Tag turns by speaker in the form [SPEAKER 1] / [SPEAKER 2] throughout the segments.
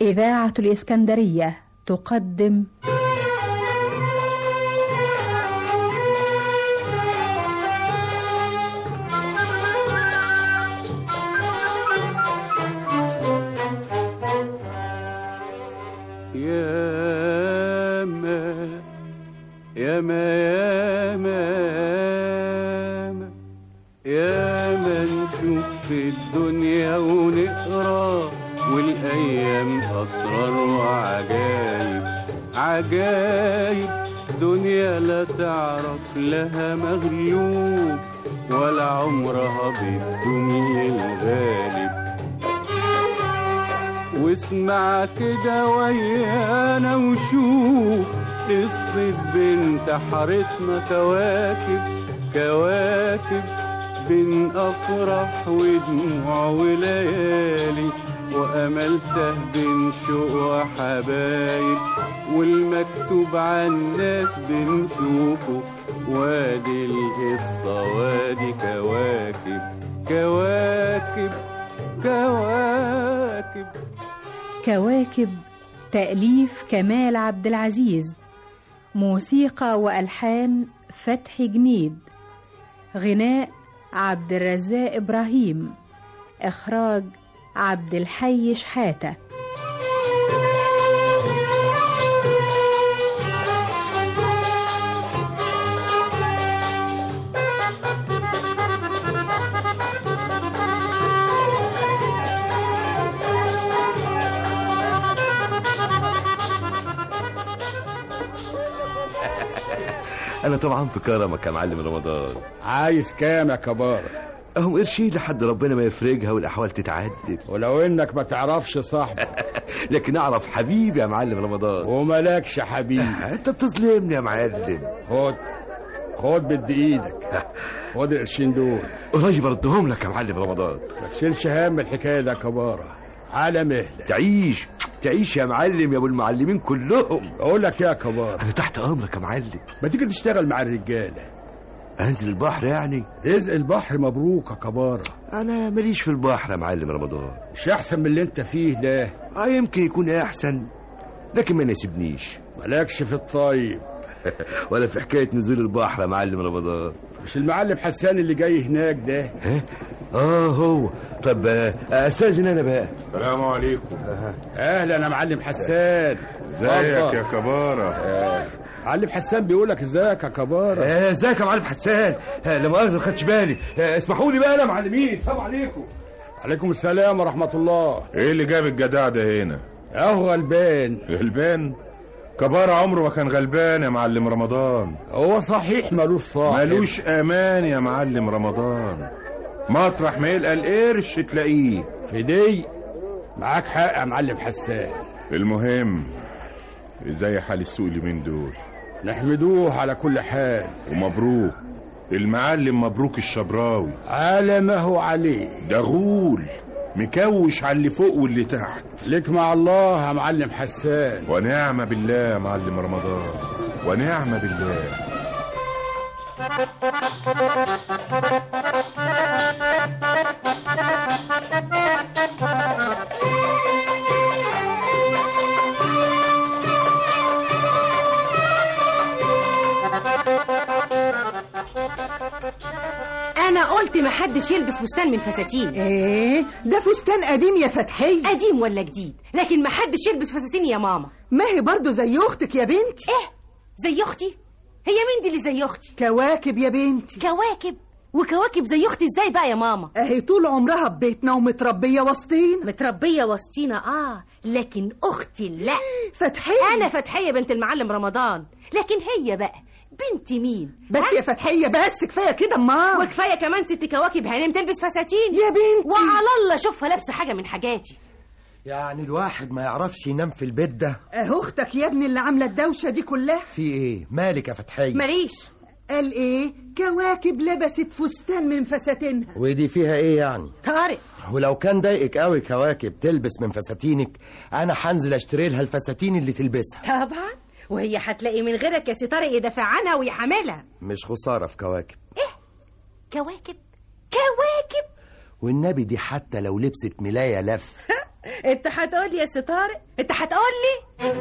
[SPEAKER 1] إذاعة الإسكندرية تقدم
[SPEAKER 2] يا ما يا ما يا ما يا ما نشوف في الدنيا ونقرا والايام اسرار وعجايب عجايب دنيا لا تعرف لها مغلوب ولا عمرها بالدنيا الغالب واسمع كده ويانا وشوف قصة بنت حارتنا كواكب كواكب بين أفراح ودموع وليالي وأملته بين شوق وحبايب والمكتوب عن الناس بنشوفه وادي القصة وادي كواكب كواكب كواكب
[SPEAKER 1] كواكب تأليف كمال عبد العزيز موسيقى وألحان فتحي جنيد غناء عبد الرزاق إبراهيم إخراج عبد الحي شحاتة
[SPEAKER 3] انا طبعا في كرمك يا معلم رمضان
[SPEAKER 4] عايز كام يا كبار
[SPEAKER 3] اهم قرشين لحد ربنا ما يفرجها والاحوال تتعدل
[SPEAKER 4] ولو انك ما تعرفش صاحبك
[SPEAKER 3] لكن اعرف حبيبي يا معلم رمضان
[SPEAKER 4] وملاكش حبيب
[SPEAKER 3] انت بتظلمني يا معلم
[SPEAKER 4] خد خد بدي ايدك خد القرشين دول
[SPEAKER 3] قريب اردهم لك يا معلم رمضان
[SPEAKER 4] ما تشيلش هم الحكايه ده يا كباره على مهلك
[SPEAKER 3] تعيش تعيش يا معلم يا ابو المعلمين كلهم
[SPEAKER 4] اقول لك يا كباره
[SPEAKER 3] انا تحت امرك يا معلم
[SPEAKER 4] ما تيجي تشتغل مع الرجاله
[SPEAKER 3] انزل البحر يعني
[SPEAKER 4] رزق البحر مبروك يا كباره
[SPEAKER 3] انا ماليش في البحر يا معلم رمضان
[SPEAKER 4] مش احسن من اللي انت فيه ده
[SPEAKER 3] اه يمكن يكون احسن لكن ما يناسبنيش
[SPEAKER 4] مالكش في الطيب
[SPEAKER 3] ولا في حكايه نزول البحر يا معلم رمضان
[SPEAKER 4] مش المعلم حسان اللي جاي هناك ده
[SPEAKER 3] ها اه هو طب آه، استاذن انا بقى
[SPEAKER 5] السلام عليكم
[SPEAKER 4] اهلا يا معلم حسان
[SPEAKER 5] ازيك
[SPEAKER 4] اتفضل.
[SPEAKER 5] يا كبارة
[SPEAKER 4] معلم حسان بيقول لك ازيك يا كباره
[SPEAKER 3] آه، ازيك يا معلم حسان آه، لا مؤاخذه ما خدتش بالي آه، اسمحوا لي بقى يا معلمين السلام عليكم
[SPEAKER 4] عليكم السلام ورحمه الله
[SPEAKER 5] ايه اللي جاب الجدع ده هنا
[SPEAKER 4] اهو غلبان
[SPEAKER 5] غلبان كبارة عمره ما كان غلبان يا معلم رمضان
[SPEAKER 4] هو صحيح ملوش صاحب
[SPEAKER 5] ملوش امان يا معلم رمضان مطرح ما يلقى القرش تلاقيه
[SPEAKER 4] في دي معاك حق يا معلم حسان
[SPEAKER 5] المهم ازاي حال السوق اليومين دول
[SPEAKER 4] نحمدوه على كل حال
[SPEAKER 5] ومبروك المعلم مبروك الشبراوي
[SPEAKER 4] على ما هو عليه
[SPEAKER 5] ده غول مكوش على اللي فوق واللي تحت
[SPEAKER 4] لك مع الله يا معلم حسان
[SPEAKER 5] ونعم بالله يا معلم رمضان ونعم بالله
[SPEAKER 6] انا قلت ما حدش يلبس فستان من فساتين
[SPEAKER 7] ايه ده فستان قديم يا فتحية
[SPEAKER 6] قديم ولا جديد لكن ما حدش يلبس فساتين يا ماما
[SPEAKER 7] ما هي برضه زي اختك يا بنتي
[SPEAKER 6] ايه زي اختي هي مين دي اللي زي اختي
[SPEAKER 7] كواكب يا بنتي
[SPEAKER 6] كواكب وكواكب زي اختي ازاي بقى يا ماما
[SPEAKER 7] اهي طول عمرها ببيتنا ومتربية وسطينا
[SPEAKER 6] متربيه وسطينا اه لكن اختي لا
[SPEAKER 7] فتحية
[SPEAKER 6] انا فتحيه بنت المعلم رمضان لكن هي بقى بنت مين
[SPEAKER 7] بس يا فتحية بس كفاية كده ما
[SPEAKER 6] وكفايه كمان ست كواكب هانم تلبس فساتين
[SPEAKER 7] يا بنتي
[SPEAKER 6] وعلى الله اشوفها لابسه حاجه من حاجاتي
[SPEAKER 8] يعني الواحد ما يعرفش ينام في البيت ده
[SPEAKER 7] اهو اختك يا ابني اللي عاملة الدوشة دي كلها
[SPEAKER 8] في ايه مالك يا فتحية
[SPEAKER 6] ماليش
[SPEAKER 7] قال ايه كواكب لبست فستان من فساتينها
[SPEAKER 8] ودي فيها ايه يعني
[SPEAKER 6] طارق
[SPEAKER 8] ولو كان ضايقك قوي كواكب تلبس من فساتينك انا هنزل اشتري لها الفساتين اللي تلبسها
[SPEAKER 6] طبعا وهي هتلاقي من غيرك يا سي طارق يدافع عنها ويحملها
[SPEAKER 8] مش خسارة في كواكب
[SPEAKER 6] كواكب كواكب
[SPEAKER 8] والنبي دي حتى لو لبست ملاية لف
[SPEAKER 6] انت هتقول لي يا سي طارق انت هتقول لي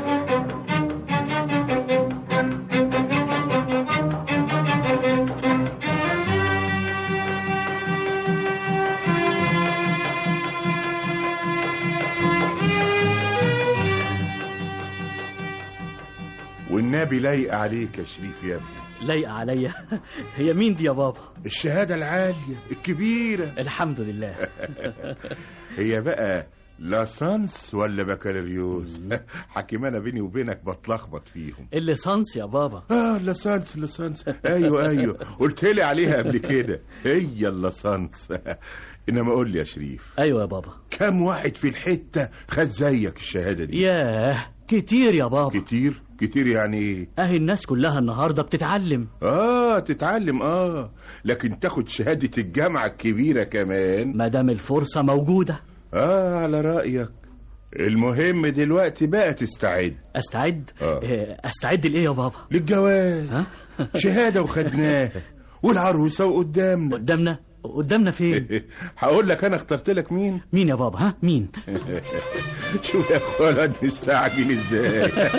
[SPEAKER 5] والنبي لايق عليك يا شريف يا ابني
[SPEAKER 9] لايقة عليا هي مين دي يا بابا
[SPEAKER 5] الشهادة العالية الكبيرة
[SPEAKER 9] الحمد لله
[SPEAKER 5] هي بقى لاسانس ولا بكالوريوس حكيم انا بيني وبينك بتلخبط فيهم
[SPEAKER 9] الليسانس يا بابا
[SPEAKER 5] اه لاسانس لاسانس ايوه ايوه قلت لي عليها قبل كده هي اللاسانس انما قول لي يا شريف
[SPEAKER 9] ايوه يا بابا
[SPEAKER 5] كم واحد في الحتة خد زيك الشهادة دي
[SPEAKER 9] ياه كتير يا بابا
[SPEAKER 5] كتير كتير يعني ايه
[SPEAKER 9] اهي الناس كلها النهارده بتتعلم
[SPEAKER 5] اه تتعلم اه لكن تاخد شهادة الجامعة الكبيرة كمان
[SPEAKER 9] ما دام الفرصة موجودة
[SPEAKER 5] اه على رأيك المهم دلوقتي بقى تستعد
[SPEAKER 9] استعد
[SPEAKER 5] آه.
[SPEAKER 9] إيه، استعد لايه يا بابا
[SPEAKER 5] للجواز
[SPEAKER 9] ها
[SPEAKER 5] شهادة وخدناها والعروسة وقدامنا
[SPEAKER 9] قدامنا قدامنا فين
[SPEAKER 5] هقول لك انا اخترت لك مين
[SPEAKER 9] مين يا بابا ها مين
[SPEAKER 5] شوف يا اخويا الواد مستعجل ازاي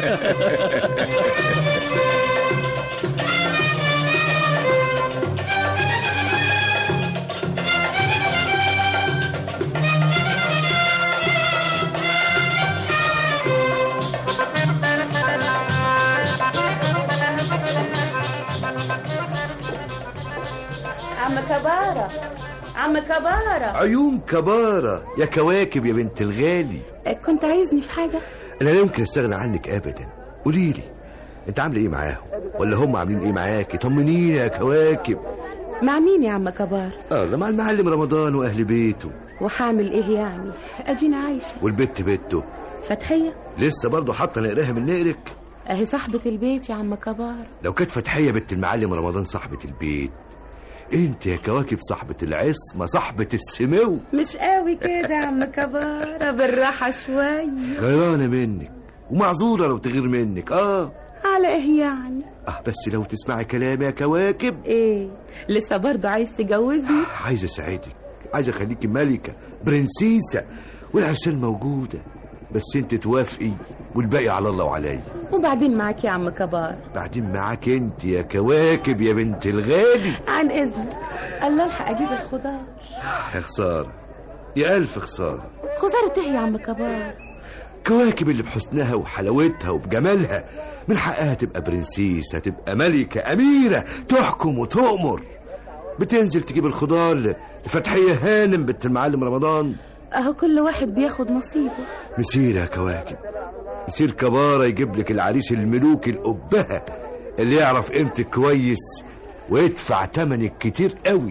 [SPEAKER 6] عم كبارة عم كبارة
[SPEAKER 3] عيون كبارة يا كواكب يا بنت الغالي
[SPEAKER 6] كنت عايزني في حاجة
[SPEAKER 3] انا لا يمكن استغنى عنك ابدا قولي لي انت عامله ايه معاهم ولا هم عاملين ايه معاكي طمنيني يا كواكب
[SPEAKER 6] مع مين يا عم كبار
[SPEAKER 3] اه ده مع المعلم رمضان واهل بيته
[SPEAKER 6] وحامل ايه يعني ادينا عايشة
[SPEAKER 3] والبت بنته
[SPEAKER 6] فتحية
[SPEAKER 3] لسه برضه حاطه نقرها من نقرك
[SPEAKER 6] اهي صاحبة البيت يا عم كبار
[SPEAKER 3] لو كانت فتحيه بنت المعلم رمضان صاحبه البيت انت يا كواكب صاحبه العصمه صاحبه السمو
[SPEAKER 6] مش قوي كده يا عم كبارة بالراحة شوية
[SPEAKER 3] غيرانه منك ومعذوره لو تغير منك اه
[SPEAKER 6] على ايه يعني
[SPEAKER 3] اه بس لو تسمعي كلامي يا كواكب
[SPEAKER 6] ايه لسه برضه عايز تجوزني
[SPEAKER 3] عايز اساعدك عايز اخليكي ملكه برنسيسه والعرسان موجوده بس انت توافقي والباقي على الله وعليا
[SPEAKER 6] وبعدين معاك يا عم كبار
[SPEAKER 3] بعدين معاك انت يا كواكب يا بنت الغالي
[SPEAKER 6] عن اذنك الله الحق اجيب الخضار
[SPEAKER 3] يا خساره يا الف خساره
[SPEAKER 6] خسارة ايه يا عم كبار
[SPEAKER 3] كواكب اللي بحسنها وحلاوتها وبجمالها من حقها تبقى برنسيسة تبقى ملكة أميرة تحكم وتؤمر بتنزل تجيب الخضار لفتحية هانم بنت المعلم رمضان
[SPEAKER 6] اهو كل واحد بياخد نصيبه
[SPEAKER 3] مسير يا كواكب مسير كبارة يجيب لك العريس الملوك الأبهة اللي يعرف قيمتك كويس ويدفع تمنك كتير قوي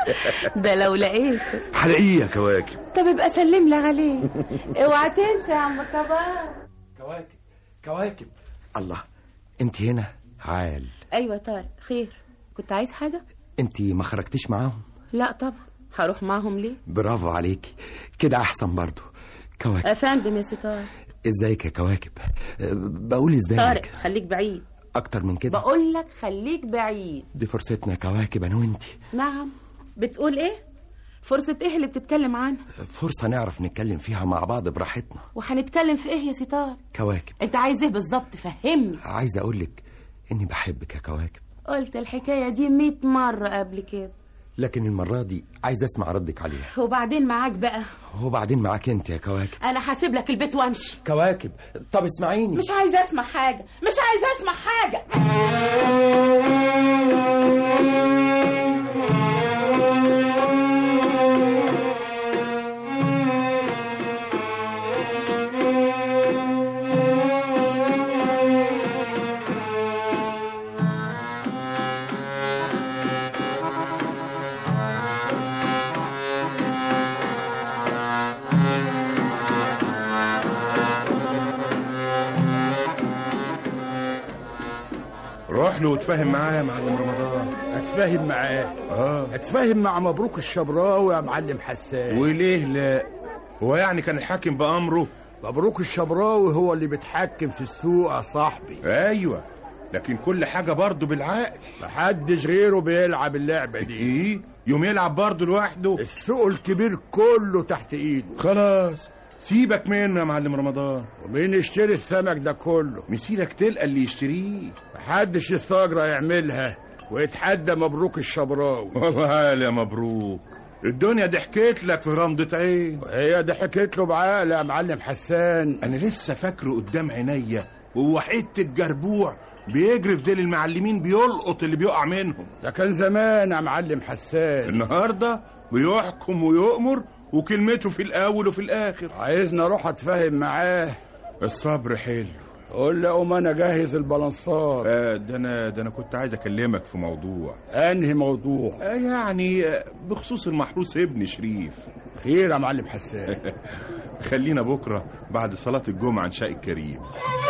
[SPEAKER 6] ده لو لقيته
[SPEAKER 3] حلقيه يا كواكب
[SPEAKER 6] طب ابقى سلم لي عليه اوعى تنسى يا عم كبار
[SPEAKER 8] كواكب كواكب الله انت هنا عال
[SPEAKER 6] ايوه طارق خير كنت عايز حاجة
[SPEAKER 8] انت ما خرجتيش معاهم
[SPEAKER 6] لا طبعا هروح معاهم ليه
[SPEAKER 8] برافو عليكي كده احسن برضو كواكب
[SPEAKER 6] افندم يا ستار
[SPEAKER 8] ازيك يا كواكب أه، بقول ازيك
[SPEAKER 6] طارق خليك بعيد
[SPEAKER 8] اكتر من كده
[SPEAKER 6] بقول لك خليك بعيد
[SPEAKER 8] دي فرصتنا يا كواكب انا وانتي
[SPEAKER 6] نعم بتقول ايه فرصة ايه اللي بتتكلم عنها
[SPEAKER 8] فرصة نعرف نتكلم فيها مع بعض براحتنا
[SPEAKER 6] وهنتكلم في ايه يا ستار
[SPEAKER 8] كواكب
[SPEAKER 6] انت عايز ايه بالظبط فهمني
[SPEAKER 8] عايز اقولك اني بحبك يا كواكب
[SPEAKER 6] قلت الحكاية دي مئة مرة قبل كده
[SPEAKER 8] لكن المرة دي عايز اسمع ردك عليها
[SPEAKER 6] وبعدين معاك بقى
[SPEAKER 8] وبعدين معاك انت يا كواكب
[SPEAKER 6] انا هسيب لك البيت وامشي
[SPEAKER 8] كواكب طب اسمعيني
[SPEAKER 6] مش عايزه اسمع حاجه مش عايزه اسمع حاجه
[SPEAKER 5] روح له وتفاهم معاه يا معلم رمضان
[SPEAKER 4] هتفاهم معاه
[SPEAKER 5] اه
[SPEAKER 4] هتفاهم مع مبروك الشبراوي يا معلم حسان
[SPEAKER 5] وليه لا هو يعني كان الحاكم بأمره
[SPEAKER 4] مبروك الشبراوي هو اللي بيتحكم في السوق يا صاحبي
[SPEAKER 5] ايوه لكن كل حاجة برضه بالعقل
[SPEAKER 4] محدش غيره بيلعب اللعبة دي
[SPEAKER 5] ايه يوم يلعب برضه لوحده
[SPEAKER 4] السوق الكبير كله تحت ايده
[SPEAKER 5] خلاص سيبك منه يا معلم رمضان
[SPEAKER 4] ومين يشتري السمك ده كله
[SPEAKER 5] مسيرك تلقى اللي يشتريه
[SPEAKER 4] محدش الثغرة يعملها ويتحدى مبروك الشبراوي
[SPEAKER 5] وهلا يا مبروك الدنيا ضحكت لك في غمضة عين
[SPEAKER 4] هي ضحكت له بعقل يا معلم حسان
[SPEAKER 5] انا لسه فاكره قدام عينيا وهو حته جربوع بيجري في ديل المعلمين بيلقط اللي بيقع منهم
[SPEAKER 4] ده كان زمان يا معلم حسان
[SPEAKER 5] النهارده بيحكم ويؤمر وكلمته في الاول وفي الاخر
[SPEAKER 4] عايزني اروح اتفاهم معاه
[SPEAKER 5] الصبر حلو
[SPEAKER 4] قول له قوم انا جاهز البلنصات
[SPEAKER 5] آه ده انا ده انا كنت عايز اكلمك في موضوع
[SPEAKER 4] انهي موضوع
[SPEAKER 5] آه يعني آه، بخصوص المحروس ابن شريف
[SPEAKER 4] خير يا معلم حسان
[SPEAKER 5] خلينا بكره بعد صلاه الجمعه نشاء الكريم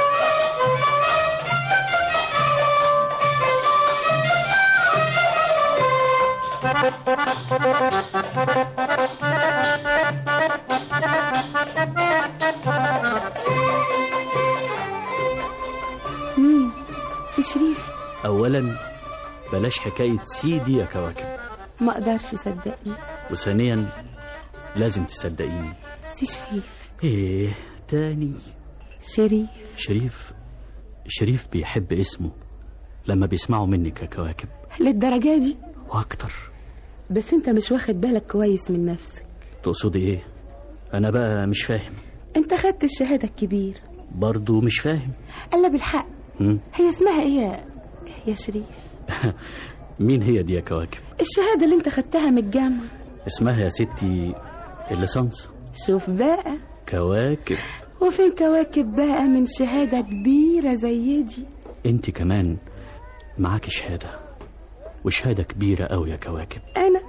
[SPEAKER 10] مين سي شريف
[SPEAKER 9] أولا بلاش حكاية سيدي يا كواكب
[SPEAKER 10] ما اقدرش صدقني
[SPEAKER 9] وثانيا لازم تصدقيني
[SPEAKER 10] سي شريف
[SPEAKER 9] ايه تاني
[SPEAKER 10] شريف
[SPEAKER 9] شريف شريف بيحب اسمه لما بيسمعوا منك يا كواكب
[SPEAKER 10] للدرجة دي
[SPEAKER 9] واكتر
[SPEAKER 10] بس انت مش واخد بالك كويس من نفسك
[SPEAKER 9] تقصدي ايه انا بقى مش فاهم
[SPEAKER 10] انت خدت الشهادة الكبيرة
[SPEAKER 9] برضو مش فاهم
[SPEAKER 10] الا بالحق
[SPEAKER 9] هم؟
[SPEAKER 10] هي اسمها ايه يا- يا شريف
[SPEAKER 9] مين هي دي يا كواكب
[SPEAKER 10] الشهادة اللي انت خدتها من الجامعة
[SPEAKER 9] اسمها يا ستي الليسانس
[SPEAKER 10] شوف بقى
[SPEAKER 9] كواكب
[SPEAKER 10] وفين كواكب بقى من شهادة كبيرة زي دي
[SPEAKER 9] انت كمان معاكي شهادة وشهادة كبيرة قوي يا كواكب
[SPEAKER 10] انا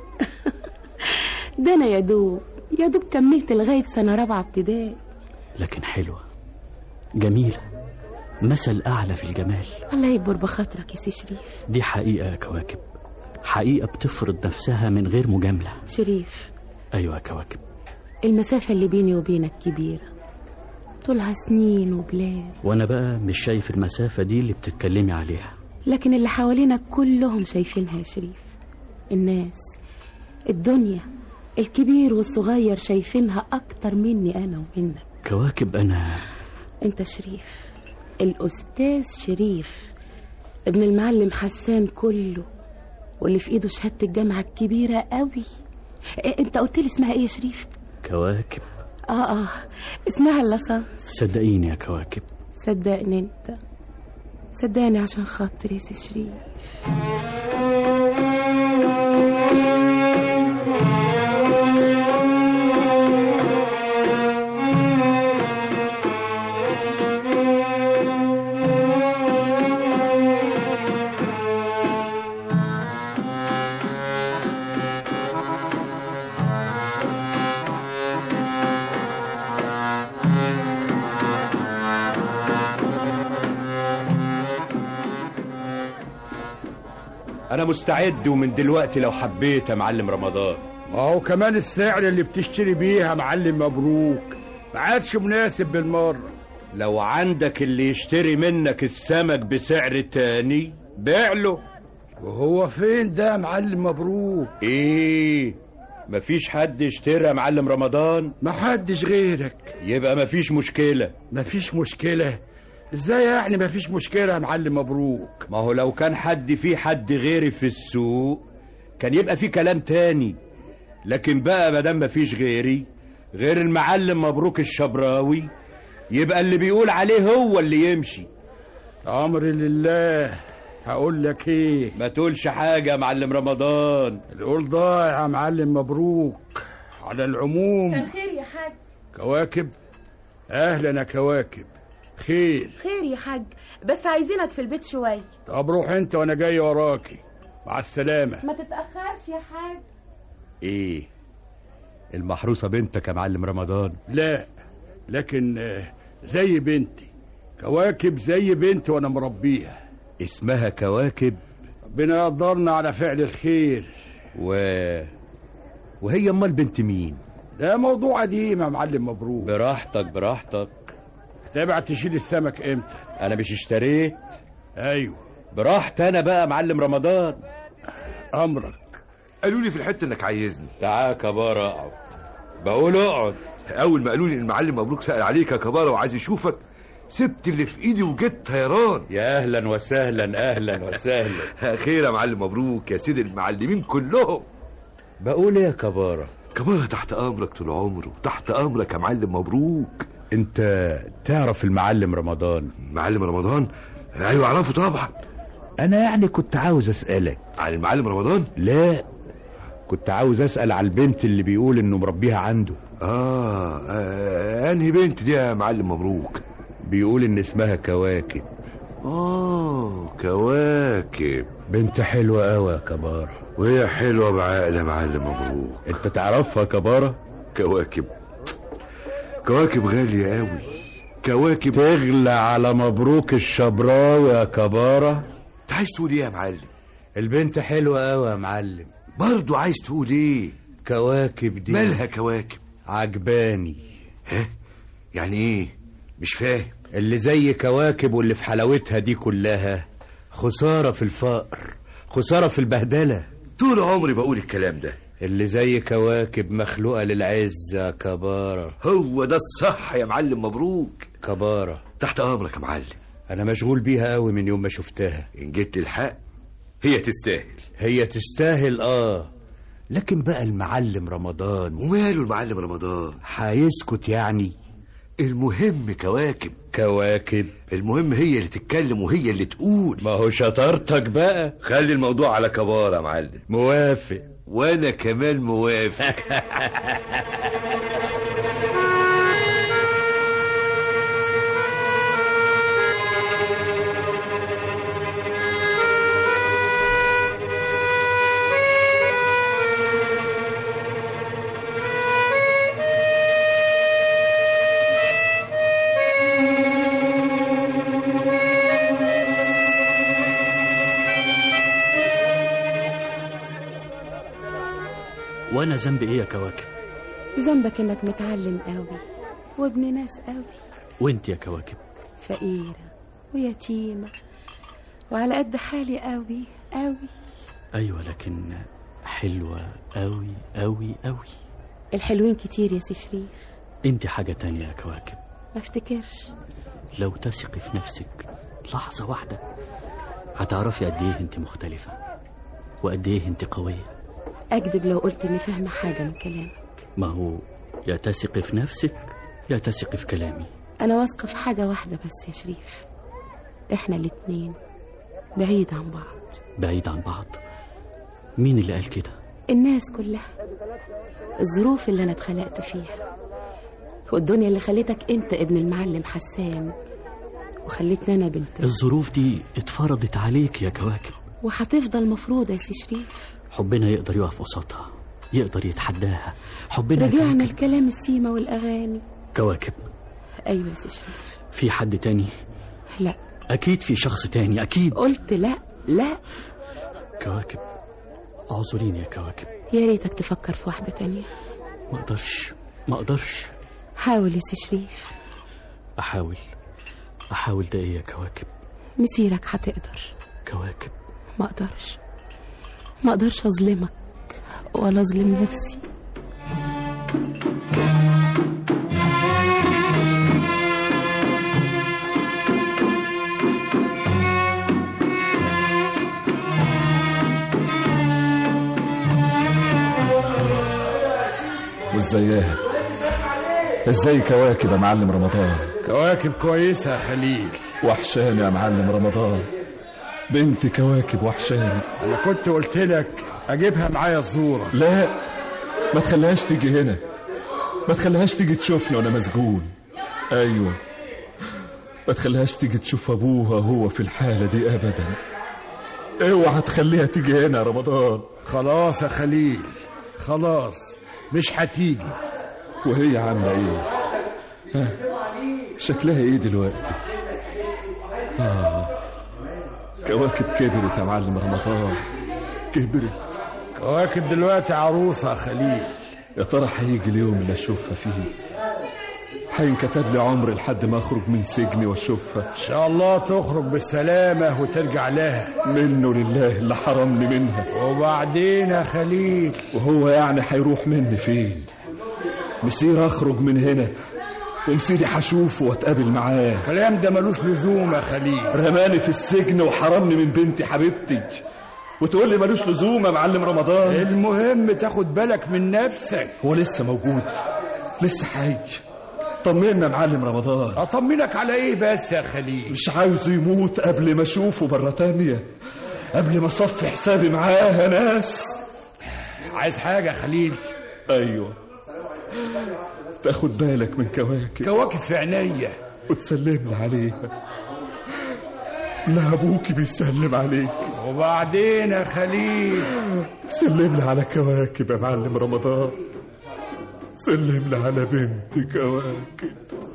[SPEAKER 10] ده انا يا دوب يا دوب كملت لغاية سنة رابعة ابتدائي
[SPEAKER 9] لكن حلوة جميلة مثل أعلى في الجمال
[SPEAKER 10] الله يكبر بخاطرك يا سي شريف
[SPEAKER 9] دي حقيقة يا كواكب حقيقة بتفرض نفسها من غير مجاملة
[SPEAKER 10] شريف
[SPEAKER 9] أيوة يا كواكب
[SPEAKER 10] المسافة اللي بيني وبينك كبيرة طولها سنين وبلاد
[SPEAKER 9] وأنا بقى مش شايف المسافة دي اللي بتتكلمي عليها
[SPEAKER 10] لكن اللي حوالينا كلهم شايفينها يا شريف الناس الدنيا الكبير والصغير شايفينها أكتر مني أنا ومنك
[SPEAKER 9] كواكب أنا
[SPEAKER 10] أنت شريف الأستاذ شريف ابن المعلم حسان كله واللي في إيده شهادة الجامعة الكبيرة قوي إيه، أنت قلت لي اسمها إيه يا شريف؟
[SPEAKER 9] كواكب
[SPEAKER 10] آه آه اسمها اللصان
[SPEAKER 9] صدقيني يا كواكب
[SPEAKER 10] صدقني أنت صدقني عشان خاطري يا سي شريف
[SPEAKER 11] انا مستعد ومن دلوقتي لو حبيت يا معلم رمضان
[SPEAKER 4] ما هو كمان السعر اللي بتشتري بيها يا معلم مبروك ما عادش مناسب بالمرة
[SPEAKER 11] لو عندك اللي يشتري منك السمك بسعر تاني بيع له
[SPEAKER 4] وهو فين ده يا معلم مبروك
[SPEAKER 11] ايه مفيش حد يشتري يا معلم رمضان
[SPEAKER 4] محدش غيرك
[SPEAKER 11] يبقى مفيش مشكلة
[SPEAKER 4] مفيش مشكلة ازاي يعني مفيش مشكلة يا معلم مبروك
[SPEAKER 11] ما هو لو كان حد في حد غيري في السوق كان يبقى في كلام تاني لكن بقى مادام مفيش غيري غير المعلم مبروك الشبراوي يبقى اللي بيقول عليه هو اللي يمشي
[SPEAKER 4] امر لله هقول لك ايه
[SPEAKER 11] ما تقولش حاجة يا معلم رمضان
[SPEAKER 4] القول ضايع يا معلم مبروك على العموم
[SPEAKER 10] خير يا حاج
[SPEAKER 4] كواكب اهلا يا كواكب خير
[SPEAKER 10] خير يا حاج بس عايزينك في البيت شوية
[SPEAKER 4] طب روح انت وانا جاي وراكي مع السلامة
[SPEAKER 10] ما تتأخرش يا حاج
[SPEAKER 11] ايه المحروسة بنتك يا معلم رمضان
[SPEAKER 4] لا لكن آه، زي بنتي كواكب زي بنتي وانا مربيها
[SPEAKER 11] اسمها كواكب
[SPEAKER 4] ربنا يقدرنا على فعل الخير
[SPEAKER 11] و وهي امال بنت مين
[SPEAKER 4] ده موضوع قديم يا معلم مبروك
[SPEAKER 11] براحتك براحتك
[SPEAKER 4] هتبعت تشيل السمك امتى
[SPEAKER 11] انا مش اشتريت
[SPEAKER 4] ايوه
[SPEAKER 11] براحتي انا بقى يا معلم رمضان
[SPEAKER 4] امرك
[SPEAKER 3] قالوا لي في الحته انك عايزني
[SPEAKER 11] تعال كبار اقعد بقول اقعد
[SPEAKER 3] اول ما قالوا لي المعلم مبروك سأل عليك يا كبارة وعايز يشوفك سبت اللي في ايدي وجيت طيران
[SPEAKER 11] يا اهلا وسهلا اهلا وسهلا
[SPEAKER 3] خير يا معلم مبروك يا سيدي المعلمين كلهم
[SPEAKER 11] بقول ايه يا كبارة
[SPEAKER 3] كبارة تحت امرك طول عمره تحت امرك يا معلم مبروك
[SPEAKER 11] انت تعرف المعلم رمضان
[SPEAKER 3] معلم رمضان ايوه اعرفه طبعا
[SPEAKER 11] انا يعني كنت عاوز اسالك
[SPEAKER 3] عن المعلم رمضان
[SPEAKER 11] لا كنت عاوز اسال على البنت اللي بيقول انه مربيها عنده
[SPEAKER 3] آه, اه انهي بنت دي يا معلم مبروك
[SPEAKER 11] بيقول ان اسمها كواكب
[SPEAKER 3] اه كواكب
[SPEAKER 11] بنت حلوة قوي يا كبارة
[SPEAKER 3] وهي حلوة بعقل يا معلم مبروك
[SPEAKER 11] انت تعرفها كبارة
[SPEAKER 3] كواكب كواكب غالية قوي كواكب
[SPEAKER 11] تغلى على مبروك الشبراوي يا كبارة
[SPEAKER 3] انت عايز تقول ايه يا معلم
[SPEAKER 11] البنت حلوة قوي يا معلم
[SPEAKER 3] برضو عايز تقول ايه
[SPEAKER 11] كواكب دي
[SPEAKER 3] مالها كواكب
[SPEAKER 11] عجباني
[SPEAKER 3] ها يعني ايه مش فاهم
[SPEAKER 11] اللي زي كواكب واللي في حلاوتها دي كلها خسارة في الفقر خسارة في البهدلة
[SPEAKER 3] طول عمري بقول الكلام ده
[SPEAKER 11] اللي زي كواكب مخلوقة للعزة كبارة
[SPEAKER 3] هو ده الصح يا معلم مبروك
[SPEAKER 11] كبارة
[SPEAKER 3] تحت امرك يا معلم
[SPEAKER 11] انا مشغول بيها قوي من يوم ما شفتها
[SPEAKER 3] ان جيت الحق هي تستاهل
[SPEAKER 11] هي تستاهل اه لكن بقى المعلم رمضان
[SPEAKER 3] وماله المعلم رمضان
[SPEAKER 11] هيسكت يعني
[SPEAKER 3] المهم كواكب
[SPEAKER 11] كواكب
[SPEAKER 3] المهم هي اللي تتكلم وهي اللي تقول
[SPEAKER 11] ما هو شطارتك بقى
[SPEAKER 3] خلي الموضوع على كبار يا معلم
[SPEAKER 11] موافق
[SPEAKER 3] وانا كمان موافق
[SPEAKER 9] وانا ذنبي ايه يا كواكب
[SPEAKER 10] ذنبك انك متعلم قوي وابن ناس قوي
[SPEAKER 9] وانت يا كواكب
[SPEAKER 10] فقيرة ويتيمة وعلى قد حالي قوي قوي
[SPEAKER 9] ايوه لكن حلوة قوي قوي قوي
[SPEAKER 10] الحلوين كتير يا سي شريف
[SPEAKER 9] انت حاجة تانية يا كواكب
[SPEAKER 10] ما افتكرش
[SPEAKER 9] لو تثقي في نفسك لحظة واحدة هتعرفي قد ايه انت مختلفة وقد ايه انت قوية
[SPEAKER 10] اكذب لو قلت اني فاهمة حاجة من كلامك
[SPEAKER 9] ما هو يا تثقي في نفسك يا تثقي في كلامي
[SPEAKER 10] انا واثقة في حاجة واحدة بس يا شريف احنا الاتنين بعيد عن بعض
[SPEAKER 9] بعيد عن بعض مين اللي قال كده
[SPEAKER 10] الناس كلها الظروف اللي انا اتخلقت فيها والدنيا اللي خلتك انت ابن المعلم حسان وخلتني انا بنت
[SPEAKER 9] الظروف دي اتفرضت عليك يا كواكب
[SPEAKER 10] وهتفضل مفروضة يا سي شريف
[SPEAKER 9] حبنا يقدر يقف قصادها يقدر يتحداها حبنا يا
[SPEAKER 10] رجعنا
[SPEAKER 9] كواكب.
[SPEAKER 10] الكلام السيما والاغاني
[SPEAKER 9] كواكب
[SPEAKER 10] ايوه يا سي شريف
[SPEAKER 9] في حد تاني
[SPEAKER 10] لا
[SPEAKER 9] اكيد في شخص تاني اكيد
[SPEAKER 10] قلت لا لا
[SPEAKER 9] كواكب اعذريني يا كواكب
[SPEAKER 10] يا ريتك تفكر في واحدة تانية
[SPEAKER 9] ما اقدرش ما اقدرش
[SPEAKER 10] حاول يا سي شريف
[SPEAKER 9] احاول احاول ده ايه يا كواكب
[SPEAKER 10] مسيرك هتقدر
[SPEAKER 9] كواكب
[SPEAKER 10] ما اقدرش ما اقدرش اظلمك ولا اظلم نفسي
[SPEAKER 12] وازيها ازاي كواكب يا معلم رمضان
[SPEAKER 4] كواكب كويسة يا خليل
[SPEAKER 12] وحشاني يا معلم رمضان بنت كواكب وحشاني
[SPEAKER 4] أنا كنت قلت لك أجيبها معايا الزورة
[SPEAKER 12] لا ما تخليهاش تيجي هنا ما تخليهاش تيجي تشوفني وانا مسجون ايوه ما تخليهاش تيجي تشوف ابوها هو في الحالة دي ابدا اوعى تخليها تيجي هنا يا رمضان
[SPEAKER 4] خلاص يا خليل خلاص مش هتيجي
[SPEAKER 12] وهي عاملة ايه ها شكلها ايه دلوقتي آه. كواكب كبرت يا معلم رمضان كبرت
[SPEAKER 4] كواكب دلوقتي عروسة يا خليل
[SPEAKER 12] يا ترى هيجي اليوم اللي اشوفها فيه هينكتب لي عمر لحد ما اخرج من سجني واشوفها
[SPEAKER 4] إن شاء الله تخرج بالسلامة وترجع لها
[SPEAKER 12] منه لله اللي حرمني منها
[SPEAKER 4] وبعدين يا خليل
[SPEAKER 12] وهو يعني هيروح مني فين مسير اخرج من هنا ومسيري هشوفه واتقابل معاه
[SPEAKER 4] الكلام ده ملوش لزوم يا خليل
[SPEAKER 12] رماني في السجن وحرمني من بنتي حبيبتي وتقول لي ملوش لزوم يا معلم رمضان
[SPEAKER 4] المهم تاخد بالك من نفسك
[SPEAKER 12] هو لسه موجود لسه حي طمنا يا معلم رمضان
[SPEAKER 4] اطمنك على ايه بس يا خليل
[SPEAKER 12] مش عاوزه يموت قبل ما اشوفه مرة تانية قبل ما اصفي حسابي معاه يا ناس
[SPEAKER 4] عايز حاجة يا خليل
[SPEAKER 12] ايوه تاخد بالك من كواكب
[SPEAKER 4] كواكب في عينيا
[SPEAKER 12] وتسلم لي عليها لا ابوكي بيسلم عليك
[SPEAKER 4] وبعدين يا خليل
[SPEAKER 12] سلم لي على كواكب يا معلم رمضان سلم لي على بنتي كواكب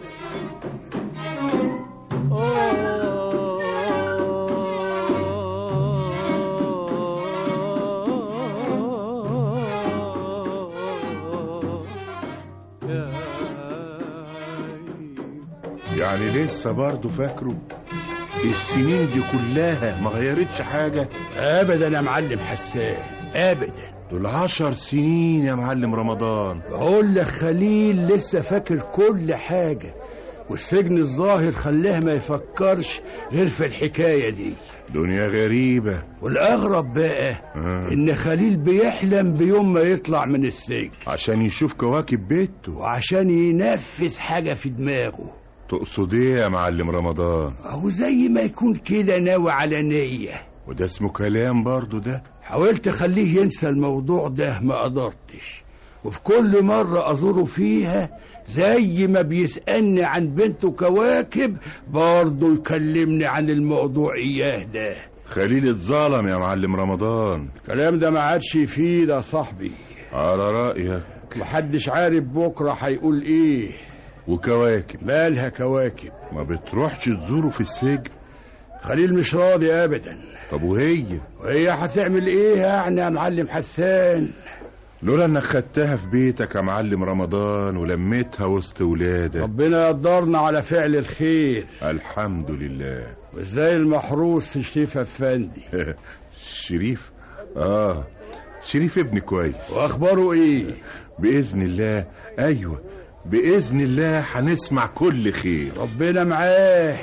[SPEAKER 5] يعني لسه برضه فاكره السنين دي كلها ما غيرتش حاجة
[SPEAKER 4] ابدا يا معلم حسان ابدا
[SPEAKER 5] دول عشر سنين يا معلم رمضان
[SPEAKER 4] بقول لك خليل لسه فاكر كل حاجة والسجن الظاهر خلاه ما يفكرش غير في الحكاية دي
[SPEAKER 5] دنيا غريبة
[SPEAKER 4] والأغرب بقى
[SPEAKER 5] آه.
[SPEAKER 4] إن خليل بيحلم بيوم ما يطلع من السجن
[SPEAKER 5] عشان يشوف كواكب بيته
[SPEAKER 4] وعشان ينفذ حاجة في دماغه
[SPEAKER 5] تقصد ايه يا معلم رمضان
[SPEAKER 4] أهو زي ما يكون كده ناوي على نية
[SPEAKER 5] وده اسمه كلام برضه ده
[SPEAKER 4] حاولت أخليه ينسى الموضوع ده ما قدرتش وفي كل مرة أزوره فيها زي ما بيسألني عن بنته كواكب برضه يكلمني عن الموضوع إياه ده
[SPEAKER 5] خليل اتظلم يا معلم رمضان
[SPEAKER 4] الكلام ده ما عادش يفيد يا صاحبي
[SPEAKER 5] على رأيك
[SPEAKER 4] محدش عارف بكرة هيقول إيه
[SPEAKER 5] وكواكب
[SPEAKER 4] مالها كواكب
[SPEAKER 5] ما بتروحش تزوره في السجن
[SPEAKER 4] خليل مش راضي أبدا
[SPEAKER 5] طب وهي
[SPEAKER 4] وهي هتعمل إيه يعني يا معلم حسان
[SPEAKER 5] لولا انك خدتها في بيتك يا معلم رمضان ولميتها وسط ولادك
[SPEAKER 4] ربنا يقدرنا على فعل الخير
[SPEAKER 5] الحمد لله
[SPEAKER 4] وازاي المحروس شريف افندي
[SPEAKER 5] شريف اه شريف ابني كويس
[SPEAKER 4] واخباره ايه
[SPEAKER 5] باذن الله ايوه باذن الله هنسمع كل خير
[SPEAKER 4] ربنا معاه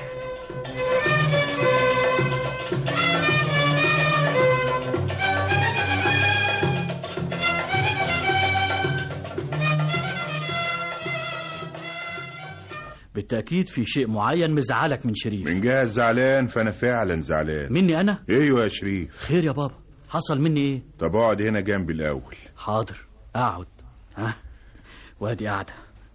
[SPEAKER 9] بالتأكيد في شيء معين مزعلك من شريف
[SPEAKER 5] من جهة زعلان فانا فعلا زعلان
[SPEAKER 9] مني أنا؟
[SPEAKER 5] ايوه يا شريف
[SPEAKER 9] خير يا بابا حصل مني إيه؟
[SPEAKER 5] طب اقعد هنا جنبي الاول
[SPEAKER 9] حاضر أقعد ها وادي قاعدة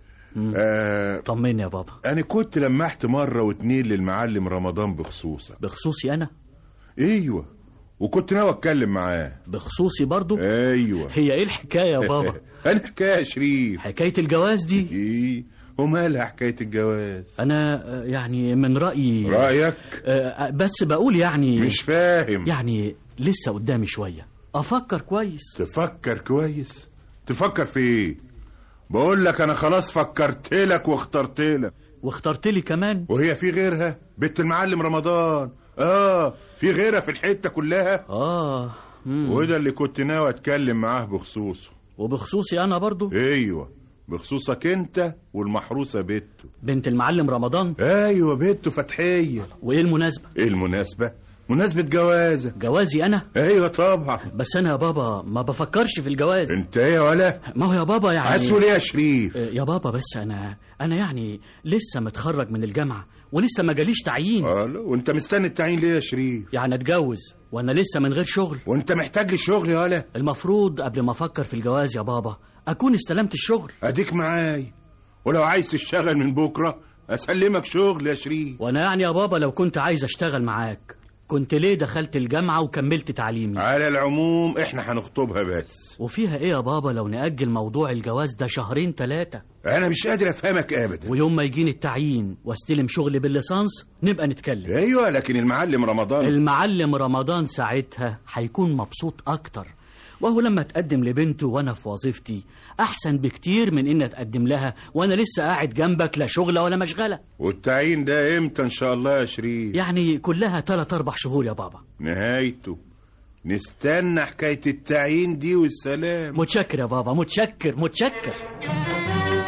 [SPEAKER 5] آه
[SPEAKER 9] طمني يا بابا
[SPEAKER 5] انا كنت لمحت مرة واتنين للمعلم رمضان بخصوصك
[SPEAKER 9] بخصوصي أنا؟
[SPEAKER 5] ايوه وكنت ناوي اتكلم معاه
[SPEAKER 9] بخصوصي برضو؟
[SPEAKER 5] ايوه
[SPEAKER 9] هي إيه الحكاية يا بابا؟
[SPEAKER 5] انا حكاية يا شريف
[SPEAKER 9] حكاية الجواز دي؟
[SPEAKER 5] ايه ومالها حكاية الجواز
[SPEAKER 9] أنا آه، يعني من رأيي
[SPEAKER 5] رأيك
[SPEAKER 9] آه، بس بقول يعني
[SPEAKER 5] مش فاهم
[SPEAKER 9] يعني لسه قدامي شوية أفكر كويس
[SPEAKER 5] تفكر كويس تفكر في ايه بقول لك انا خلاص فكرت لك واخترت لك
[SPEAKER 9] واخترت لي كمان
[SPEAKER 5] وهي في غيرها بنت المعلم رمضان اه في غيرها في الحتة كلها
[SPEAKER 9] آه مم.
[SPEAKER 5] وده اللي كنت ناوي اتكلم معاه بخصوصه
[SPEAKER 9] وبخصوصي أنا برضو
[SPEAKER 5] ايوه بخصوصك انت والمحروسة بنته
[SPEAKER 9] بنت المعلم رمضان
[SPEAKER 5] ايوه بنته فتحية
[SPEAKER 9] وإيه المناسبة؟
[SPEAKER 5] ايه المناسبة مناسبة جوازة
[SPEAKER 9] جوازي أنا؟
[SPEAKER 5] ايوه طبعا
[SPEAKER 9] بس أنا يا بابا ما بفكرش في الجواز
[SPEAKER 5] انت ايه ولا
[SPEAKER 9] ما هو يا بابا يعني
[SPEAKER 5] عايز تقول ايه يا شريف
[SPEAKER 9] آه، يا بابا بس أنا أنا يعني لسه متخرج من الجامعة ولسه ما جاليش تعيين
[SPEAKER 5] اه لا، وانت مستني التعيين ليه يا شريف
[SPEAKER 9] يعني أتجوز وأنا لسه من غير شغل
[SPEAKER 5] وانت محتاج لشغل يا ولا
[SPEAKER 9] المفروض قبل ما أفكر في الجواز يا بابا أكون استلمت الشغل
[SPEAKER 5] اديك معاي ولو عايز تشتغل من بكرة اسلمك شغل يا شريف
[SPEAKER 9] وأنا يعني يا بابا لو كنت عايز أشتغل معاك كنت ليه دخلت الجامعة وكملت تعليمي
[SPEAKER 5] على العموم احنا هنخطبها بس
[SPEAKER 9] وفيها إيه يا بابا لو نأجل موضوع الجواز ده شهرين ثلاثة
[SPEAKER 5] انا مش قادر افهمك ابدا
[SPEAKER 9] ويوم ما يجيني التعيين واستلم شغلي بالليسانس نبقى نتكلم
[SPEAKER 5] ايوه لكن المعلم رمضان
[SPEAKER 9] المعلم رمضان ساعتها هيكون مبسوط أكتر وهو لما تقدم لبنته وأنا في وظيفتي أحسن بكتير من إن أتقدم لها وأنا لسه قاعد جنبك لا شغلة ولا مشغلة
[SPEAKER 5] والتعيين ده امتى ان شاء الله يا شريف
[SPEAKER 9] يعني كلها تلات أربع شهور يا بابا
[SPEAKER 5] نهايته نستنى حكاية التعيين دي والسلام
[SPEAKER 9] متشكر يا بابا متشكر متشكر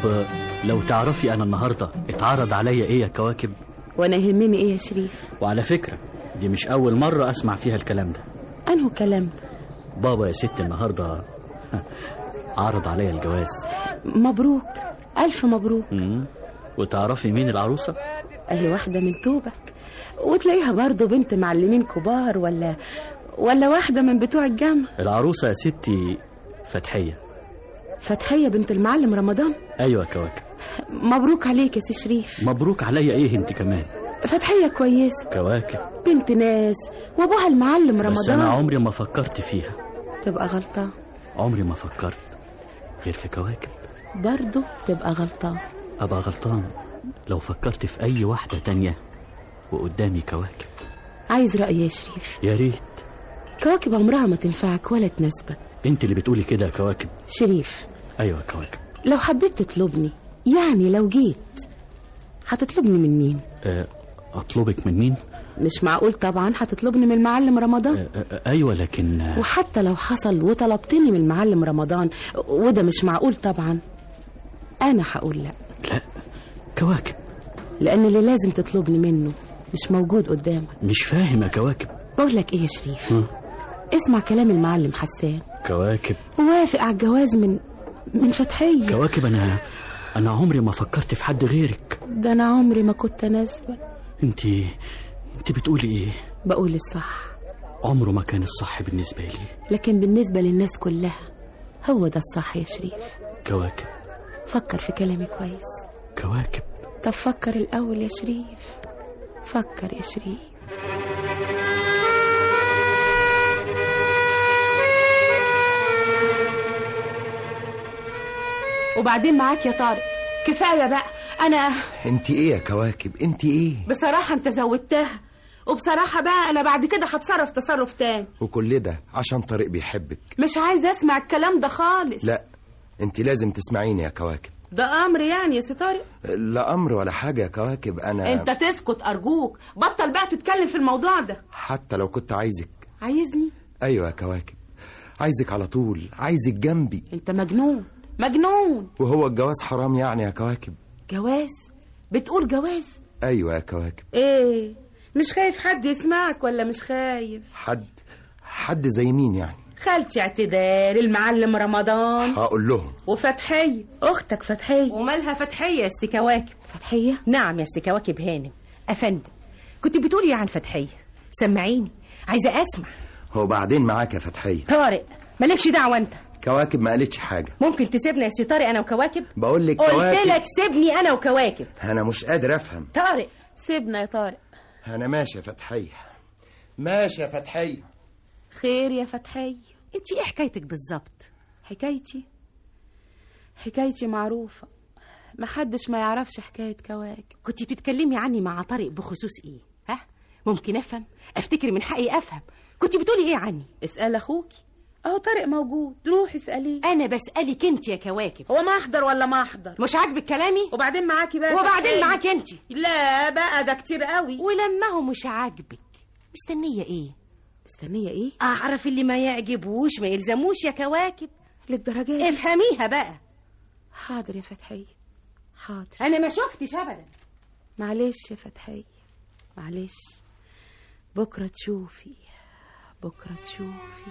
[SPEAKER 9] آه، لو تعرفي انا النهارده اتعرض عليا ايه يا كواكب
[SPEAKER 10] وانا يهمني ايه يا شريف
[SPEAKER 9] وعلى فكره دي مش اول مره اسمع فيها الكلام ده
[SPEAKER 10] انه كلام ده
[SPEAKER 9] بابا يا ست النهارده عرض عليا الجواز
[SPEAKER 10] مبروك الف مبروك
[SPEAKER 9] مم. وتعرفي مين العروسه
[SPEAKER 10] اهي واحده من توبك وتلاقيها برضه بنت معلمين كبار ولا ولا واحده من بتوع الجامعه
[SPEAKER 9] العروسه يا ستي فتحيه
[SPEAKER 10] فتحيه بنت المعلم رمضان
[SPEAKER 9] ايوه يا كواكب
[SPEAKER 10] مبروك عليك يا سي شريف
[SPEAKER 9] مبروك عليا ايه انت كمان
[SPEAKER 10] فتحيه كويسه
[SPEAKER 9] كواكب
[SPEAKER 10] بنت ناس وابوها المعلم رمضان
[SPEAKER 9] بس انا عمري ما فكرت فيها
[SPEAKER 10] تبقى غلطان
[SPEAKER 9] عمري ما فكرت غير في كواكب
[SPEAKER 10] برضه تبقى غلطان
[SPEAKER 9] ابقى غلطان لو فكرت في اي واحده تانية وقدامي كواكب
[SPEAKER 10] عايز رأي يا شريف
[SPEAKER 9] يا ريت
[SPEAKER 10] كواكب عمرها ما تنفعك ولا تناسبك
[SPEAKER 9] انت اللي بتقولي كده يا كواكب
[SPEAKER 10] شريف
[SPEAKER 9] ايوه يا كواكب
[SPEAKER 10] لو حبيت تطلبني يعني لو جيت هتطلبني من مين
[SPEAKER 9] أه، اطلبك من مين
[SPEAKER 10] مش معقول طبعا هتطلبني من المعلم رمضان
[SPEAKER 9] أه، أه، ايوه لكن أه،
[SPEAKER 10] وحتى لو حصل وطلبتني من المعلم رمضان وده مش معقول طبعا انا هقول لا
[SPEAKER 9] لا كواكب
[SPEAKER 10] لان اللي لازم تطلبني منه مش موجود قدامك
[SPEAKER 9] مش فاهم يا كواكب
[SPEAKER 10] بقول لك ايه يا شريف
[SPEAKER 9] ها،
[SPEAKER 10] اسمع كلام المعلم حسان
[SPEAKER 9] كواكب
[SPEAKER 10] وافق على الجواز من من فتحيه
[SPEAKER 9] كواكب انا انا عمري ما فكرت في حد غيرك
[SPEAKER 10] ده انا عمري ما كنت اناسبك
[SPEAKER 9] انت انت بتقولي ايه
[SPEAKER 10] بقول الصح
[SPEAKER 9] عمره ما كان الصح بالنسبه لي
[SPEAKER 10] لكن بالنسبه للناس كلها هو ده الصح يا شريف
[SPEAKER 9] كواكب
[SPEAKER 10] فكر في كلامي كويس
[SPEAKER 9] كواكب
[SPEAKER 10] طب فكر الاول يا شريف فكر يا شريف وبعدين معاك يا طارق كفايه بقى انا
[SPEAKER 8] انت ايه يا كواكب انت ايه
[SPEAKER 10] بصراحه انت زودتها وبصراحه بقى انا بعد كده هتصرف تصرف تاني
[SPEAKER 8] وكل ده عشان طارق بيحبك
[SPEAKER 10] مش عايزه اسمع الكلام ده خالص
[SPEAKER 8] لا انت لازم تسمعيني يا كواكب
[SPEAKER 10] ده امر يعني يا سي طارق
[SPEAKER 8] لا امر ولا حاجه يا كواكب انا
[SPEAKER 10] انت تسكت ارجوك بطل بقى تتكلم في الموضوع ده
[SPEAKER 8] حتى لو كنت عايزك
[SPEAKER 10] عايزني
[SPEAKER 8] ايوه يا كواكب عايزك على طول عايزك جنبي
[SPEAKER 10] انت مجنون مجنون
[SPEAKER 8] وهو الجواز حرام يعني يا كواكب
[SPEAKER 10] جواز بتقول جواز
[SPEAKER 8] ايوه يا كواكب
[SPEAKER 10] ايه مش خايف حد يسمعك ولا مش خايف
[SPEAKER 8] حد حد زي مين يعني
[SPEAKER 10] خالتي اعتدال المعلم رمضان
[SPEAKER 8] هقول لهم
[SPEAKER 10] وفتحية اختك فتحية
[SPEAKER 6] ومالها فتحية يا ست كواكب
[SPEAKER 10] فتحية
[SPEAKER 6] نعم يا ست كواكب هانم أفندم كنت بتقولي عن فتحية سمعيني عايزة أسمع
[SPEAKER 8] هو بعدين معاك يا فتحيه
[SPEAKER 6] طارق مالكش دعوة أنت
[SPEAKER 8] كواكب ما قالتش حاجه
[SPEAKER 6] ممكن تسيبنا يا ست طارق أنا وكواكب
[SPEAKER 8] بقول لك
[SPEAKER 6] قلت
[SPEAKER 8] كواكب
[SPEAKER 6] لك سيبني أنا وكواكب
[SPEAKER 8] انا مش قادر افهم
[SPEAKER 6] طارق
[SPEAKER 10] سيبنا يا طارق
[SPEAKER 8] انا ماشي يا فتحيه ماشي يا فتحيه
[SPEAKER 10] خير يا فتحية
[SPEAKER 6] أنت إيه حكايتك بالظبط
[SPEAKER 10] حكايتي حكايتي معروفة محدش ما يعرفش حكاية كواكب
[SPEAKER 6] كنت بتتكلمي عني مع طارق بخصوص إيه ها ممكن أفهم أفتكر من حقي أفهم كنت بتقولي إيه عني
[SPEAKER 10] اسأل أخوكي أهو طارق موجود روحي اسأليه
[SPEAKER 6] أنا بسألك أنت يا كواكب
[SPEAKER 10] هو ما أحضر ولا ما أحضر
[SPEAKER 6] مش عاجبك كلامي
[SPEAKER 10] وبعدين معاكي بقى
[SPEAKER 6] وبعدين
[SPEAKER 10] فتحية.
[SPEAKER 6] معاكي أنت
[SPEAKER 10] لا بقى ده كتير قوي
[SPEAKER 6] ولما هو مش عاجبك مستنية إيه
[SPEAKER 10] مستنية إيه
[SPEAKER 6] أعرف اللي ما يعجبوش ما يلزموش يا كواكب
[SPEAKER 10] للدرجة دي
[SPEAKER 6] افهميها بقى
[SPEAKER 10] حاضر يا فتحية حاضر
[SPEAKER 6] أنا ما شفتش أبدا
[SPEAKER 10] معلش يا فتحية معلش بكرة تشوفي بكرة تشوفي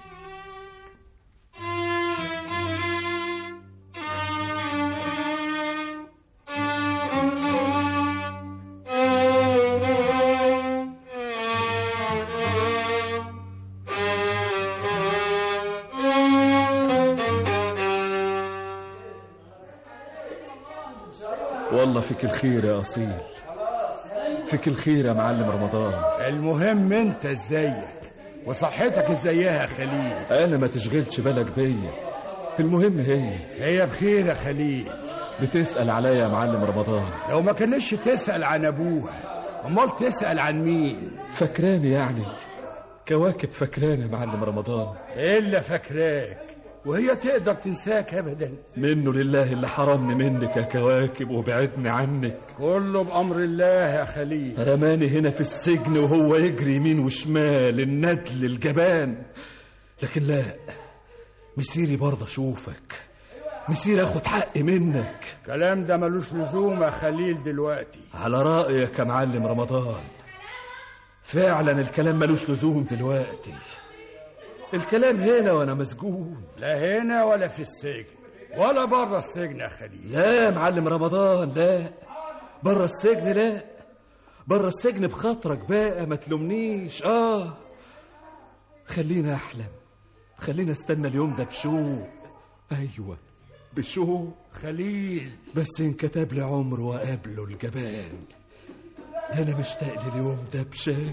[SPEAKER 12] والله فيك الخير يا أصيل فيك الخير يا معلم رمضان
[SPEAKER 4] المهم انت ازيك وصحتك ازيها يا خليل
[SPEAKER 12] أنا ما تشغلش بالك بيا المهم هي
[SPEAKER 4] هي بخير يا خليل
[SPEAKER 12] بتسأل عليا يا معلم رمضان
[SPEAKER 4] لو ما كانش تسأل عن ابوها امال تسأل عن مين
[SPEAKER 12] فاكراني يعني كواكب فاكراني يا معلم رمضان
[SPEAKER 4] الا فاكراك وهي تقدر تنساك ابدا
[SPEAKER 12] منه لله اللي حرمني منك يا كواكب وبعدني عنك
[SPEAKER 4] كله بامر الله يا خليل
[SPEAKER 12] رماني هنا في السجن وهو يجري يمين وشمال الندل الجبان لكن لا مسيري برضه اشوفك مسير اخد حقي منك
[SPEAKER 4] الكلام ده ملوش لزوم يا خليل دلوقتي
[SPEAKER 12] على رأيك يا معلم رمضان فعلا الكلام ملوش لزوم دلوقتي الكلام هنا وانا مسجون
[SPEAKER 4] لا هنا ولا في السجن ولا بره السجن يا خليل
[SPEAKER 12] لا يا معلم رمضان لا بره السجن لا بره السجن بخاطرك بقى ما تلومنيش اه خلينا احلم خلينا استنى اليوم ده بشوق ايوه بشوق
[SPEAKER 4] خليل
[SPEAKER 12] بس انكتب لي عمر وقابله الجبان انا مشتاق لليوم ده بشكل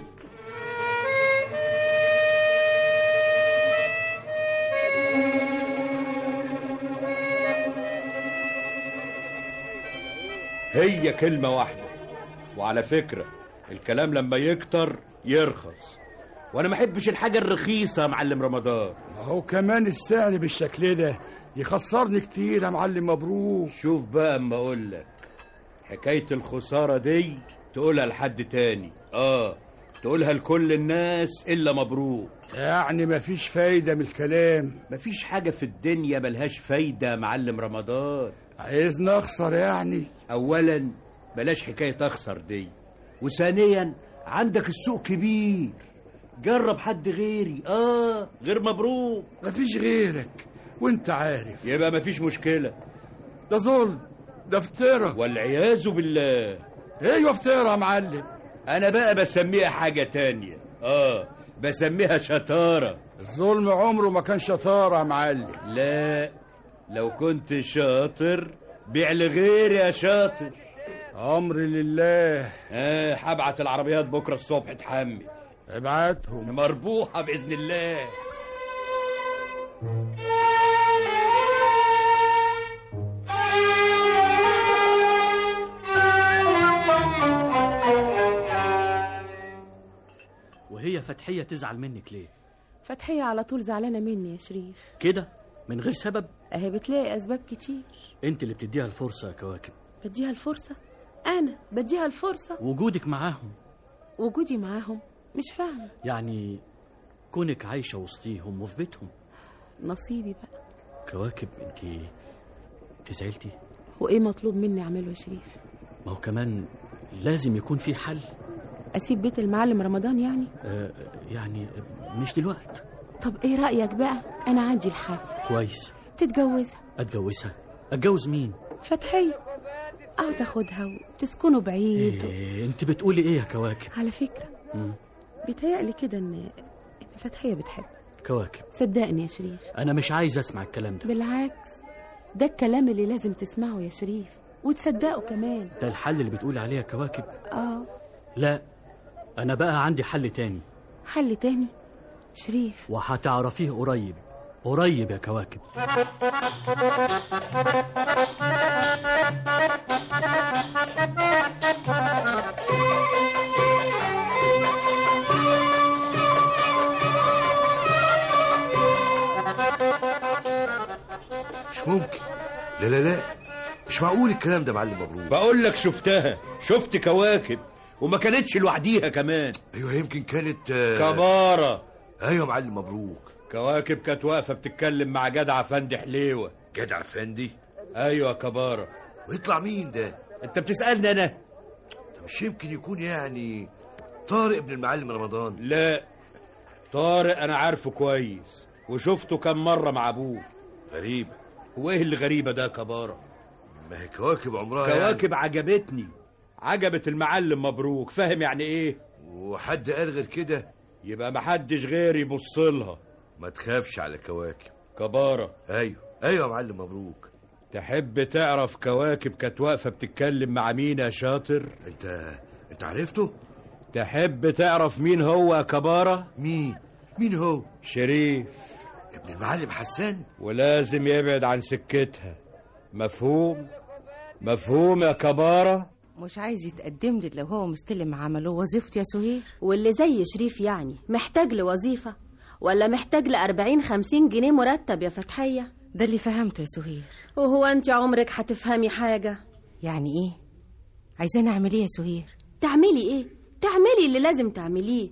[SPEAKER 11] هي كلمة واحدة وعلى فكرة الكلام لما يكتر يرخص وانا ما احبش الحاجة الرخيصة يا معلم رمضان
[SPEAKER 4] ما هو كمان السعر بالشكل ده يخسرني كتير يا معلم مبروك
[SPEAKER 11] شوف بقى اما اقول لك حكاية الخسارة دي تقولها لحد تاني اه تقولها لكل الناس الا مبروك
[SPEAKER 4] يعني مفيش فايدة من الكلام
[SPEAKER 11] مفيش حاجة في الدنيا ملهاش فايدة يا معلم رمضان
[SPEAKER 4] عايزني اخسر يعني
[SPEAKER 11] اولا بلاش حكاية اخسر دي وثانيا عندك السوق كبير جرب حد غيري اه غير مبروك
[SPEAKER 4] مفيش غيرك وانت عارف
[SPEAKER 11] يبقى مفيش مشكلة
[SPEAKER 4] ده ظلم ده افتراء
[SPEAKER 11] والعياذ بالله
[SPEAKER 4] ايوه افتراء يا معلم
[SPEAKER 11] انا بقى بسميها حاجة تانية اه بسميها شطارة
[SPEAKER 4] الظلم عمره ما كان شطارة يا معلم
[SPEAKER 11] لا لو كنت شاطر بيع لغيري يا شاطر
[SPEAKER 4] امر لله
[SPEAKER 11] اه هبعت العربيات بكره الصبح تحمل
[SPEAKER 4] ابعتهم
[SPEAKER 11] مربوحه باذن الله
[SPEAKER 9] وهي فتحية تزعل منك ليه
[SPEAKER 10] فتحية على طول زعلانة مني يا شريف
[SPEAKER 9] كده من غير سبب
[SPEAKER 10] اهي بتلاقي اسباب كتير
[SPEAKER 9] انت اللي بتديها الفرصة يا كواكب
[SPEAKER 10] بديها الفرصة انا بديها الفرصة
[SPEAKER 9] وجودك معاهم
[SPEAKER 10] وجودي معاهم مش فاهمة
[SPEAKER 9] يعني كونك عايشة وسطيهم وفي بيتهم
[SPEAKER 10] نصيبي بقى
[SPEAKER 9] كواكب انت انت زعلتي
[SPEAKER 10] وايه مطلوب مني اعمله يا شريف
[SPEAKER 9] ما هو كمان لازم يكون في حل
[SPEAKER 10] اسيب بيت المعلم رمضان يعني
[SPEAKER 9] آه يعني مش دلوقتي
[SPEAKER 10] طب ايه رأيك بقى انا عندي الحل
[SPEAKER 9] كويس
[SPEAKER 10] تتجوزها
[SPEAKER 9] اتجوزها اتجوز مين
[SPEAKER 10] فتحية اقعد اخدها وتسكنوا بعيد و...
[SPEAKER 9] إيه انت بتقولي ايه يا كواكب
[SPEAKER 10] على فكرة
[SPEAKER 9] مم.
[SPEAKER 10] بيتهيألي كده ان ان فتحية بتحبك
[SPEAKER 9] كواكب
[SPEAKER 10] صدقني يا شريف
[SPEAKER 9] انا مش عايز اسمع الكلام ده
[SPEAKER 10] بالعكس ده الكلام اللي لازم تسمعه يا شريف وتصدقه كمان
[SPEAKER 9] ده الحل اللي بتقولي عليه يا كواكب
[SPEAKER 10] اه
[SPEAKER 9] لا انا بقى عندي حل تاني
[SPEAKER 10] حل تاني شريف
[SPEAKER 9] وهتعرفيه قريب قريب يا كواكب
[SPEAKER 3] مش ممكن لا لا لا مش معقول الكلام ده معلم مبروك
[SPEAKER 11] بقول لك شفتها شفت كواكب وما كانتش لوحديها كمان
[SPEAKER 3] ايوه يمكن كانت آه،
[SPEAKER 11] كبارة
[SPEAKER 3] ايوه معلم مبروك
[SPEAKER 11] كواكب كانت واقفة بتتكلم مع جدع فندي حليوة
[SPEAKER 3] جدع فندي
[SPEAKER 11] ايوه يا كبارة
[SPEAKER 3] ويطلع مين ده
[SPEAKER 11] انت بتسألني انا
[SPEAKER 3] ده مش يمكن يكون يعني طارق ابن المعلم رمضان
[SPEAKER 11] لا طارق انا عارفه كويس وشفته كم مرة مع ابوه
[SPEAKER 3] غريبة
[SPEAKER 11] وايه اللي غريبة ده يا كبارة
[SPEAKER 3] ما هي كواكب عمرها
[SPEAKER 11] كواكب عجبتني عجبت المعلم مبروك فاهم يعني ايه
[SPEAKER 3] يعني وحد قال غير كده
[SPEAKER 11] يبقى محدش غير يبص لها
[SPEAKER 3] ما تخافش على كواكب
[SPEAKER 11] كبارة
[SPEAKER 3] ايوه ايوه يا معلم مبروك
[SPEAKER 11] تحب تعرف كواكب كانت واقفة بتتكلم مع مين يا شاطر
[SPEAKER 3] انت انت عرفته
[SPEAKER 11] تحب تعرف مين هو يا كبارة
[SPEAKER 3] مين مين هو
[SPEAKER 11] شريف
[SPEAKER 3] ابن المعلم حسان
[SPEAKER 11] ولازم يبعد عن سكتها مفهوم مفهوم يا كبارة
[SPEAKER 6] مش عايز يتقدم لي لو هو مستلم عمله وظيفتي يا سهير
[SPEAKER 13] واللي زي شريف يعني محتاج لوظيفة ولا محتاج لأربعين خمسين جنيه مرتب يا فتحية
[SPEAKER 6] ده اللي فهمته يا سهير
[SPEAKER 13] وهو انت عمرك هتفهمي حاجة
[SPEAKER 6] يعني ايه عايزاني اعمل ايه يا سهير
[SPEAKER 13] تعملي ايه تعملي اللي لازم تعمليه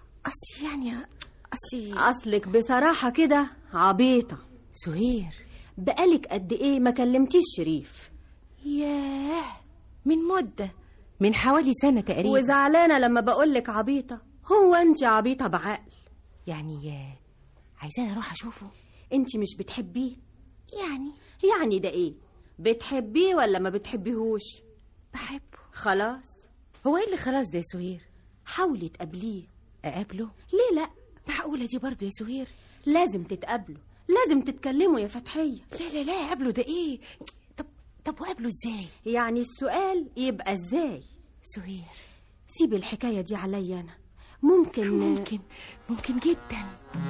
[SPEAKER 6] اصل يعني اصلي
[SPEAKER 13] اصلك بصراحة كده عبيطة
[SPEAKER 6] سهير
[SPEAKER 13] بقالك قد ايه ما كلمتيش شريف
[SPEAKER 6] ياه من مدة من حوالي سنة تقريبا
[SPEAKER 13] وزعلانة لما بقولك عبيطة هو انت عبيطة بعقل
[SPEAKER 6] يعني ياه عايزاني اروح اشوفه
[SPEAKER 13] انت مش بتحبيه
[SPEAKER 6] يعني
[SPEAKER 13] يعني ده ايه بتحبيه ولا ما بتحبيهوش
[SPEAKER 6] بحبه
[SPEAKER 13] خلاص
[SPEAKER 6] هو ايه اللي خلاص ده يا سهير
[SPEAKER 13] حاولي تقابليه
[SPEAKER 6] اقابله
[SPEAKER 13] ليه لا
[SPEAKER 6] معقولة دي برضه يا سهير
[SPEAKER 13] لازم تتقابلوا لازم تتكلموا يا فتحية
[SPEAKER 6] لا لا لا قابله ده ايه طب طب وقابله ازاي
[SPEAKER 13] يعني السؤال يبقى ازاي
[SPEAKER 6] سهير
[SPEAKER 13] سيبي الحكاية دي عليا أنا ممكن
[SPEAKER 6] ممكن ممكن جدا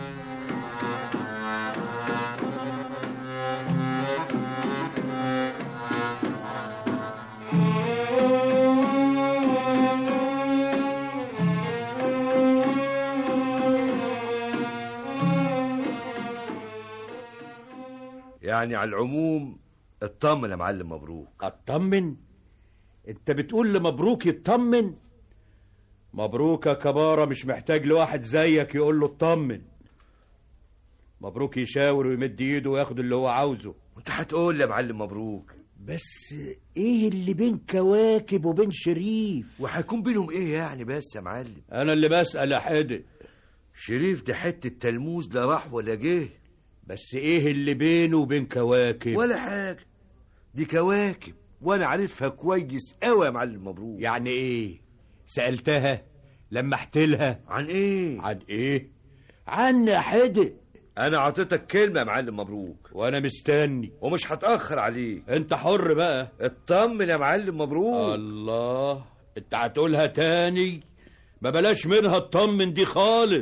[SPEAKER 3] يعني على العموم اطمن يا معلم مبروك
[SPEAKER 11] اطمن انت بتقول لمبروك يطمن مبروك يا كبارة مش محتاج لواحد زيك يقول له اطمن مبروك يشاور ويمد ايده وياخد اللي هو عاوزه
[SPEAKER 3] انت هتقول لي يا معلم مبروك
[SPEAKER 11] بس ايه اللي بين كواكب وبين شريف
[SPEAKER 3] وهيكون بينهم ايه يعني بس يا معلم
[SPEAKER 11] انا اللي بسأل يا حدق
[SPEAKER 3] شريف ده حتة تلموذ لا راح ولا جه
[SPEAKER 11] بس ايه اللي بينه وبين كواكب
[SPEAKER 3] ولا حاجة دي كواكب وانا عارفها كويس قوي يا معلم مبروك
[SPEAKER 11] يعني ايه سألتها لمحت لها
[SPEAKER 3] عن ايه
[SPEAKER 11] عن ايه عن يا حدق
[SPEAKER 3] انا عطيتك كلمة يا معلم مبروك
[SPEAKER 11] وانا مستني
[SPEAKER 3] ومش هتأخر عليك
[SPEAKER 11] انت حر بقى
[SPEAKER 3] اطمن يا معلم مبروك
[SPEAKER 11] الله انت هتقولها تاني ما بلاش منها اطمن دي خالص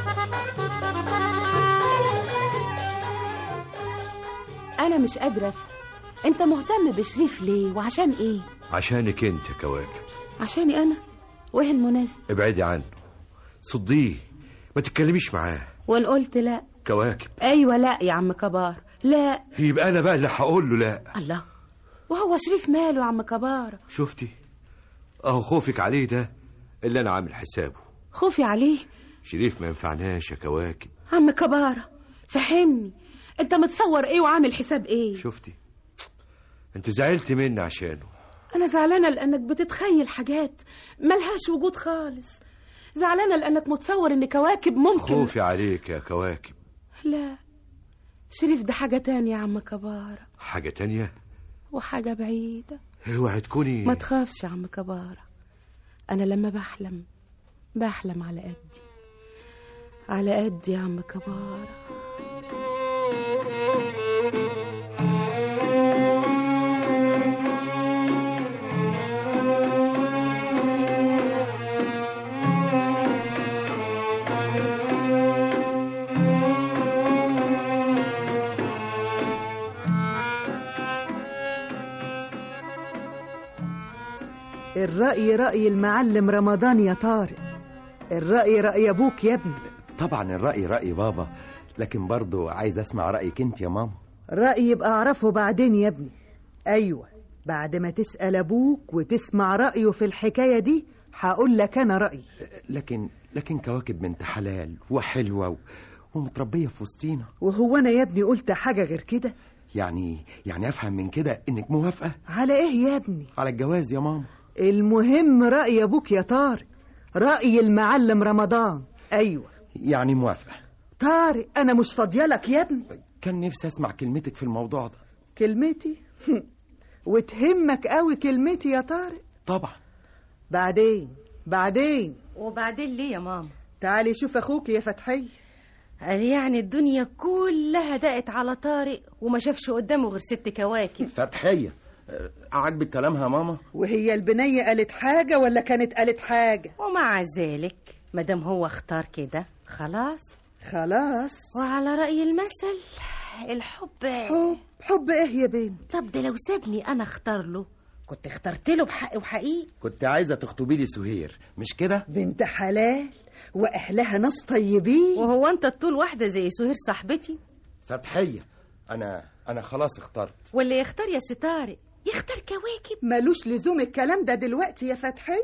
[SPEAKER 10] انا مش قادره افهم انت مهتم بشريف ليه وعشان ايه
[SPEAKER 3] عشانك انت يا كواكب
[SPEAKER 10] عشاني انا وايه المناسب
[SPEAKER 3] ابعدي عنه صديه ما تتكلميش معاه
[SPEAKER 10] وان قلت لا
[SPEAKER 3] كواكب
[SPEAKER 10] ايوه لا يا عم كبار لا
[SPEAKER 3] يبقى انا بقى اللي هقول له لا
[SPEAKER 10] الله وهو شريف ماله يا عم كبار
[SPEAKER 3] شفتي اهو خوفك عليه ده اللي انا عامل حسابه
[SPEAKER 10] خوفي عليه
[SPEAKER 3] شريف ما ينفعناش يا كواكب
[SPEAKER 10] عم كبارة فهمني انت متصور ايه وعامل حساب ايه
[SPEAKER 3] شفتي انت زعلت مني عشانه
[SPEAKER 10] انا زعلانه لانك بتتخيل حاجات ملهاش وجود خالص زعلانه لانك متصور ان كواكب ممكن
[SPEAKER 3] خوفي عليك يا كواكب
[SPEAKER 10] لا شريف ده حاجه تانية يا عم كبارة
[SPEAKER 3] حاجة تانية
[SPEAKER 10] وحاجه بعيده
[SPEAKER 3] اوعي تكوني
[SPEAKER 10] ما تخافش يا عم كبارة انا لما بحلم بحلم على قدي على قدي يا عم كبارة
[SPEAKER 7] الرأي رأي المعلم رمضان يا طارق الرأي رأي أبوك يا ابني
[SPEAKER 8] طبعا الرأي رأي بابا لكن برضو عايز اسمع رأيك انت يا ماما
[SPEAKER 7] رأي يبقى أعرفه بعدين يا ابني أيوة بعد ما تسأل أبوك وتسمع رأيه في الحكاية دي هقول لك أنا رأيي
[SPEAKER 8] لكن لكن كواكب بنت حلال وحلوة و... ومتربية في وسطينا
[SPEAKER 7] وهو أنا يا ابني قلت حاجة غير كده
[SPEAKER 8] يعني يعني افهم من كده انك موافقة
[SPEAKER 7] على إيه يا ابني
[SPEAKER 8] على الجواز يا ماما
[SPEAKER 7] المهم رأي أبوك يا طارق رأي المعلم رمضان أيوة
[SPEAKER 8] يعني موافقة
[SPEAKER 7] طارق أنا مش فاضيالك يا ابني
[SPEAKER 8] كان نفسي اسمع كلمتك في الموضوع ده
[SPEAKER 7] كلمتي وتهمك قوي كلمتي يا طارق
[SPEAKER 8] طبعا
[SPEAKER 7] بعدين بعدين
[SPEAKER 6] وبعدين ليه يا ماما
[SPEAKER 7] تعالي شوف أخوك يا فتحية
[SPEAKER 6] قال يعني الدنيا كلها دقت على طارق وما شافش قدامه غير ست كواكب
[SPEAKER 8] فتحية أه، عاجبك كلامها يا ماما
[SPEAKER 7] وهي البنية قالت حاجة ولا كانت قالت حاجة
[SPEAKER 6] ومع ذلك مادام هو اختار كده خلاص
[SPEAKER 7] خلاص
[SPEAKER 6] وعلى رأي المثل الحب
[SPEAKER 7] حب حب ايه يا بنت
[SPEAKER 6] طب ده لو سابني انا اختار له كنت اخترت له بحق وحقيقي
[SPEAKER 8] كنت عايزة تخطبي لي سهير مش كده
[SPEAKER 7] بنت حلال وأهلها ناس طيبين
[SPEAKER 6] وهو انت طول واحدة زي سهير صاحبتي
[SPEAKER 8] فتحية انا انا خلاص اخترت
[SPEAKER 6] واللي يختار يا ستارق يختار كواكب
[SPEAKER 7] ملوش لزوم الكلام ده دلوقتي يا فتحي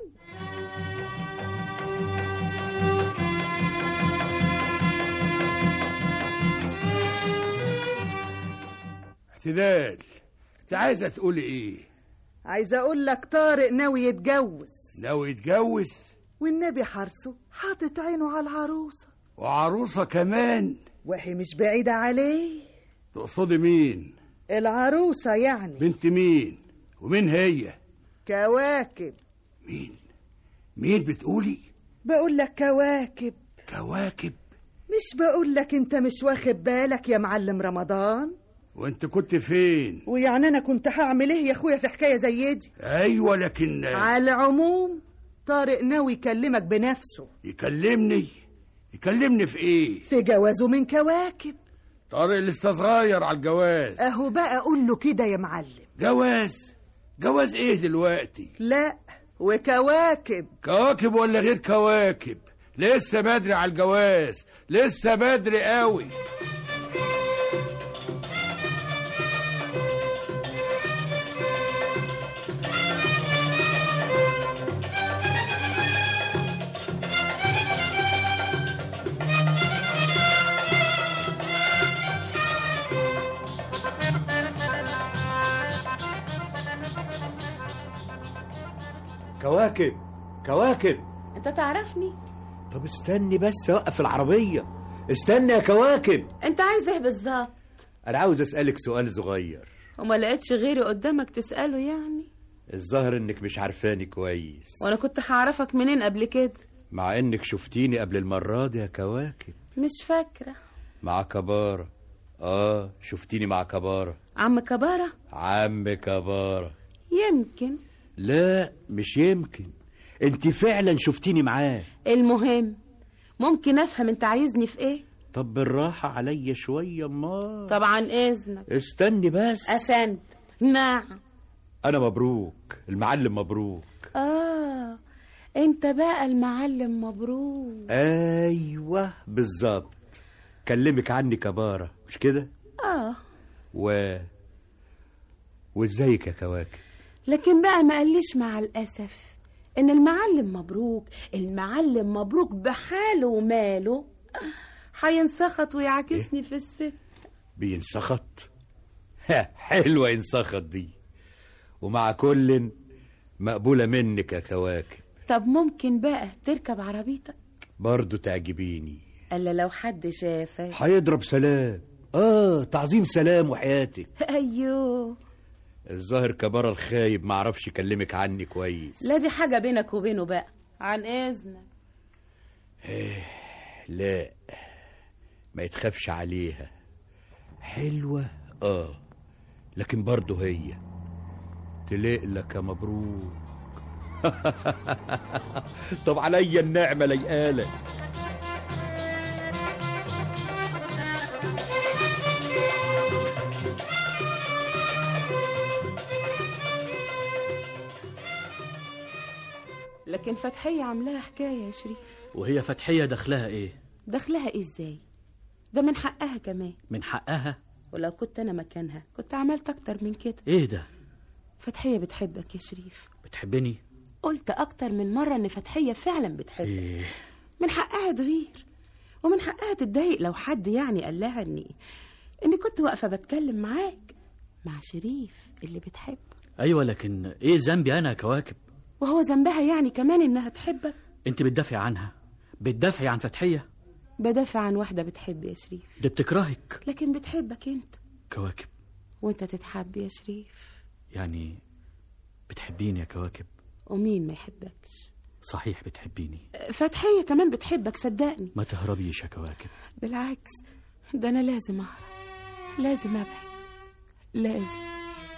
[SPEAKER 4] سدال انت عايزه تقولي ايه
[SPEAKER 7] عايزه اقول لك طارق ناوي يتجوز
[SPEAKER 4] ناوي يتجوز
[SPEAKER 7] والنبي حارسه حاطط عينه على العروسه
[SPEAKER 4] وعروسه كمان
[SPEAKER 7] وهي مش بعيده عليه
[SPEAKER 4] تقصدي مين
[SPEAKER 7] العروسه يعني
[SPEAKER 4] بنت مين ومين هي
[SPEAKER 7] كواكب
[SPEAKER 4] مين بتقولي
[SPEAKER 7] بقول لك كواكب
[SPEAKER 4] كواكب
[SPEAKER 7] مش بقول لك انت مش واخد بالك يا معلم رمضان
[SPEAKER 4] وانت كنت فين
[SPEAKER 7] ويعني انا كنت هعمل ايه يا اخويا في حكايه زي دي
[SPEAKER 4] ايوه لكن
[SPEAKER 7] على العموم طارق ناوي يكلمك بنفسه
[SPEAKER 4] يكلمني يكلمني في ايه
[SPEAKER 7] في جوازه من كواكب
[SPEAKER 4] طارق لسه صغير على الجواز
[SPEAKER 7] اهو بقى قول له كده يا معلم
[SPEAKER 4] جواز جواز ايه دلوقتي
[SPEAKER 7] لا وكواكب
[SPEAKER 4] كواكب ولا غير كواكب لسه بدري على الجواز لسه بدري قوي
[SPEAKER 11] كواكب كواكب
[SPEAKER 10] انت تعرفني
[SPEAKER 11] طب استني بس اوقف العربية استني يا كواكب
[SPEAKER 10] انت عايز ايه بالظبط
[SPEAKER 11] انا عاوز اسألك سؤال صغير
[SPEAKER 10] وما لقيتش غيري قدامك تسأله يعني
[SPEAKER 11] الظاهر انك مش عارفاني كويس
[SPEAKER 10] وانا كنت هعرفك منين قبل كده
[SPEAKER 11] مع انك شفتيني قبل المرة دي يا كواكب
[SPEAKER 10] مش فاكرة
[SPEAKER 11] مع كبارة اه شفتيني مع كبارة
[SPEAKER 10] عم كبارة
[SPEAKER 11] عم كبارة
[SPEAKER 10] يمكن
[SPEAKER 11] لا مش يمكن انت فعلا شفتيني معاه
[SPEAKER 10] المهم ممكن افهم انت عايزني في ايه
[SPEAKER 11] طب بالراحة عليا شوية ما
[SPEAKER 10] طبعا اذنك
[SPEAKER 11] استني بس
[SPEAKER 10] افند نعم
[SPEAKER 11] انا مبروك المعلم مبروك
[SPEAKER 10] اه انت بقى المعلم مبروك
[SPEAKER 11] ايوه بالظبط كلمك عني كبارة مش كده
[SPEAKER 10] اه
[SPEAKER 11] و وازيك يا كواكب
[SPEAKER 10] لكن بقى ما قاليش مع الاسف ان المعلم مبروك المعلم مبروك بحاله وماله هينسخط ويعاكسني في الست
[SPEAKER 11] بينسخط ها، حلوة ينسخط دي ومع كل مقبولة منك يا كواكب
[SPEAKER 10] طب ممكن بقى تركب عربيتك
[SPEAKER 11] برضو تعجبيني
[SPEAKER 10] الا لو حد شافك
[SPEAKER 11] هيضرب سلام اه تعظيم سلام وحياتك
[SPEAKER 10] ايوه
[SPEAKER 11] الظاهر كبارة الخايب معرفش يكلمك عني كويس
[SPEAKER 10] لا دي حاجة بينك وبينه بقى عن اذنك
[SPEAKER 11] لا ما يتخافش عليها حلوة اه لكن برضه هي تليق لك يا مبروك طب عليا النعمة ليقالك
[SPEAKER 10] لكن فتحية عاملاها حكاية يا شريف
[SPEAKER 9] وهي فتحية دخلها ايه
[SPEAKER 10] دخلها إيه ازاي ده من حقها كمان
[SPEAKER 9] من حقها
[SPEAKER 10] ولو كنت انا مكانها كنت عملت اكتر من كده
[SPEAKER 9] ايه ده
[SPEAKER 10] فتحية بتحبك يا شريف
[SPEAKER 9] بتحبني
[SPEAKER 10] قلت اكتر من مرة ان فتحية فعلا بتحبك
[SPEAKER 9] ايه
[SPEAKER 10] من حقها تغير ومن حقها تتضايق لو حد يعني قال لها اني اني كنت واقفة بتكلم معاك مع شريف اللي بتحب
[SPEAKER 9] ايوه لكن ايه ذنبي انا يا كواكب
[SPEAKER 10] وهو ذنبها يعني كمان انها تحبك
[SPEAKER 9] انت بتدافعي عنها بتدافعي عن فتحية
[SPEAKER 10] بدافع عن واحدة بتحب يا شريف
[SPEAKER 9] دي بتكرهك
[SPEAKER 10] لكن بتحبك انت
[SPEAKER 9] كواكب
[SPEAKER 10] وانت تتحب يا شريف
[SPEAKER 9] يعني بتحبيني يا كواكب
[SPEAKER 10] ومين ما يحبكش
[SPEAKER 9] صحيح بتحبيني
[SPEAKER 10] فتحية كمان بتحبك صدقني
[SPEAKER 9] ما تهربيش يا كواكب
[SPEAKER 10] بالعكس ده انا لازم اهرب لازم ابعد لازم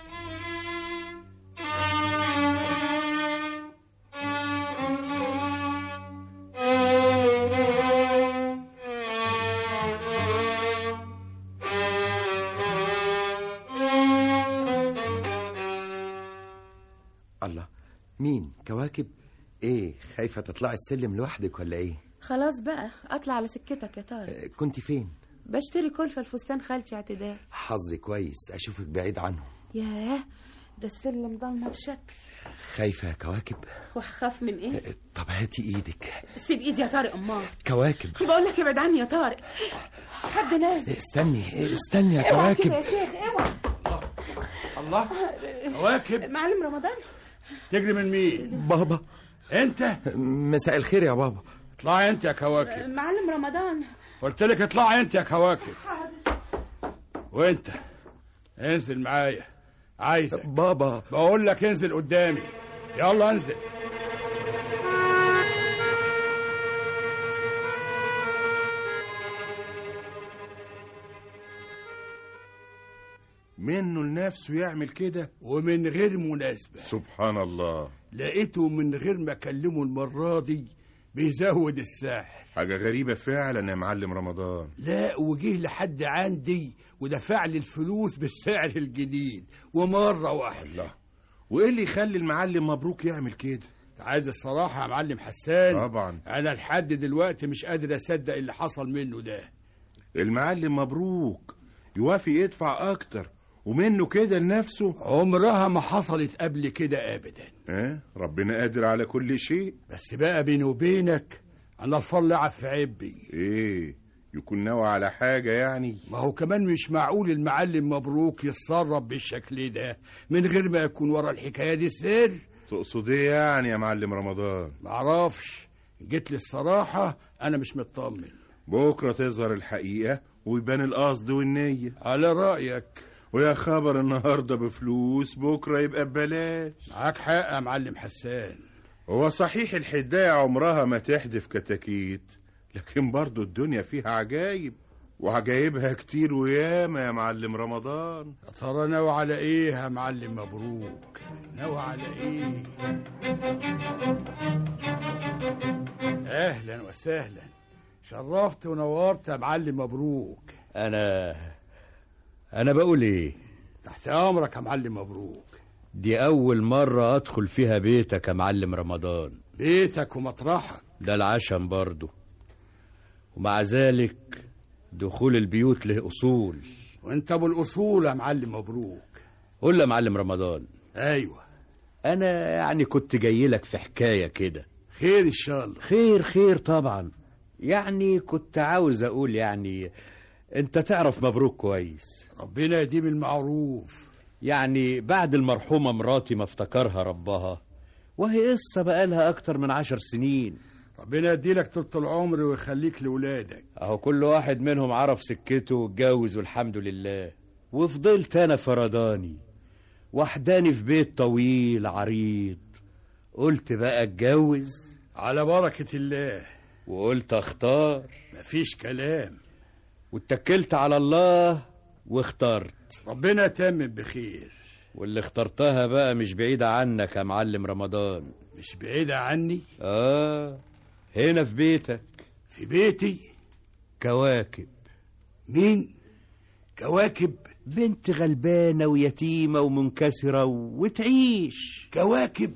[SPEAKER 8] الله مين كواكب ايه خايفة تطلعي السلم لوحدك ولا ايه
[SPEAKER 10] خلاص بقى اطلع على سكتك يا طارق
[SPEAKER 8] كنت فين
[SPEAKER 10] بشتري كلفة الفستان خالتي اعتدال
[SPEAKER 8] حظي كويس اشوفك بعيد عنه
[SPEAKER 10] ياه ده السلم ضلمة بشكل
[SPEAKER 8] خايفة يا كواكب
[SPEAKER 10] وهخاف من ايه
[SPEAKER 8] طب هاتي ايدك
[SPEAKER 10] سيب ايدي يا طارق امال
[SPEAKER 8] كواكب
[SPEAKER 10] بقول لك ابعد عني يا طارق حد نازل
[SPEAKER 8] استني استني يا
[SPEAKER 10] اوعى
[SPEAKER 8] كواكب
[SPEAKER 10] كده يا شيخ اوعى
[SPEAKER 4] الله كواكب
[SPEAKER 6] معلم رمضان
[SPEAKER 4] تجري من مين
[SPEAKER 8] بابا
[SPEAKER 4] انت
[SPEAKER 8] مساء الخير يا بابا
[SPEAKER 4] اطلعي انت يا كواكب
[SPEAKER 6] معلم رمضان
[SPEAKER 4] قلت لك اطلعي انت يا كواكب وانت انزل معايا عايزك
[SPEAKER 8] بابا
[SPEAKER 4] بقول لك انزل قدامي يلا انزل
[SPEAKER 5] منه لنفسه يعمل كده
[SPEAKER 4] ومن غير مناسبة
[SPEAKER 5] سبحان الله
[SPEAKER 4] لقيته من غير ما اكلمه المرة دي بيزود الساحر
[SPEAKER 5] حاجة غريبة فعلا يا معلم رمضان
[SPEAKER 4] لا وجه لحد عندي ودفع لي الفلوس بالسعر الجديد ومرة واحدة
[SPEAKER 5] وايه اللي يخلي المعلم مبروك يعمل كده
[SPEAKER 4] عايز الصراحة يا معلم حسان
[SPEAKER 5] طبعا
[SPEAKER 4] أنا لحد دلوقتي مش قادر أصدق اللي حصل منه ده
[SPEAKER 5] المعلم مبروك يوافق يدفع اكتر ومنه كده لنفسه
[SPEAKER 4] عمرها ما حصلت قبل كده أبدا
[SPEAKER 5] اه ربنا قادر على كل شيء
[SPEAKER 4] بس بقى بيني وبينك أنا الفل لعب في عبي
[SPEAKER 5] ايه يكون ناوي على حاجة يعني
[SPEAKER 4] ما هو كمان مش معقول المعلم مبروك يتصرف بالشكل ده من غير ما يكون ورا الحكاية دي سر
[SPEAKER 5] تقصد ايه يعني يا معلم رمضان
[SPEAKER 4] معرفش جيت لي الصراحة أنا مش مطمن
[SPEAKER 5] بكرة تظهر الحقيقة ويبان القصد والنية
[SPEAKER 4] على رأيك
[SPEAKER 5] ويا خبر النهاردة بفلوس بكرة يبقى ببلاش
[SPEAKER 4] معاك حق يا معلم حسان
[SPEAKER 5] هو صحيح الحداية عمرها ما تحدف كتاكيت لكن برضو الدنيا فيها عجايب وعجايبها كتير وياما يا معلم رمضان
[SPEAKER 4] يا ترى ناوي على ايه يا معلم مبروك ناوي على ايه اهلا وسهلا شرفت ونورت يا معلم مبروك
[SPEAKER 11] انا انا بقول ايه
[SPEAKER 4] تحت امرك يا معلم مبروك
[SPEAKER 11] دي اول مرة ادخل فيها بيتك يا معلم رمضان
[SPEAKER 4] بيتك ومطرحك
[SPEAKER 11] ده العشم برضه ومع ذلك دخول البيوت له اصول
[SPEAKER 4] وانت ابو الاصول يا معلم مبروك
[SPEAKER 11] قول لي يا معلم رمضان
[SPEAKER 4] ايوه
[SPEAKER 11] انا يعني كنت جاي لك في حكايه كده
[SPEAKER 4] خير ان شاء الله
[SPEAKER 11] خير خير طبعا يعني كنت عاوز اقول يعني انت تعرف مبروك كويس
[SPEAKER 4] ربنا يديم المعروف
[SPEAKER 11] يعني بعد المرحومه مراتي ما افتكرها ربها وهي قصه بقالها اكتر من عشر سنين
[SPEAKER 4] ربنا يديلك طول العمر ويخليك لولادك
[SPEAKER 11] اهو كل واحد منهم عرف سكته واتجوز والحمد لله وفضلت انا فرداني وحداني في بيت طويل عريض قلت بقى اتجوز
[SPEAKER 4] على بركة الله
[SPEAKER 11] وقلت اختار
[SPEAKER 4] مفيش كلام
[SPEAKER 11] واتكلت على الله واخترت
[SPEAKER 4] ربنا يتمم بخير
[SPEAKER 11] واللي اخترتها بقى مش بعيدة عنك يا معلم رمضان
[SPEAKER 4] مش بعيدة عني
[SPEAKER 11] اه هنا في بيتك
[SPEAKER 4] في بيتي
[SPEAKER 11] كواكب
[SPEAKER 4] مين كواكب
[SPEAKER 11] بنت غلبانة ويتيمة ومنكسرة وتعيش
[SPEAKER 4] كواكب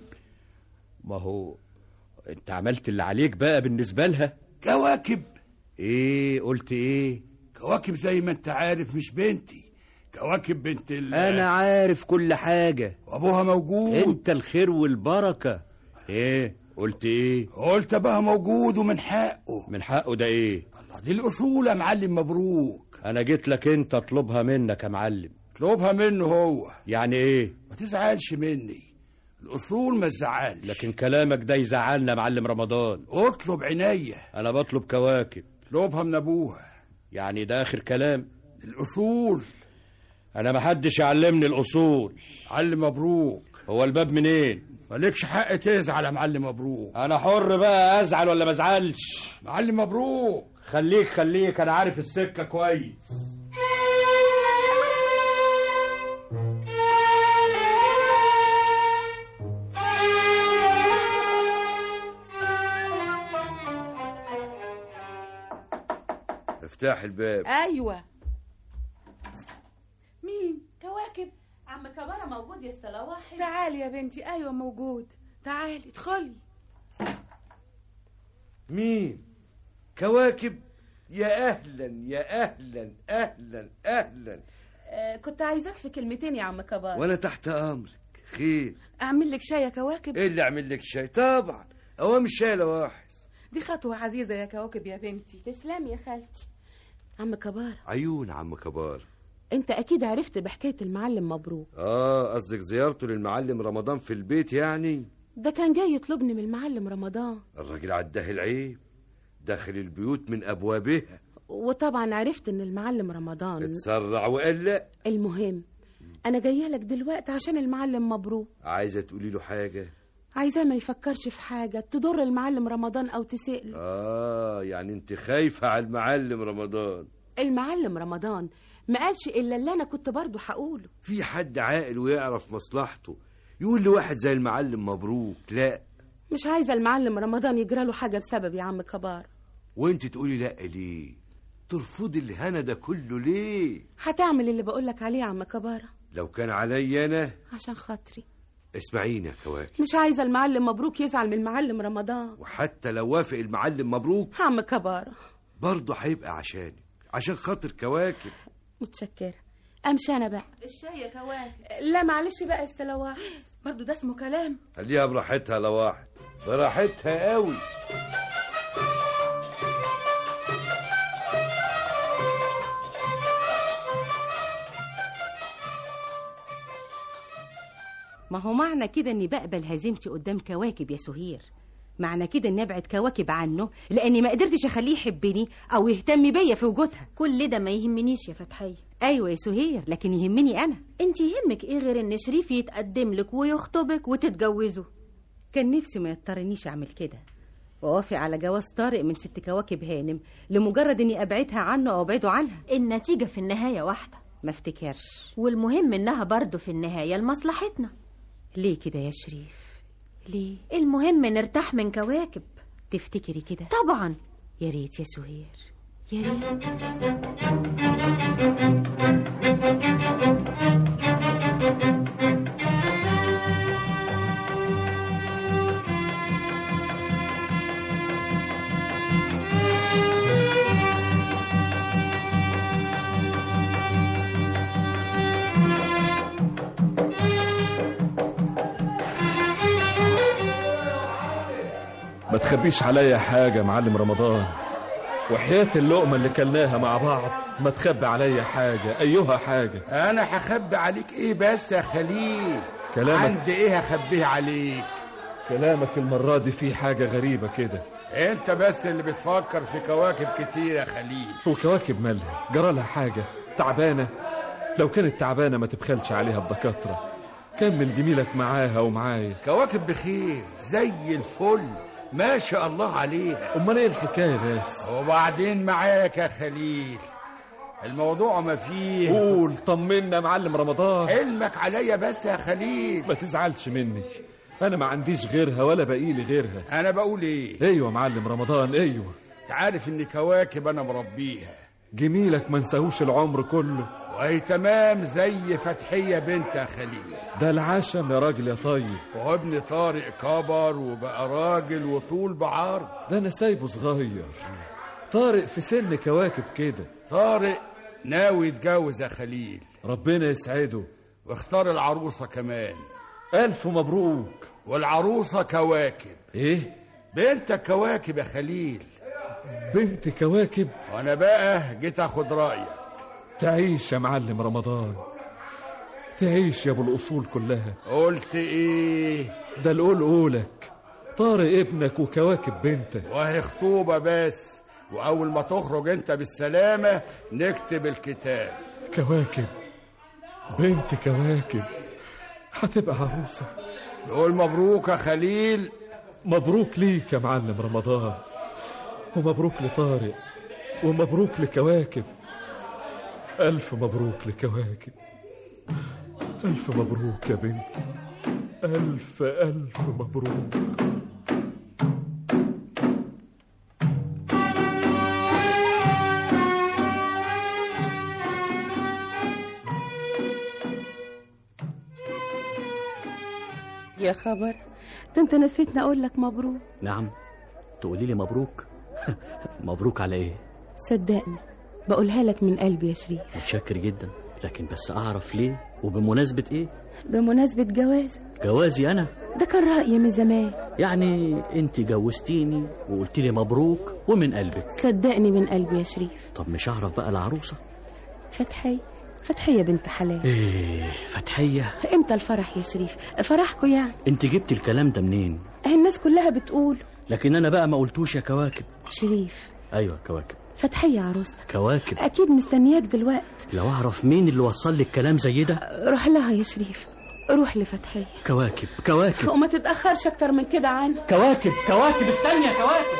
[SPEAKER 11] ما هو انت عملت اللي عليك بقى بالنسبة لها
[SPEAKER 4] كواكب
[SPEAKER 11] ايه قلت ايه
[SPEAKER 4] كواكب زي ما انت عارف مش بنتي كواكب بنت ال
[SPEAKER 11] انا عارف كل حاجة
[SPEAKER 4] وابوها موجود
[SPEAKER 11] انت الخير والبركة ايه قلت ايه
[SPEAKER 4] قلت ابوها موجود ومن حقه
[SPEAKER 11] من حقه ده ايه
[SPEAKER 4] الله دي الاصول يا معلم مبروك
[SPEAKER 11] انا جيت لك انت اطلبها منك يا معلم
[SPEAKER 4] اطلبها منه هو
[SPEAKER 11] يعني ايه
[SPEAKER 4] ما تزعلش مني الاصول ما تزعلش
[SPEAKER 11] لكن كلامك ده يزعلنا يا معلم رمضان
[SPEAKER 4] اطلب عينيا
[SPEAKER 11] انا بطلب كواكب
[SPEAKER 4] اطلبها من ابوها
[SPEAKER 11] يعني ده اخر كلام
[SPEAKER 4] الاصول
[SPEAKER 11] انا محدش يعلمني الاصول
[SPEAKER 4] علم مبروك
[SPEAKER 11] هو الباب منين
[SPEAKER 4] مالكش حق تزعل يا معلم مبروك
[SPEAKER 11] انا حر بقى ازعل ولا ما ازعلش
[SPEAKER 4] معلم مبروك
[SPEAKER 11] خليك خليك انا عارف السكه كويس
[SPEAKER 3] افتح الباب
[SPEAKER 6] ايوه مين كواكب
[SPEAKER 13] عم كبارة موجود يا صلاح
[SPEAKER 6] تعالي يا بنتي ايوه موجود تعالي ادخلي
[SPEAKER 3] مين كواكب يا اهلا يا اهلا اهلا اهلا
[SPEAKER 13] آه كنت عايزاك في كلمتين يا عم كبارة
[SPEAKER 3] وانا تحت امرك خير
[SPEAKER 6] اعمل لك شاي يا كواكب
[SPEAKER 3] ايه اللي اعمل لك شاي طبعا هو مش شاي لواحد
[SPEAKER 6] دي خطوه عزيزه يا كواكب يا بنتي
[SPEAKER 13] تسلمي يا خالتي
[SPEAKER 6] عم كبار
[SPEAKER 3] عيون عم كبار
[SPEAKER 10] انت اكيد عرفت بحكايه المعلم مبروك
[SPEAKER 3] اه قصدك زيارته للمعلم رمضان في البيت يعني
[SPEAKER 10] ده كان جاي يطلبني من المعلم رمضان
[SPEAKER 3] الراجل عداه العيب داخل البيوت من ابوابها
[SPEAKER 10] وطبعا عرفت ان المعلم رمضان
[SPEAKER 3] اتسرع وقال لا
[SPEAKER 10] المهم انا جايه لك دلوقتي عشان المعلم مبروك
[SPEAKER 3] عايزه تقولي له حاجه
[SPEAKER 10] عايزاه ما يفكرش في حاجه تضر المعلم رمضان او تسأله
[SPEAKER 3] اه يعني انت خايفه على المعلم رمضان
[SPEAKER 10] المعلم رمضان ما قالش الا اللي انا كنت برضه هقوله
[SPEAKER 3] في حد عاقل ويعرف مصلحته يقول لواحد زي المعلم مبروك لا
[SPEAKER 10] مش عايزه المعلم رمضان يجرى له حاجه بسبب يا عم كبار
[SPEAKER 3] وانت تقولي لا ليه ترفضي الهنا ده كله ليه
[SPEAKER 10] هتعمل اللي بقولك عليه يا عم كبارة
[SPEAKER 3] لو كان عليا انا
[SPEAKER 10] عشان خاطري
[SPEAKER 3] اسمعيني يا كواكب
[SPEAKER 10] مش عايزه المعلم مبروك يزعل من المعلم رمضان
[SPEAKER 3] وحتى لو وافق المعلم مبروك
[SPEAKER 10] عم كبارة
[SPEAKER 3] برضه هيبقى عشانك عشان خاطر كواكب
[SPEAKER 10] متشكره امشي انا بقى
[SPEAKER 13] الشاي يا كواكب
[SPEAKER 10] لا معلش بقى استلواح برضه ده اسمه كلام
[SPEAKER 3] خليها براحتها لو واحد براحتها قوي
[SPEAKER 6] ما هو معنى كده اني بقبل هزيمتي قدام كواكب يا سهير معنى كده اني ابعد كواكب عنه لاني ما قدرتش اخليه يحبني او يهتم بيا في وجودها
[SPEAKER 13] كل ده ما يهمنيش يا فتحية
[SPEAKER 6] ايوه يا سهير لكن يهمني انا
[SPEAKER 13] انت يهمك ايه غير ان شريف يتقدم لك ويخطبك وتتجوزوا
[SPEAKER 6] كان نفسي ما يضطرنيش اعمل كده ووافق على جواز طارق من ست كواكب هانم لمجرد اني ابعدها عنه او ابعده عنها
[SPEAKER 13] النتيجة في النهاية واحدة
[SPEAKER 6] ما افتكرش
[SPEAKER 13] والمهم انها برضه في النهاية لمصلحتنا
[SPEAKER 6] ليه كده يا شريف ليه
[SPEAKER 13] المهم نرتاح من كواكب
[SPEAKER 6] تفتكري كده
[SPEAKER 13] طبعا
[SPEAKER 6] يا ريت يا سهير يا ريت
[SPEAKER 12] ما تخبيش عليا حاجة يا معلم رمضان وحياة اللقمة اللي كلناها مع بعض ما تخبي عليا حاجة أيها حاجة
[SPEAKER 4] انا هخبي عليك ايه بس يا خليل
[SPEAKER 12] كلامك
[SPEAKER 4] عندي ايه هخبيه عليك
[SPEAKER 12] كلامك المرة دي فيه حاجة غريبة كده
[SPEAKER 4] انت بس اللي بتفكر في كواكب كتير يا خليل
[SPEAKER 12] وكواكب مالها جرى لها حاجة تعبانة لو كانت تعبانة ما تبخلش عليها بدكاترة كمل جميلك معاها ومعايا
[SPEAKER 4] كواكب بخير زي الفل ما شاء الله عليها
[SPEAKER 12] امال ايه الحكايه بس
[SPEAKER 4] وبعدين معاك يا خليل الموضوع ما فيه
[SPEAKER 12] قول طمنا يا معلم رمضان
[SPEAKER 4] علمك عليا بس يا خليل
[SPEAKER 12] ما تزعلش مني انا ما عنديش غيرها ولا بقيلي غيرها
[SPEAKER 4] انا بقول ايه
[SPEAKER 12] ايوه يا معلم رمضان ايوه
[SPEAKER 4] عارف ان كواكب انا مربيها
[SPEAKER 12] جميلك ما نساهوش العمر كله
[SPEAKER 4] وهي تمام زي فتحية بنت يا خليل
[SPEAKER 12] ده العشم يا راجل يا طيب
[SPEAKER 4] وهو ابن طارق كبر وبقى راجل وطول بعرض
[SPEAKER 12] ده انا سايبه صغير طارق في سن كواكب كده
[SPEAKER 4] طارق ناوي يتجوز يا خليل
[SPEAKER 12] ربنا يسعده
[SPEAKER 4] واختار العروسة كمان
[SPEAKER 12] ألف مبروك
[SPEAKER 4] والعروسة كواكب
[SPEAKER 12] إيه؟
[SPEAKER 4] بنتك كواكب يا خليل
[SPEAKER 12] بنت كواكب
[SPEAKER 4] وأنا بقى جيت أخد رأيك
[SPEAKER 12] تعيش يا معلم رمضان تعيش يا ابو الاصول كلها
[SPEAKER 4] قلت ايه
[SPEAKER 12] ده القول قولك طارق ابنك وكواكب بنتك
[SPEAKER 4] وهي خطوبة بس وأول ما تخرج أنت بالسلامة نكتب الكتاب
[SPEAKER 12] كواكب بنت كواكب هتبقى عروسة
[SPEAKER 4] نقول مبروك يا خليل
[SPEAKER 12] مبروك ليك يا معلم رمضان ومبروك لطارق ومبروك لكواكب ألف مبروك لكواكب ألف مبروك يا بنتي ألف ألف مبروك
[SPEAKER 10] يا خبر ده انت نسيتني اقول لك مبروك
[SPEAKER 9] نعم تقولي لي مبروك مبروك على ايه
[SPEAKER 10] صدقني بقولها لك من قلبي يا شريف
[SPEAKER 9] متشكر جدا لكن بس اعرف ليه وبمناسبة ايه
[SPEAKER 10] بمناسبة جوازك
[SPEAKER 9] جوازي انا
[SPEAKER 10] ده كان رأيي من زمان
[SPEAKER 9] يعني انت جوزتيني وقلت لي مبروك ومن قلبك
[SPEAKER 10] صدقني من قلبي يا شريف
[SPEAKER 9] طب مش هعرف بقى العروسة
[SPEAKER 10] فتحي فتحية بنت حلال
[SPEAKER 9] ايه فتحية
[SPEAKER 10] امتى الفرح يا شريف فرحكوا يعني
[SPEAKER 9] انت جبت الكلام ده منين
[SPEAKER 10] اهي الناس كلها بتقول
[SPEAKER 9] لكن انا بقى ما قلتوش يا كواكب
[SPEAKER 10] شريف
[SPEAKER 9] ايوه كواكب
[SPEAKER 10] فتحية عروستك
[SPEAKER 9] كواكب
[SPEAKER 10] اكيد مستنياك دلوقتي
[SPEAKER 9] لو اعرف مين اللي وصل لك كلام زي ده
[SPEAKER 10] روح لها يا شريف روح لفتحية
[SPEAKER 9] كواكب كواكب
[SPEAKER 10] وما تتأخرش اكتر من كده عني
[SPEAKER 9] كواكب كواكب استني يا كواكب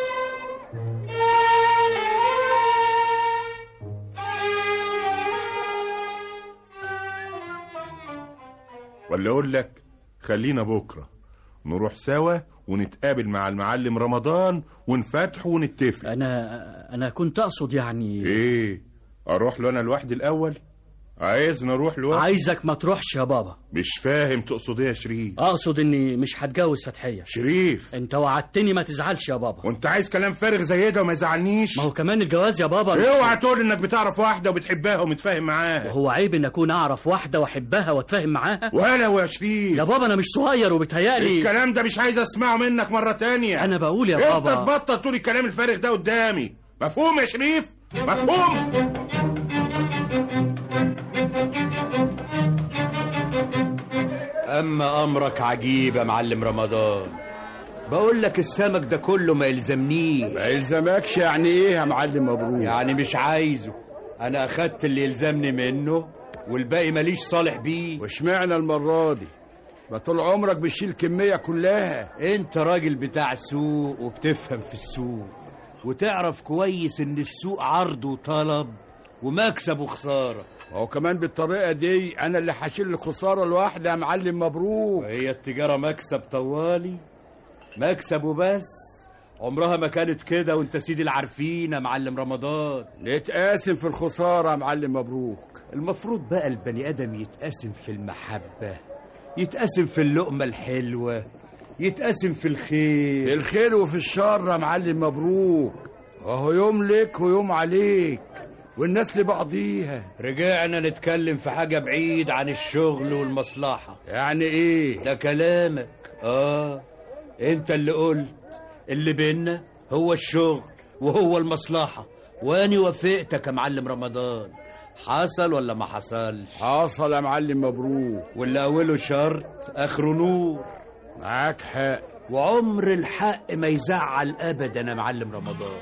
[SPEAKER 5] ولا اقول لك خلينا بكره نروح سوا ونتقابل مع المعلم رمضان ونفتح ونتفق
[SPEAKER 9] انا انا كنت اقصد يعني
[SPEAKER 5] ايه اروح له انا لوحدي الاول عايز نروح لوحدي
[SPEAKER 9] عايزك ما تروحش يا بابا
[SPEAKER 5] مش فاهم تقصد ايه يا شريف
[SPEAKER 9] اقصد اني مش هتجوز فتحيه
[SPEAKER 5] شريف
[SPEAKER 9] انت وعدتني ما تزعلش يا بابا
[SPEAKER 5] وانت عايز كلام فارغ زي ده وما يزعلنيش
[SPEAKER 9] ما هو كمان الجواز يا بابا مش-
[SPEAKER 5] اوعى تقول انك بتعرف واحده وبتحبها ومتفاهم معاها
[SPEAKER 9] هو عيب ان اكون اعرف واحده واحبها واتفاهم معاها
[SPEAKER 5] ولا يا شريف
[SPEAKER 9] يا بابا انا مش صغير وبتهيألي
[SPEAKER 5] الكلام ده مش عايز اسمعه منك مره تانية
[SPEAKER 9] انا بقول يا
[SPEAKER 5] انت
[SPEAKER 9] بابا
[SPEAKER 5] تبطل تقول الكلام الفارغ ده قدامي مفهوم يا شريف مفهوم
[SPEAKER 11] اما امرك عجيب يا معلم رمضان بقول لك السمك ده كله ما يلزمنيش
[SPEAKER 4] ما يلزمكش يعني ايه يا معلم مبروك
[SPEAKER 11] يعني مش عايزه انا اخدت اللي يلزمني منه والباقي ماليش صالح بيه
[SPEAKER 4] واشمعنى المرة دي ما طول عمرك بتشيل كمية كلها
[SPEAKER 11] انت راجل بتاع سوق وبتفهم في السوق وتعرف كويس ان السوق عرض وطلب ومكسب وخسارة
[SPEAKER 4] هو كمان بالطريقة دي أنا اللي هشيل الخسارة لوحدي يا معلم مبروك
[SPEAKER 11] وهي التجارة مكسب طوالي مكسب وبس عمرها ما كانت كده وانت سيدي العارفين يا معلم رمضان
[SPEAKER 4] نتقاسم في الخسارة يا معلم مبروك
[SPEAKER 11] المفروض بقى البني ادم يتقاسم في المحبة يتقاسم في اللقمة الحلوة يتقاسم في الخير
[SPEAKER 4] في الخير وفي الشر يا معلم مبروك وهو يوم لك ويوم عليك والناس لبعضيها
[SPEAKER 11] رجعنا نتكلم في حاجة بعيد عن الشغل والمصلحة
[SPEAKER 4] يعني ايه
[SPEAKER 11] ده كلامك اه انت اللي قلت اللي بينا هو الشغل وهو المصلحة واني وافقتك يا معلم رمضان حصل ولا ما حصلش
[SPEAKER 4] حصل يا معلم مبروك
[SPEAKER 11] واللي اوله شرط اخره نور
[SPEAKER 4] معاك حق
[SPEAKER 11] وعمر الحق ما يزعل ابدا يا معلم رمضان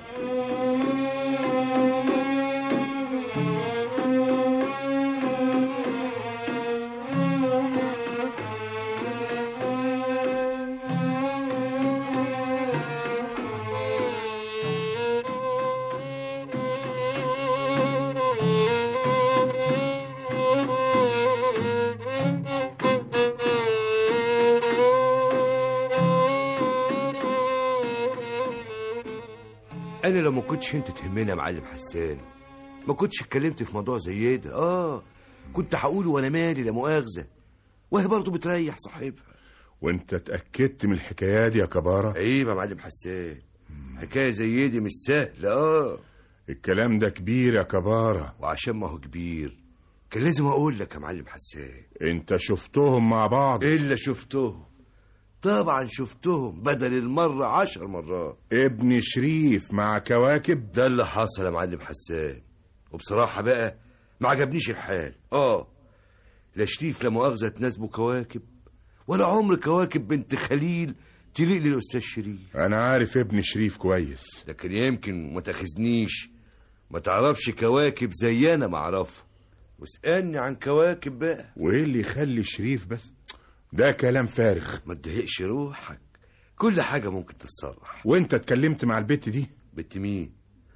[SPEAKER 3] انا لو ما كنتش انت تهمني يا معلم حسان ما كنتش اتكلمت في موضوع زي ده اه كنت هقوله وانا مالي لا مؤاخذه وهي برضه بتريح صاحبها
[SPEAKER 5] وانت اتاكدت من الحكايه دي يا كباره
[SPEAKER 3] عيب يا معلم حسان حكايه زي دي مش سهله اه
[SPEAKER 5] الكلام ده كبير يا كباره
[SPEAKER 3] وعشان ما هو كبير كان لازم اقول لك يا معلم حسان
[SPEAKER 5] انت شفتهم مع بعض
[SPEAKER 3] الا شفتهم طبعا شفتهم بدل المرة عشر مرات
[SPEAKER 5] ابن شريف مع كواكب
[SPEAKER 3] ده اللي حصل يا معلم حسان وبصراحة بقى ما عجبنيش الحال اه لا شريف لا مؤاخذة تناسبه كواكب ولا عمر كواكب بنت خليل تليق للأستاذ شريف
[SPEAKER 5] انا عارف ابن شريف كويس
[SPEAKER 3] لكن يمكن ما تاخذنيش ما تعرفش كواكب زي انا ما اعرفها واسألني عن كواكب بقى
[SPEAKER 5] وايه اللي يخلي شريف بس ده كلام فارغ
[SPEAKER 3] ما تضايقش روحك كل حاجة ممكن تتصلح
[SPEAKER 5] وانت اتكلمت مع البت دي
[SPEAKER 3] بنت مين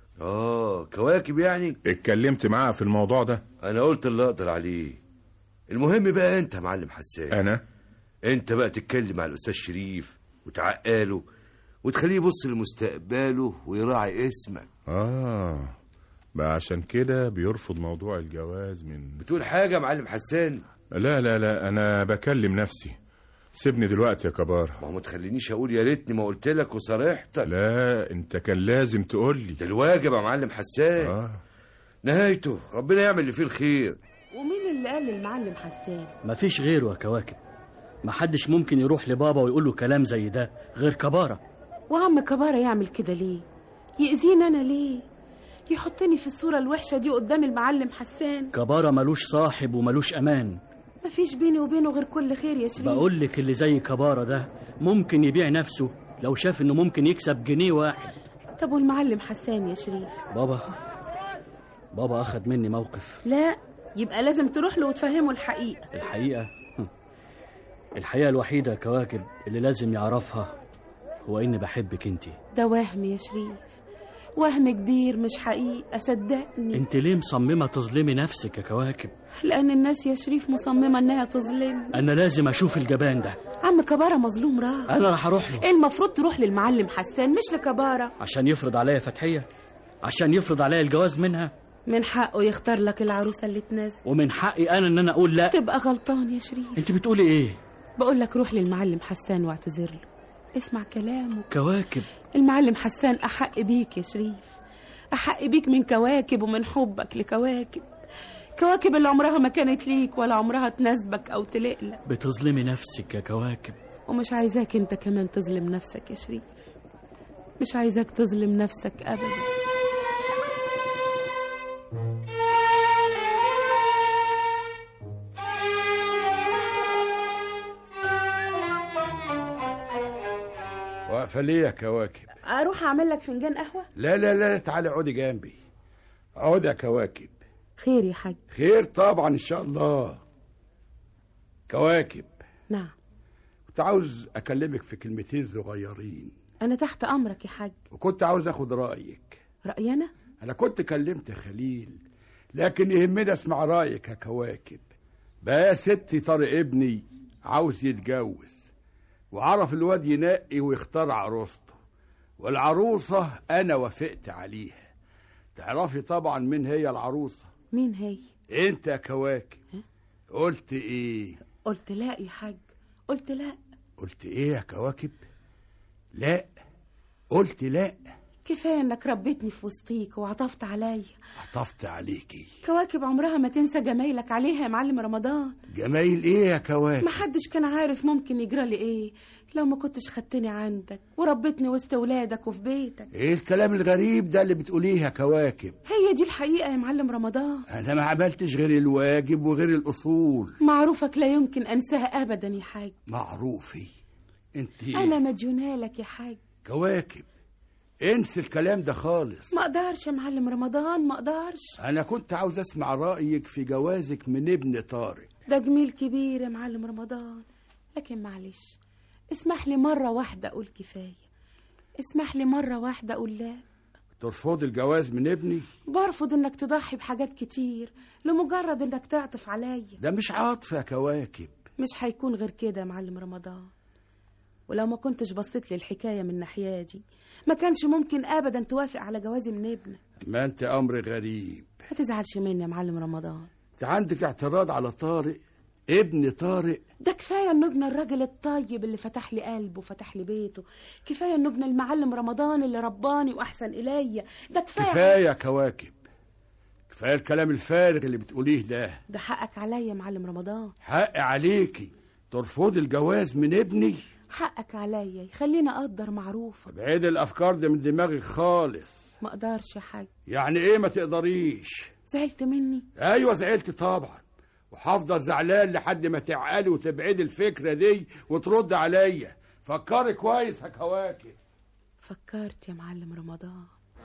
[SPEAKER 3] اه كواكب يعني
[SPEAKER 5] اتكلمت معاها في الموضوع ده
[SPEAKER 3] انا قلت اللي اقدر عليه المهم بقى انت يا معلم حسان
[SPEAKER 5] انا
[SPEAKER 3] انت بقى تتكلم مع الاستاذ شريف وتعقله وتخليه يبص لمستقبله ويراعي اسمك
[SPEAKER 5] اه بقى عشان كده بيرفض موضوع الجواز من
[SPEAKER 3] بتقول حاجة يا معلم حسان
[SPEAKER 5] لا لا لا انا بكلم نفسي سيبني دلوقتي يا كبار
[SPEAKER 3] ما هو ما تخلينيش اقول يا ريتني ما قلت لك وصارحتك
[SPEAKER 5] لا انت كان لازم تقول لي
[SPEAKER 3] ده الواجب يا معلم حسان
[SPEAKER 5] آه.
[SPEAKER 3] نهايته ربنا يعمل اللي فيه الخير
[SPEAKER 10] ومين اللي قال للمعلم حسان
[SPEAKER 9] مفيش غيره يا كواكب محدش ممكن يروح لبابا ويقول له كلام زي ده غير كبارة
[SPEAKER 10] وعم كبارة يعمل كده ليه يأذيني أنا ليه يحطني في الصورة الوحشة دي قدام المعلم حسان
[SPEAKER 9] كبارة ملوش صاحب وملوش أمان
[SPEAKER 10] مفيش بيني وبينه غير كل خير يا شريف
[SPEAKER 9] بقول لك اللي زي كبارة ده ممكن يبيع نفسه لو شاف إنه ممكن يكسب جنيه واحد
[SPEAKER 10] طب والمعلم حسان يا شريف
[SPEAKER 9] بابا بابا أخد مني موقف
[SPEAKER 10] لا يبقى لازم تروح له وتفهمه الحقيقة
[SPEAKER 9] الحقيقة الحقيقة الوحيدة يا كواكب اللي لازم يعرفها هو إني بحبك أنتي
[SPEAKER 10] ده وهم يا شريف وهم كبير مش حقيقة صدقني
[SPEAKER 9] أنت ليه مصممة تظلمي نفسك يا كواكب
[SPEAKER 10] لأن الناس يا شريف مصممة إنها تظلمني
[SPEAKER 9] أنا لازم أشوف الجبان ده
[SPEAKER 10] عم كبارة مظلوم راح
[SPEAKER 9] أنا راح أروح له
[SPEAKER 10] المفروض تروح للمعلم حسان مش لكبارة
[SPEAKER 9] عشان يفرض عليا فتحية عشان يفرض عليا الجواز منها
[SPEAKER 10] من حقه يختار لك العروسة اللي تناسب
[SPEAKER 9] ومن حقي أنا إن أنا أقول لا
[SPEAKER 10] تبقى غلطان يا شريف
[SPEAKER 9] أنت بتقولي إيه
[SPEAKER 10] بقول لك روح للمعلم حسان واعتذر له اسمع كلامه
[SPEAKER 9] كواكب
[SPEAKER 10] المعلم حسان أحق بيك يا شريف أحق بيك من كواكب ومن حبك لكواكب كواكب اللي عمرها ما كانت ليك ولا عمرها تناسبك أو تليق لك
[SPEAKER 9] بتظلمي نفسك يا كواكب
[SPEAKER 10] ومش عايزاك انت كمان تظلم نفسك يا شريف مش عايزاك تظلم نفسك أبدا
[SPEAKER 4] واقفة ليه يا كواكب
[SPEAKER 10] أروح أعمل لك فنجان قهوة
[SPEAKER 4] لا لا لا تعالي اقعدي جنبي اقعدي يا كواكب
[SPEAKER 10] خير يا حاج
[SPEAKER 4] خير طبعا ان شاء الله كواكب
[SPEAKER 10] نعم
[SPEAKER 4] كنت عاوز اكلمك في كلمتين صغيرين
[SPEAKER 10] أنا تحت أمرك يا حاج
[SPEAKER 4] وكنت عاوز اخد رايك
[SPEAKER 10] رأيي أنا
[SPEAKER 4] انا كنت كلمت خليل لكن يهمني اسمع رايك يا كواكب بقى يا ستي طارق ابني عاوز يتجوز وعرف الواد ينقي ويختار عروسته والعروسة أنا وافقت عليها تعرفي طبعا مين هي العروسة
[SPEAKER 10] مين هي
[SPEAKER 4] انت يا كواكب قلت ايه
[SPEAKER 10] قلت لا يا حاج قلت لا
[SPEAKER 4] قلت ايه يا كواكب لا قلت لا
[SPEAKER 10] كفاية انك ربيتني في وسطيك وعطفت عليا
[SPEAKER 4] عطفت عليكي
[SPEAKER 10] كواكب عمرها ما تنسى جمايلك عليها يا معلم رمضان
[SPEAKER 4] جمايل ايه يا كواكب
[SPEAKER 10] محدش كان عارف ممكن يجرى لي ايه لو ما كنتش خدتني عندك وربيتني وسط ولادك وفي بيتك
[SPEAKER 4] ايه الكلام الغريب ده اللي بتقوليه يا كواكب
[SPEAKER 10] هي دي الحقيقة يا معلم رمضان
[SPEAKER 4] انا ما عملتش غير الواجب وغير الاصول
[SPEAKER 10] معروفك لا يمكن انساها ابدا يا حاج
[SPEAKER 4] معروفي انت
[SPEAKER 10] انا مديونة لك يا حاج
[SPEAKER 4] كواكب انسي الكلام ده خالص
[SPEAKER 10] ما اقدرش يا معلم رمضان ما اقدرش
[SPEAKER 4] انا كنت عاوز اسمع رايك في جوازك من ابن طارق
[SPEAKER 10] ده جميل كبير يا معلم رمضان لكن معلش اسمح لي مرة واحدة أقول كفاية اسمح لي مرة واحدة أقول لا
[SPEAKER 4] ترفض الجواز من ابني
[SPEAKER 10] برفض إنك تضحي بحاجات كتير لمجرد إنك تعطف عليا
[SPEAKER 4] ده مش عاطفه يا كواكب
[SPEAKER 10] مش هيكون غير كده يا معلم رمضان ولو ما كنتش بصيت لي الحكاية من ناحية دي ما كانش ممكن أبدا توافق على جوازي من ابنك
[SPEAKER 4] ما انت امر غريب
[SPEAKER 10] ما تزعلش مني يا معلم رمضان
[SPEAKER 4] انت عندك اعتراض على طارق ابن طارق
[SPEAKER 10] ده كفاية انه ابن الراجل الطيب اللي فتح لي قلبه وفتح لي بيته كفاية انه ابن المعلم رمضان اللي رباني واحسن اليا ده كفاية
[SPEAKER 4] كفايه يا كواكب كفايه الكلام الفارغ اللي بتقوليه ده
[SPEAKER 10] ده حقك عليا يا معلم رمضان
[SPEAKER 4] حق عليكي ترفضي الجواز من ابني
[SPEAKER 10] حقك عليا يخليني اقدر معروفة
[SPEAKER 4] بعيد الافكار دي من دماغك خالص
[SPEAKER 10] ما اقدرش يا حاج
[SPEAKER 4] يعني ايه ما تقدريش
[SPEAKER 10] زعلت مني
[SPEAKER 4] ايوه زعلت طبعا وهفضل زعلان لحد ما تعقلي وتبعدي الفكره دي وترد عليا فكري كويس يا كواكب
[SPEAKER 10] فكرت يا معلم رمضان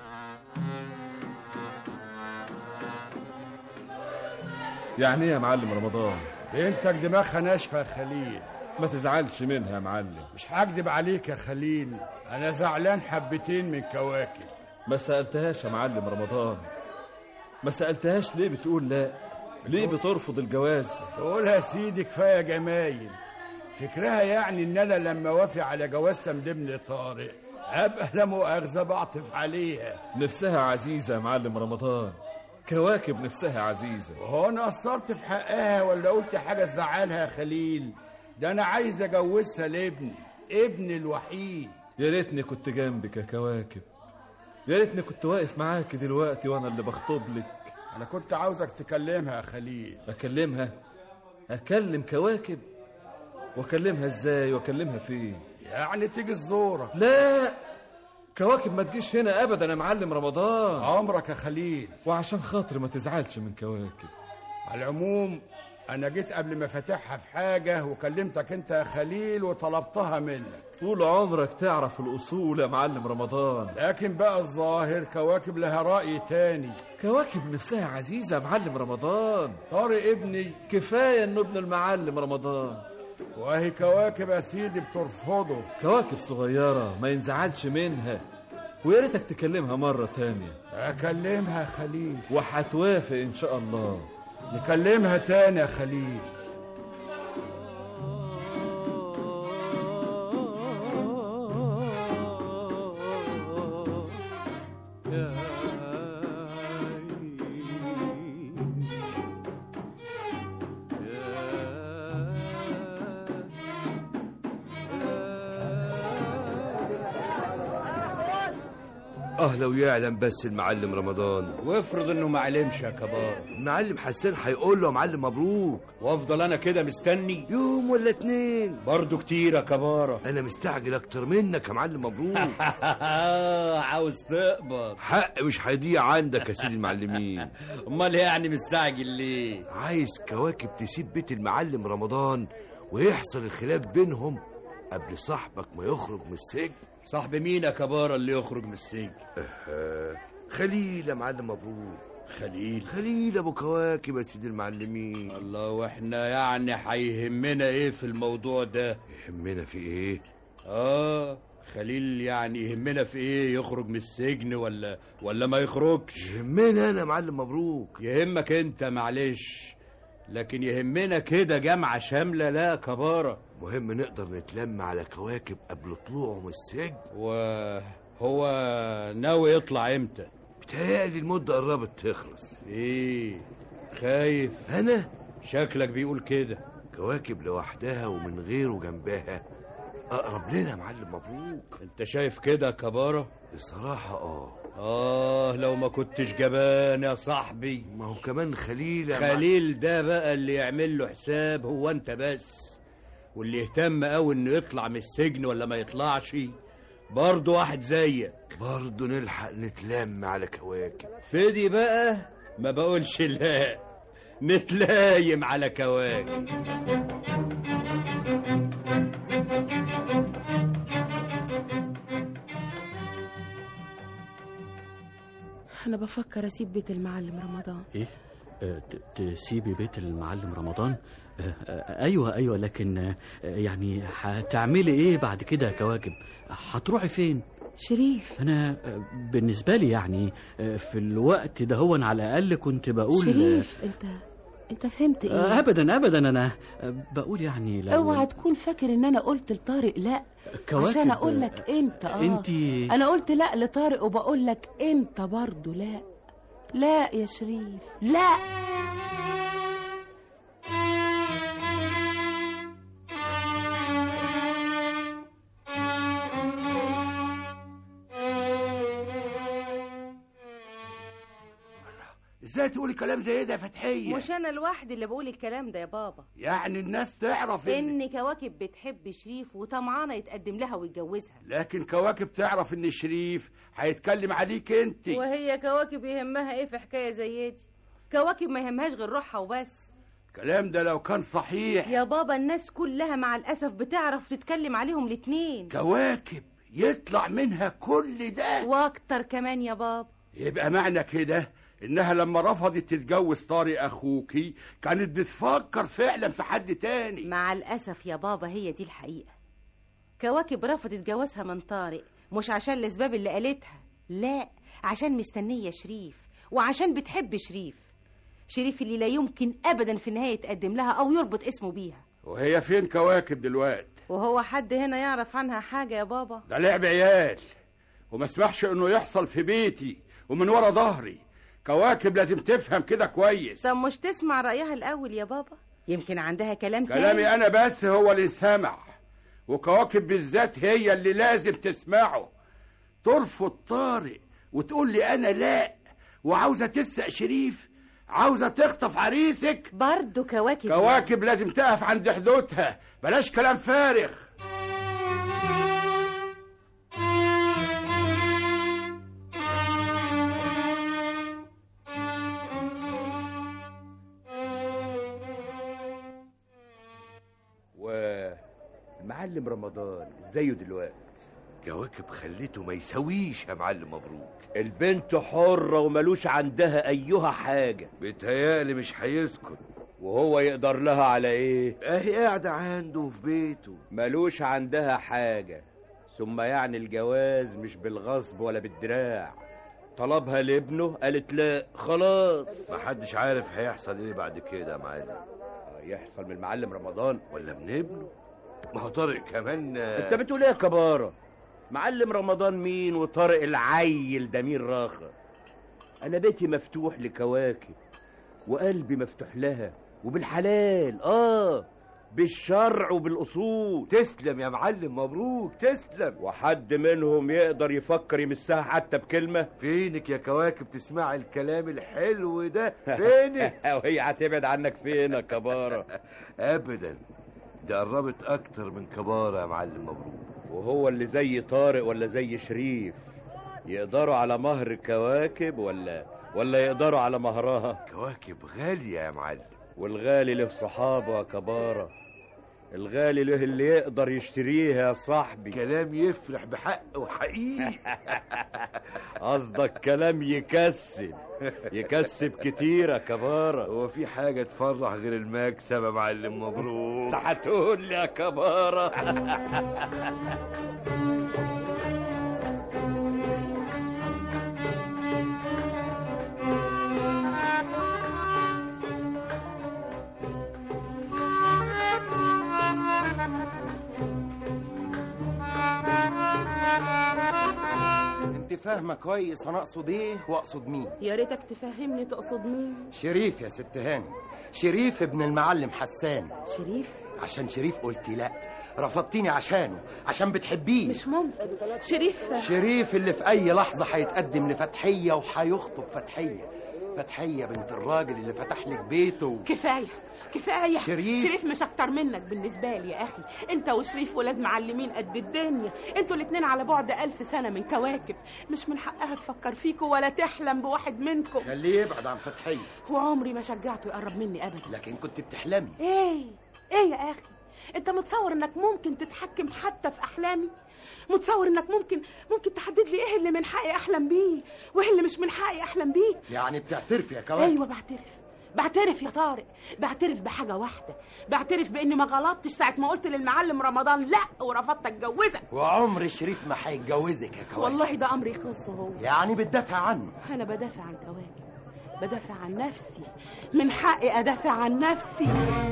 [SPEAKER 12] يعني ايه يا معلم رمضان
[SPEAKER 4] بنتك دماغها ناشفه يا خليل
[SPEAKER 12] ما تزعلش منها يا معلم
[SPEAKER 4] مش هكدب عليك يا خليل انا زعلان حبتين من كواكب
[SPEAKER 12] ما سألتهاش يا معلم رمضان ما سألتهاش ليه بتقول لا ليه بترفض الجواز
[SPEAKER 4] تقولها يا سيدي كفايه جمايل فكرها يعني ان انا لما وافق على جوازها من ابن طارق ابقى لا مؤاخذه بعطف عليها
[SPEAKER 12] نفسها عزيزة يا معلم رمضان كواكب نفسها عزيزة
[SPEAKER 4] وهو انا قصرت في حقها ولا قلت حاجه تزعلها يا خليل ده انا عايز اجوزها لابني ابني الوحيد
[SPEAKER 12] يا ريتني كنت جنبك يا كواكب يا ريتني كنت واقف معاك دلوقتي وانا اللي بخطب لك
[SPEAKER 4] انا كنت عاوزك تكلمها يا خليل
[SPEAKER 12] اكلمها اكلم كواكب واكلمها ازاي واكلمها فين
[SPEAKER 4] يعني تيجي الزورة
[SPEAKER 12] لا كواكب ما تجيش هنا ابدا يا معلم رمضان
[SPEAKER 4] عمرك يا خليل
[SPEAKER 12] وعشان خاطري ما تزعلش من كواكب
[SPEAKER 4] على العموم انا جيت قبل ما فاتحها في حاجه وكلمتك انت يا خليل وطلبتها منك
[SPEAKER 12] طول عمرك تعرف الاصول يا معلم رمضان
[SPEAKER 4] لكن بقى الظاهر كواكب لها راي تاني
[SPEAKER 12] كواكب نفسها عزيزه يا معلم رمضان
[SPEAKER 4] طارق ابني
[SPEAKER 12] كفايه انه ابن المعلم رمضان
[SPEAKER 4] وهي كواكب يا سيدي بترفضه
[SPEAKER 12] كواكب صغيره ما ينزعلش منها ويا ريتك تكلمها مره تانية
[SPEAKER 4] اكلمها يا خليل
[SPEAKER 12] وهتوافق ان شاء الله
[SPEAKER 4] نكلمها تاني يا خليل
[SPEAKER 3] اه لو يعلم بس المعلم رمضان
[SPEAKER 11] وافرض انه ما علمش يا كبار
[SPEAKER 3] المعلم حسان هيقول له يا معلم مبروك
[SPEAKER 11] وافضل انا كده مستني
[SPEAKER 3] يوم ولا اتنين
[SPEAKER 11] برضه كتير يا كبارة
[SPEAKER 3] انا مستعجل اكتر منك يا معلم مبروك
[SPEAKER 11] عاوز تقبض
[SPEAKER 3] حق مش هيضيع عندك يا سيدي المعلمين
[SPEAKER 11] امال يعني مستعجل ليه
[SPEAKER 3] عايز كواكب تسيب بيت المعلم رمضان ويحصل الخلاف بينهم قبل صاحبك ما يخرج من السجن
[SPEAKER 11] صاحب مين يا كبارة اللي يخرج من السجن
[SPEAKER 3] أه. خليل يا معلم مبروك
[SPEAKER 11] خليل
[SPEAKER 3] خليل ابو كواكب يا سيدي المعلمين
[SPEAKER 11] الله واحنا يعني هيهمنا ايه في الموضوع ده
[SPEAKER 3] يهمنا في ايه
[SPEAKER 11] اه خليل يعني يهمنا في ايه يخرج من السجن ولا ولا ما يخرجش
[SPEAKER 3] يهمنا انا يا معلم مبروك
[SPEAKER 11] يهمك انت معلش لكن يهمنا كده جامعة شاملة لا كبارة
[SPEAKER 3] مهم نقدر نتلم على كواكب قبل طلوعه من السجن
[SPEAKER 11] وهو ناوي يطلع امتى
[SPEAKER 3] بتهيألي المدة قربت تخلص
[SPEAKER 11] ايه خايف
[SPEAKER 3] انا
[SPEAKER 11] شكلك بيقول كده
[SPEAKER 3] كواكب لوحدها ومن غيره جنبها اقرب لنا يا معلم مبروك
[SPEAKER 11] انت شايف كده كبارة
[SPEAKER 3] بصراحة اه
[SPEAKER 11] اه لو ما كنتش جبان يا صاحبي
[SPEAKER 3] ما هو كمان خليل يا
[SPEAKER 11] خليل ده بقى اللي يعمل له حساب هو انت بس واللي يهتم قوي انه يطلع من السجن ولا ما يطلعش برضه واحد زيك
[SPEAKER 3] برضه نلحق نتلم على كواكب
[SPEAKER 11] فدي بقى ما بقولش لا نتلايم على كواكب
[SPEAKER 10] انا بفكر اسيب بيت المعلم رمضان
[SPEAKER 9] ايه آه، ت- تسيبي بيت المعلم رمضان آه، آه، ايوه ايوه لكن آه، يعني هتعملي ايه بعد كده يا كواكب هتروحي فين
[SPEAKER 10] شريف
[SPEAKER 9] انا آه، بالنسبه لي يعني آه، في الوقت ده هو على الاقل كنت بقول
[SPEAKER 10] شريف انت انت فهمت ايه
[SPEAKER 9] آه، ابدا ابدا انا آه، بقول يعني لو
[SPEAKER 10] اوعى تكون فاكر ان انا قلت لطارق لا
[SPEAKER 9] كواكب،
[SPEAKER 10] عشان اقول لك انت اه
[SPEAKER 9] انتي-
[SPEAKER 10] انا قلت لا لطارق وبقول لك انت برضو لا لا يا شريف لا
[SPEAKER 4] ازاي تقولي كلام زي ده يا فتحيه
[SPEAKER 6] مش انا لوحدي اللي بقول الكلام ده يا بابا
[SPEAKER 4] يعني الناس تعرف ان
[SPEAKER 6] ان كواكب بتحب شريف وطمعانه يتقدم لها ويتجوزها
[SPEAKER 4] لكن كواكب تعرف ان شريف هيتكلم عليك انت
[SPEAKER 6] وهي كواكب يهمها ايه في حكايه زي دي كواكب ما يهمهاش غير روحها وبس
[SPEAKER 4] الكلام ده لو كان صحيح
[SPEAKER 6] يا بابا الناس كلها مع الاسف بتعرف تتكلم عليهم الاتنين
[SPEAKER 4] كواكب يطلع منها كل ده
[SPEAKER 6] واكتر كمان يا بابا
[SPEAKER 4] يبقى معنى كده انها لما رفضت تتجوز طارق اخوكي كانت بتفكر فعلا في حد تاني
[SPEAKER 6] مع الاسف يا بابا هي دي الحقيقه كواكب رفضت جوازها من طارق مش عشان الاسباب اللي قالتها لا عشان مستنيه شريف وعشان بتحب شريف شريف اللي لا يمكن ابدا في النهايه يتقدم لها او يربط اسمه بيها
[SPEAKER 4] وهي فين كواكب دلوقتي
[SPEAKER 6] وهو حد هنا يعرف عنها حاجه يا بابا
[SPEAKER 4] ده لعب عيال وما اسمحش انه يحصل في بيتي ومن ورا ظهري كواكب لازم تفهم كده كويس
[SPEAKER 6] طب مش تسمع رايها الاول يا بابا يمكن عندها كلام تاني
[SPEAKER 4] كلامي انا بس هو اللي سمع وكواكب بالذات هي اللي لازم تسمعه ترفض طارق وتقول لي انا لا وعاوزه تسق شريف عاوزه تخطف عريسك
[SPEAKER 6] برضه كواكب
[SPEAKER 4] كواكب لازم تقف عند حدودها بلاش كلام فارغ
[SPEAKER 11] المعلم رمضان ازايه دلوقتي
[SPEAKER 3] كواكب خليته ما يسويش يا معلم مبروك
[SPEAKER 11] البنت حرة وملوش عندها أيها حاجة
[SPEAKER 3] بيتهيألي مش هيسكت
[SPEAKER 11] وهو يقدر لها على ايه
[SPEAKER 3] اهي قاعدة عنده في بيته
[SPEAKER 11] ملوش عندها حاجة ثم يعني الجواز مش بالغصب ولا بالدراع طلبها لابنه قالت لا خلاص
[SPEAKER 3] محدش عارف هيحصل ايه بعد كده يا معلم
[SPEAKER 11] يحصل من المعلم رمضان
[SPEAKER 3] ولا من ابنه ما هو طارق كمان
[SPEAKER 11] انت بتقول ايه يا كبارة معلم رمضان مين وطارق العيل ده مين راخر انا بيتي مفتوح لكواكب وقلبي مفتوح لها وبالحلال اه بالشرع وبالاصول
[SPEAKER 3] تسلم يا معلم مبروك تسلم
[SPEAKER 11] وحد منهم يقدر يفكر يمسها حتى بكلمه
[SPEAKER 3] فينك يا كواكب تسمع الكلام الحلو ده فينك
[SPEAKER 11] وهي هتبعد عنك فين يا كبارة
[SPEAKER 3] ابدا ده قربت اكتر من كبارة يا معلم مبروك
[SPEAKER 11] وهو اللي زي طارق ولا زي شريف يقدروا على مهر كواكب ولا ولا يقدروا على مهرها
[SPEAKER 3] كواكب غالية يا معلم
[SPEAKER 11] والغالي له صحابه يا كبارة الغالي له اللي يقدر يشتريها يا صاحبي
[SPEAKER 3] كلام يفرح بحق وحقيقي
[SPEAKER 11] قصدك كلام يكسب يكسب كتير يا كبارة
[SPEAKER 3] هو في حاجة تفرح غير المكسب يا معلم مبروك
[SPEAKER 11] انت هتقول لي يا كبارة
[SPEAKER 8] انت فاهمه كويس انا اقصد ايه واقصد مين
[SPEAKER 10] يا ريتك تفهمني تقصد مين
[SPEAKER 8] شريف يا ست هاني شريف ابن المعلم حسان
[SPEAKER 10] شريف
[SPEAKER 8] عشان شريف قلت لا رفضتيني عشانه عشان بتحبيه
[SPEAKER 10] مش ممكن شريف
[SPEAKER 8] شريف اللي في اي لحظه هيتقدم لفتحيه وهيخطب فتحيه فتحيه بنت الراجل اللي فتح لك بيته
[SPEAKER 10] كفايه كفايه
[SPEAKER 8] شريف.
[SPEAKER 10] شريف مش اكتر منك بالنسبه لي يا اخي انت وشريف ولاد معلمين قد الدنيا انتوا الاتنين على بعد الف سنه من كواكب مش من حقها تفكر فيكوا ولا تحلم بواحد منكم
[SPEAKER 8] خليه يبعد عن فتحيه
[SPEAKER 10] وعمري ما شجعته يقرب مني ابدا
[SPEAKER 8] لكن كنت بتحلمي
[SPEAKER 10] ايه ايه يا اخي انت متصور انك ممكن تتحكم حتى في احلامي متصور انك ممكن ممكن تحدد لي ايه اللي من حقي احلم بيه وايه اللي مش من حقي احلم بيه
[SPEAKER 8] يعني بتعترفي يا كواكب
[SPEAKER 10] ايوه بعترف بعترف يا طارق بعترف بحاجة واحدة بعترف بإني ما غلطتش ساعة ما قلت للمعلم رمضان لا ورفضت أتجوزك
[SPEAKER 8] وعمر شريف ما هيتجوزك يا كواكب
[SPEAKER 10] والله ده أمر يخصه هو
[SPEAKER 8] يعني بتدافع عنه
[SPEAKER 10] أنا بدافع عن كواكب بدافع عن نفسي من حقي أدافع عن نفسي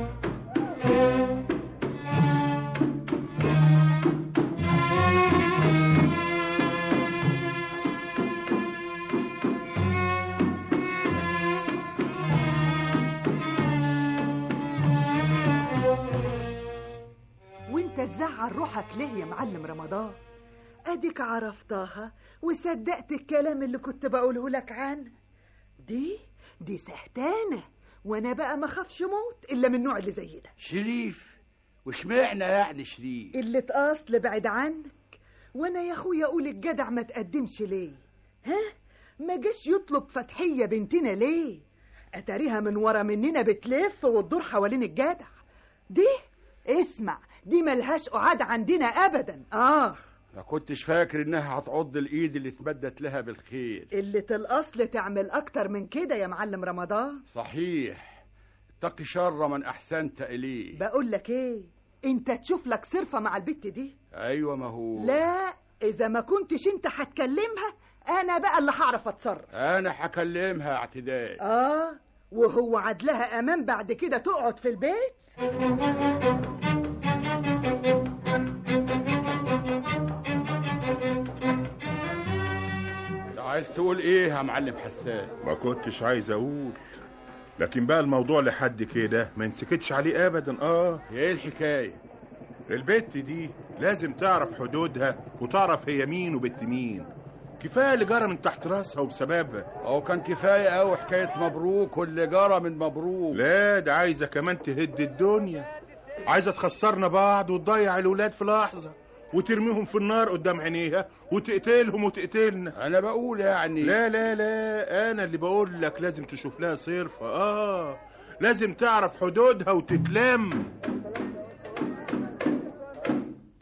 [SPEAKER 7] وانت تزعل روحك ليه يا معلم رمضان اديك عرفتها وصدقت الكلام اللي كنت بقوله لك عنه دي دي سهتانة وانا بقى ما خافش موت الا من النوع اللي زي ده
[SPEAKER 4] شريف وشمعنا يعني شريف
[SPEAKER 7] اللي اصل بعد عنك وانا يا اخويا اقول الجدع ما تقدمش ليه ها ما جاش يطلب فتحية بنتنا ليه اتاريها من ورا مننا بتلف وتدور حوالين الجدع دي اسمع دي ملهاش قعاد عندنا ابدا اه
[SPEAKER 4] ما كنتش فاكر انها هتعض الايد اللي اتمدت لها بالخير
[SPEAKER 7] قلة الاصل تعمل اكتر من كده يا معلم رمضان
[SPEAKER 4] صحيح اتقي شر من احسنت اليه
[SPEAKER 7] بقول لك ايه انت تشوف لك صرفة مع البت دي
[SPEAKER 4] ايوه ما هو
[SPEAKER 7] لا اذا ما كنتش انت هتكلمها انا بقى اللي هعرف اتصرف
[SPEAKER 4] انا هكلمها اعتدال
[SPEAKER 7] اه وهو عدلها امان بعد كده تقعد في البيت
[SPEAKER 4] انت عايز تقول ايه يا معلم حسان
[SPEAKER 5] ما كنتش عايز اقول لكن بقى الموضوع لحد كده ما نسكتش عليه ابدا اه
[SPEAKER 4] ايه الحكايه
[SPEAKER 5] البت دي لازم تعرف حدودها وتعرف هي مين وبنت مين كفايه اللي جرى من تحت راسها وبسببها
[SPEAKER 4] او كان كفايه قوي حكايه مبروك واللي جرى من مبروك
[SPEAKER 5] لا ده عايزه كمان تهد الدنيا عايزه تخسرنا بعض وتضيع الولاد في لحظه وترميهم في النار قدام عينيها وتقتلهم وتقتلنا
[SPEAKER 4] انا بقول يعني
[SPEAKER 5] لا لا لا انا اللي بقول لك لازم تشوف لها صرفه اه لازم تعرف حدودها وتتلم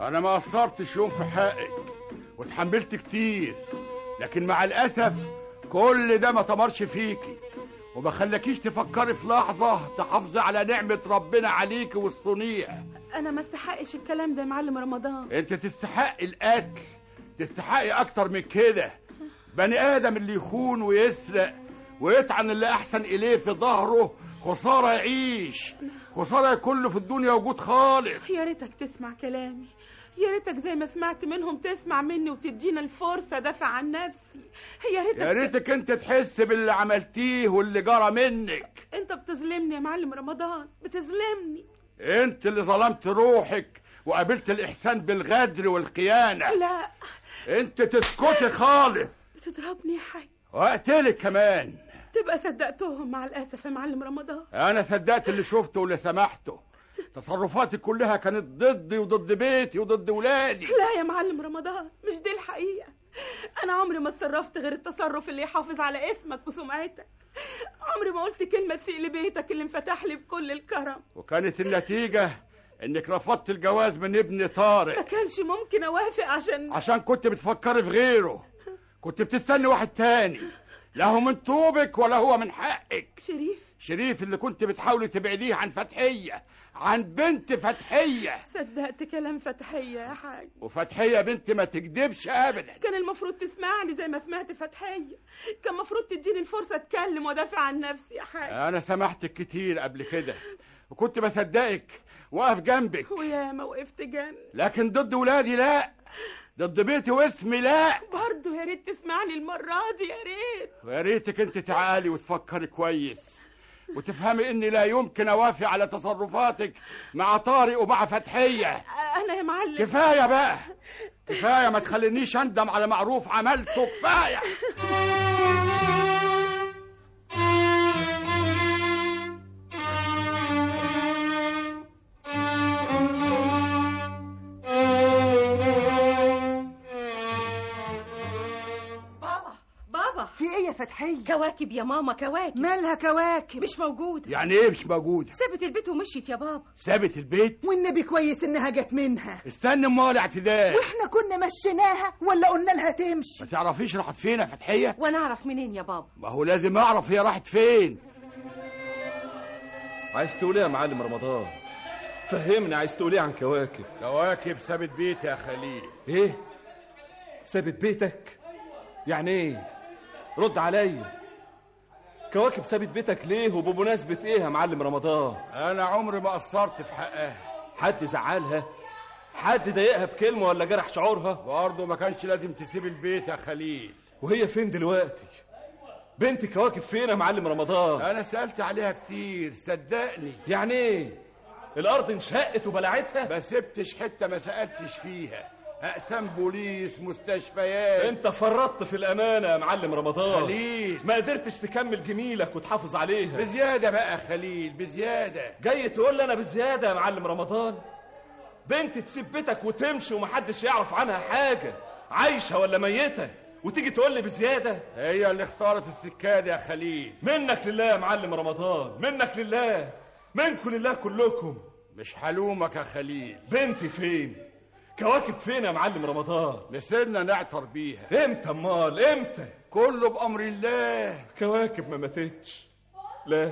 [SPEAKER 4] انا ما قصرتش يوم في حقك واتحملت كتير لكن مع الاسف كل ده ما تمرش فيكي وما خلاكيش تفكري في لحظه تحافظي على نعمه ربنا عليكي والصنيع
[SPEAKER 10] انا ما استحقش الكلام ده يا معلم رمضان
[SPEAKER 4] انت تستحقي القتل تستحقي اكتر من كده بني ادم اللي يخون ويسرق ويطعن اللي احسن اليه في ظهره خساره يعيش خساره كله في الدنيا وجود خالق
[SPEAKER 10] يا ريتك تسمع كلامي يا ريتك زي ما سمعت منهم تسمع مني وتدينا الفرصة دافع عن نفسي يا ريتك
[SPEAKER 4] يا ريتك انت تحس باللي عملتيه واللي جرى منك
[SPEAKER 10] انت بتظلمني يا معلم رمضان بتظلمني
[SPEAKER 4] انت اللي ظلمت روحك وقابلت الاحسان بالغدر والخيانه
[SPEAKER 10] لا
[SPEAKER 4] انت تسكتي خالص
[SPEAKER 10] بتضربني يا حي
[SPEAKER 4] وقتلك كمان
[SPEAKER 10] تبقى صدقتهم مع الاسف يا معلم رمضان
[SPEAKER 4] انا صدقت اللي شفته واللي سمحته تصرفاتي كلها كانت ضدي وضد بيتي وضد ولادي
[SPEAKER 10] لا يا معلم رمضان مش دي الحقيقة أنا عمري ما اتصرفت غير التصرف اللي يحافظ على اسمك وسمعتك عمري ما قلت كلمة تسيء لبيتك اللي انفتح لي بكل الكرم
[SPEAKER 4] وكانت النتيجه انك رفضت الجواز من ابن طارق
[SPEAKER 10] ما كانش ممكن أوافق عشان
[SPEAKER 4] عشان كنت بتفكري في غيره كنت بتستني واحد تاني لا هو من طوبك ولا هو من حقك
[SPEAKER 10] شريف
[SPEAKER 4] شريف اللي كنت بتحاولي تبعديه عن فتحية عن بنت فتحية
[SPEAKER 10] صدقت كلام فتحية يا حاج
[SPEAKER 4] وفتحية بنت ما تكذبش أبدا
[SPEAKER 10] كان المفروض تسمعني زي ما سمعت فتحية كان المفروض تديني الفرصة اتكلم وادافع عن نفسي يا حاج
[SPEAKER 4] أنا سمحتك كتير قبل كده وكنت بصدقك واقف جنبك
[SPEAKER 10] وياما وقفت جنب
[SPEAKER 4] لكن ضد ولادي لا ضد بيتي واسمي لا
[SPEAKER 10] برضه يا ريت تسمعني المرة دي يا ريت
[SPEAKER 4] ويا ريتك انت تعالي وتفكري كويس وتفهمي اني لا يمكن اوافق على تصرفاتك مع طارق ومع فتحيه
[SPEAKER 10] أنا يا معلم
[SPEAKER 4] كفايه بقى كفايه ما تخلينيش اندم على معروف عملته كفايه
[SPEAKER 6] بابا بابا
[SPEAKER 7] في ايه يا فتحية
[SPEAKER 6] كواكب يا ماما كواكب
[SPEAKER 7] مالها كواكب
[SPEAKER 6] مش موجودة
[SPEAKER 4] يعني ايه مش موجوده
[SPEAKER 6] سابت البيت ومشيت يا بابا
[SPEAKER 4] سابت البيت
[SPEAKER 7] والنبي كويس انها جت منها
[SPEAKER 4] استنى امال اعتداء
[SPEAKER 7] واحنا كنا مشيناها ولا قلنا لها تمشي
[SPEAKER 4] ما تعرفيش راحت فين يا فتحيه
[SPEAKER 6] وانا اعرف منين يا بابا
[SPEAKER 4] ما هو لازم اعرف هي راحت فين
[SPEAKER 12] عايز تقول ايه يا معلم رمضان فهمني عايز تقول ايه عن كواكب
[SPEAKER 4] كواكب سابت بيتي يا خليل
[SPEAKER 12] ايه سابت بيتك يعني ايه رد عليا كواكب سابت بيتك ليه وبمناسبة ايه يا معلم رمضان
[SPEAKER 4] انا عمري ما قصرت في حقها
[SPEAKER 12] حد زعلها حد ضايقها بكلمة ولا جرح شعورها
[SPEAKER 4] برضه ما كانش لازم تسيب البيت يا خليل
[SPEAKER 12] وهي فين دلوقتي بنت كواكب فين يا معلم رمضان
[SPEAKER 4] انا سالت عليها كتير صدقني
[SPEAKER 12] يعني ايه الارض انشقت وبلعتها
[SPEAKER 4] ما سبتش حته ما سالتش فيها اقسام بوليس مستشفيات
[SPEAKER 12] انت فرطت في الامانه يا معلم رمضان
[SPEAKER 4] خليل
[SPEAKER 12] ما قدرتش تكمل جميلك وتحافظ عليها
[SPEAKER 4] بزياده بقى يا خليل بزياده
[SPEAKER 12] جاي تقول لي انا بزياده يا معلم رمضان بنت تسيب بيتك وتمشي ومحدش يعرف عنها حاجه عايشه ولا ميته وتيجي تقول لي بزياده
[SPEAKER 4] هي اللي اختارت السكاد يا خليل
[SPEAKER 12] منك لله يا معلم رمضان منك لله منكم لله كلكم
[SPEAKER 4] مش هلومك يا خليل
[SPEAKER 12] بنتي فين كواكب فين يا معلم رمضان
[SPEAKER 4] نسينا نعتر بيها
[SPEAKER 12] امتى امال امتى
[SPEAKER 4] كله بامر الله
[SPEAKER 12] كواكب ما ماتتش لا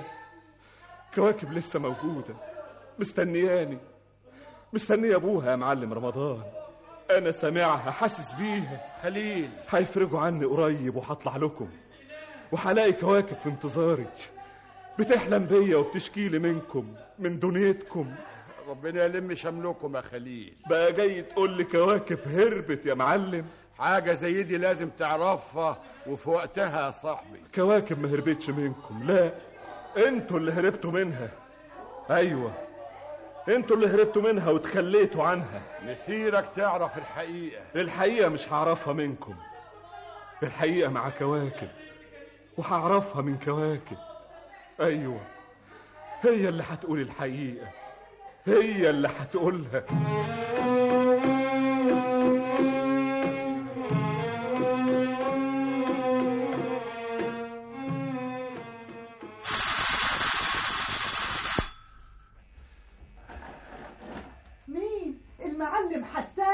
[SPEAKER 12] كواكب لسه موجودة مستنياني مستنية أبوها يا معلم رمضان أنا سامعها حاسس بيها
[SPEAKER 4] خليل
[SPEAKER 12] هيفرجوا عني قريب وهطلع لكم وهلاقي كواكب في انتظاري بتحلم بيا وبتشكيلي منكم من دنيتكم
[SPEAKER 4] ربنا يلم شملكم يا خليل
[SPEAKER 12] بقى جاي تقول لي كواكب هربت يا معلم
[SPEAKER 4] حاجة زي دي لازم تعرفها وفي وقتها يا صاحبي
[SPEAKER 12] كواكب ما هربتش منكم لا انتوا اللي هربتوا منها ايوه انتوا اللي هربتوا منها وتخليتوا عنها
[SPEAKER 4] مسيرك تعرف الحقيقة
[SPEAKER 12] الحقيقة مش هعرفها منكم الحقيقة مع كواكب وهعرفها من كواكب ايوه هي اللي هتقول الحقيقة هي اللي هتقولها
[SPEAKER 7] مين المعلم حسان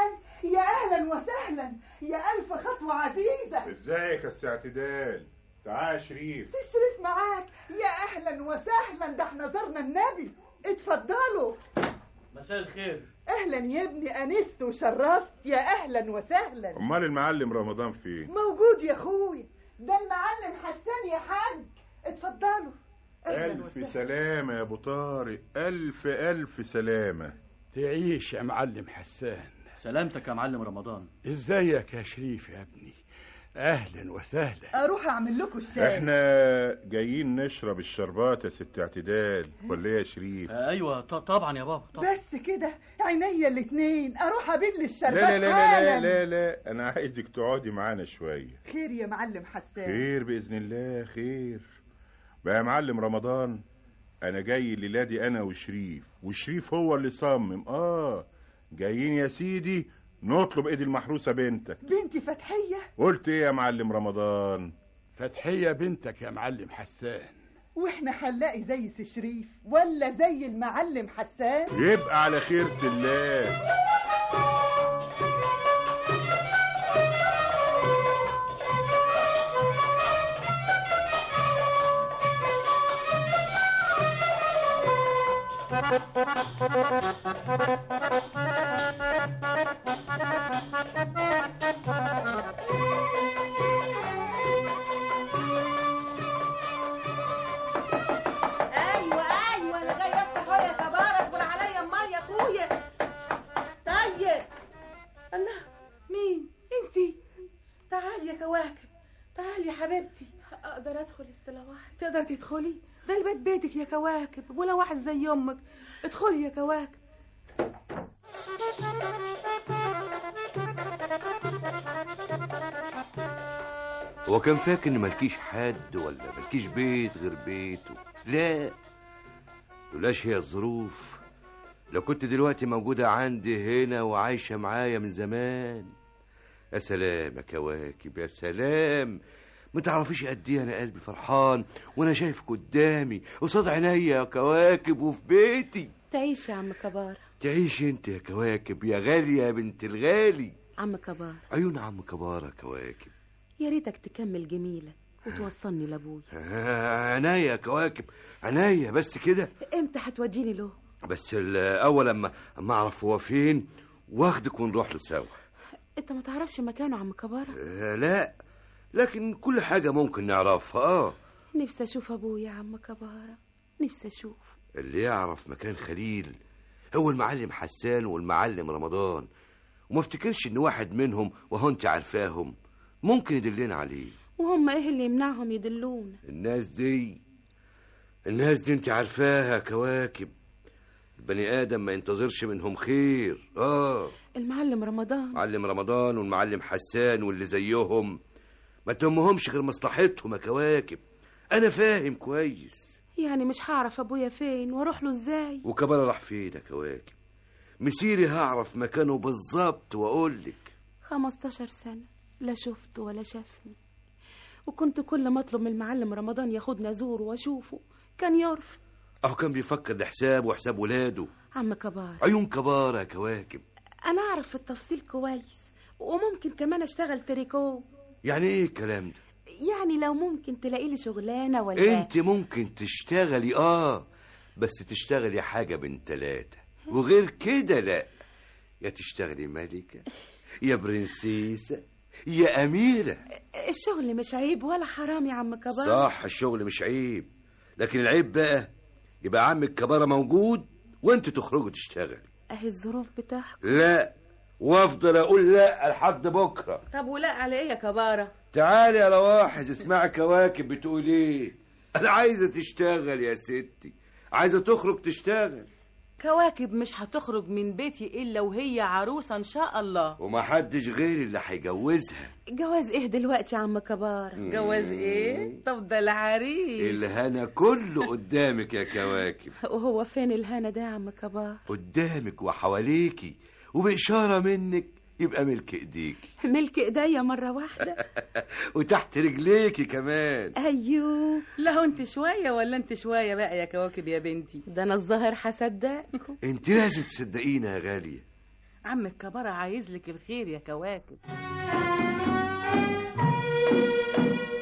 [SPEAKER 5] اعتدال تعال يا شريف
[SPEAKER 7] سي شريف معاك يا اهلا وسهلا ده احنا زرنا النبي اتفضلوا
[SPEAKER 9] مساء الخير
[SPEAKER 7] اهلا يا ابني انست وشرفت يا اهلا وسهلا
[SPEAKER 5] امال المعلم رمضان فين
[SPEAKER 7] موجود يا اخويا ده المعلم حسان يا حاج اتفضلوا اهلا
[SPEAKER 5] الف
[SPEAKER 7] وسهلا
[SPEAKER 5] سلامه يا ابو طارق الف الف سلامه
[SPEAKER 4] تعيش يا معلم حسان
[SPEAKER 9] سلامتك يا معلم رمضان
[SPEAKER 4] ازيك يا شريف يا ابني اهلا وسهلا
[SPEAKER 7] اروح اعمل لكم الشاي
[SPEAKER 5] احنا جايين نشرب الشربات يا ست اعتدال ولا إيه يا شريف
[SPEAKER 9] آه ايوه ط- طبعا يا بابا طبعا
[SPEAKER 7] بس كده عينيا الاتنين اروح ابل
[SPEAKER 5] لا
[SPEAKER 7] الشربات
[SPEAKER 5] لا لا لا
[SPEAKER 7] حالا.
[SPEAKER 5] لا لا انا عايزك تقعدي معانا شويه
[SPEAKER 7] خير يا معلم حسان
[SPEAKER 5] خير باذن الله خير بقى يا معلم رمضان انا جاي الليله دي انا وشريف وشريف هو اللي صمم اه جايين يا سيدي نطلب ايد المحروسه بنتك
[SPEAKER 7] بنتي فتحيه
[SPEAKER 5] قلت ايه يا معلم رمضان
[SPEAKER 4] فتحية بنتك يا معلم حسان
[SPEAKER 7] واحنا هنلاقي زي سي شريف ولا زي المعلم حسان
[SPEAKER 5] يبقى على خيرة الله
[SPEAKER 10] ايوه ايوه انا جاي افتح اهو يا كبار اصبر عليا امال يا اخويا طيب الله مين انتي تعالي يا كواكب تعالي يا حبيبتي اقدر ادخل السلوات تقدر تدخلي ده البيت بيتك يا كواكب ولا واحد زي امك ادخلي يا كواكب
[SPEAKER 3] هو كان فاكر ان ملكيش حد ولا ملكيش بيت غير بيته لا لولاش هي الظروف لو كنت دلوقتي موجودة عندي هنا وعايشة معايا من زمان يا سلام يا كواكب يا سلام ما تعرفيش قد ايه انا قلبي فرحان وانا شايفك قدامي قصاد عينيا يا كواكب وفي بيتي
[SPEAKER 10] تعيش يا عم كبار
[SPEAKER 3] تعيش انت يا كواكب يا غالية يا بنت الغالي
[SPEAKER 10] عم كبار
[SPEAKER 3] عيون عم كبارة كواكب
[SPEAKER 10] يا ريتك تكمل جميلك وتوصلني لابويا
[SPEAKER 3] آه، عناية يا كواكب عناية بس كده
[SPEAKER 10] امتى هتوديني له
[SPEAKER 3] بس الأول أما أما أعرف هو فين واخدك ونروح له سوا
[SPEAKER 10] انت ما تعرفش مكانه عم كبارة
[SPEAKER 3] آه، لا لكن كل حاجة ممكن نعرفها آه
[SPEAKER 10] نفسي اشوف ابويا يا عم كبارة نفسي اشوف
[SPEAKER 3] اللي يعرف مكان خليل هو المعلم حسان والمعلم رمضان وما افتكرش ان واحد منهم وهو انت عارفاهم ممكن يدلنا عليه
[SPEAKER 10] وهم ايه اللي يمنعهم يدلونا
[SPEAKER 3] الناس دي الناس دي انت عارفاها يا كواكب البني ادم ما ينتظرش منهم خير اه
[SPEAKER 10] المعلم رمضان
[SPEAKER 3] معلم رمضان والمعلم حسان واللي زيهم ما تهمهمش غير مصلحتهم يا كواكب انا فاهم كويس
[SPEAKER 10] يعني مش هعرف ابويا فين واروح له ازاي
[SPEAKER 3] وكمان راح فين يا كواكب مسيري هعرف مكانه بالظبط واقول لك
[SPEAKER 10] 15 سنة لا شفته ولا شافني وكنت كل ما اطلب من المعلم رمضان ياخدني ازوره واشوفه كان يرفض
[SPEAKER 3] اهو كان بيفكر لحسابه وحساب ولاده
[SPEAKER 10] عم كبار
[SPEAKER 3] عيون كبارة يا كواكب
[SPEAKER 10] انا اعرف في التفصيل كويس وممكن كمان اشتغل تريكو
[SPEAKER 3] يعني ايه الكلام ده
[SPEAKER 10] يعني لو ممكن تلاقي لي شغلانه ولا
[SPEAKER 3] انت ممكن تشتغلي اه بس تشتغلي حاجة بين تلاتة وغير كده لا يا تشتغلي ملكة يا برنسيسة يا أميرة
[SPEAKER 10] الشغل مش عيب ولا حرام يا عم كبار
[SPEAKER 3] صح الشغل مش عيب لكن العيب بقى يبقى عمك كبارة موجود وانت تخرجوا تشتغل
[SPEAKER 10] اهي الظروف بتاعك
[SPEAKER 3] لا وافضل اقول لا لحد بكره
[SPEAKER 10] طب ولا على ايه يا كبارة
[SPEAKER 3] تعالي يا رواحز اسمعي كواكب بتقول ايه انا عايزه تشتغل يا ستي عايزه تخرج تشتغل
[SPEAKER 10] كواكب مش هتخرج من بيتي الا وهي عروسه ان شاء الله
[SPEAKER 3] ومحدش غيري اللي هيجوزها
[SPEAKER 10] جواز ايه دلوقتي يا عم كبار
[SPEAKER 3] مم.
[SPEAKER 10] جواز ايه طب ده العريس
[SPEAKER 3] الهنا كله قدامك يا كواكب
[SPEAKER 10] وهو فين الهنا ده يا عم كبار
[SPEAKER 3] قدامك وحواليكي وبإشارة منك يبقى ملك ايديكي
[SPEAKER 10] ملك ايديا مره واحده
[SPEAKER 3] وتحت رجليكي كمان
[SPEAKER 10] ايوه لا هو انت شويه ولا انت شويه بقى يا كواكب يا بنتي ده انا الظاهر هصدق
[SPEAKER 3] انت لازم تصدقينا يا غالية
[SPEAKER 10] عم الكبارة عايز لك الخير يا كواكب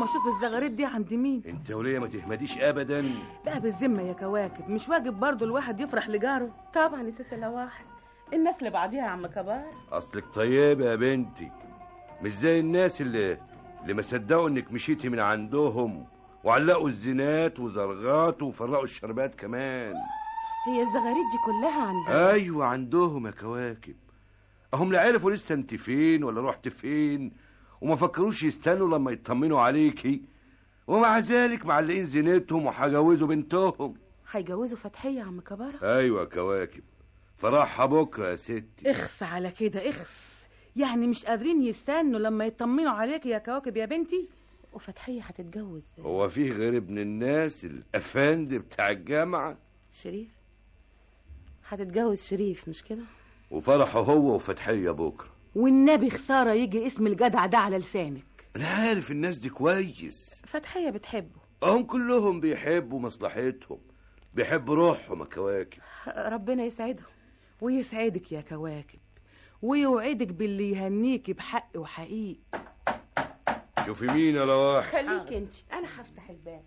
[SPEAKER 14] اشوف الزغاريت دي عند مين
[SPEAKER 3] انت وليه ما تهمديش ابدا
[SPEAKER 14] بقى بالذمه يا كواكب مش واجب برضو الواحد يفرح لجاره
[SPEAKER 10] طبعا يا ست لواحد الناس لبعضيها يا عم كبار
[SPEAKER 3] اصلك طيبه يا بنتي مش زي الناس اللي اللي ما صدقوا انك مشيتي من عندهم وعلقوا الزينات وزرغات وفرقوا الشربات كمان
[SPEAKER 10] هي الزغاريت دي كلها عندها
[SPEAKER 3] ايوه عندهم يا كواكب اهم لا عرفوا لسه انت فين ولا رحت فين وما فكروش يستنوا لما يطمنوا عليكي ومع ذلك معلقين زينتهم وهجوزوا بنتهم
[SPEAKER 10] هيجوزوا فتحيه يا عم كبار
[SPEAKER 3] ايوه يا كواكب فرحها بكره يا ستي
[SPEAKER 14] اخس على كده اخس يعني مش قادرين يستنوا لما يطمنوا عليك يا كواكب يا بنتي
[SPEAKER 10] وفتحيه هتتجوز
[SPEAKER 3] هو فيه غير ابن الناس الافندي بتاع الجامعه
[SPEAKER 10] شريف هتتجوز شريف مش كده
[SPEAKER 3] وفرحه هو وفتحيه بكره
[SPEAKER 14] والنبي خساره يجي اسم الجدع ده على لسانك
[SPEAKER 3] انا عارف الناس دي كويس
[SPEAKER 10] فتحيه بتحبه
[SPEAKER 3] هم كلهم بيحبوا مصلحتهم بيحبوا روحهم يا كواكب
[SPEAKER 10] ربنا يسعدهم
[SPEAKER 14] ويسعدك يا كواكب ويوعدك باللي يهنيكي بحق وحقيق
[SPEAKER 3] شوفي مين يا رواح
[SPEAKER 10] خليك انت انا هفتح الباب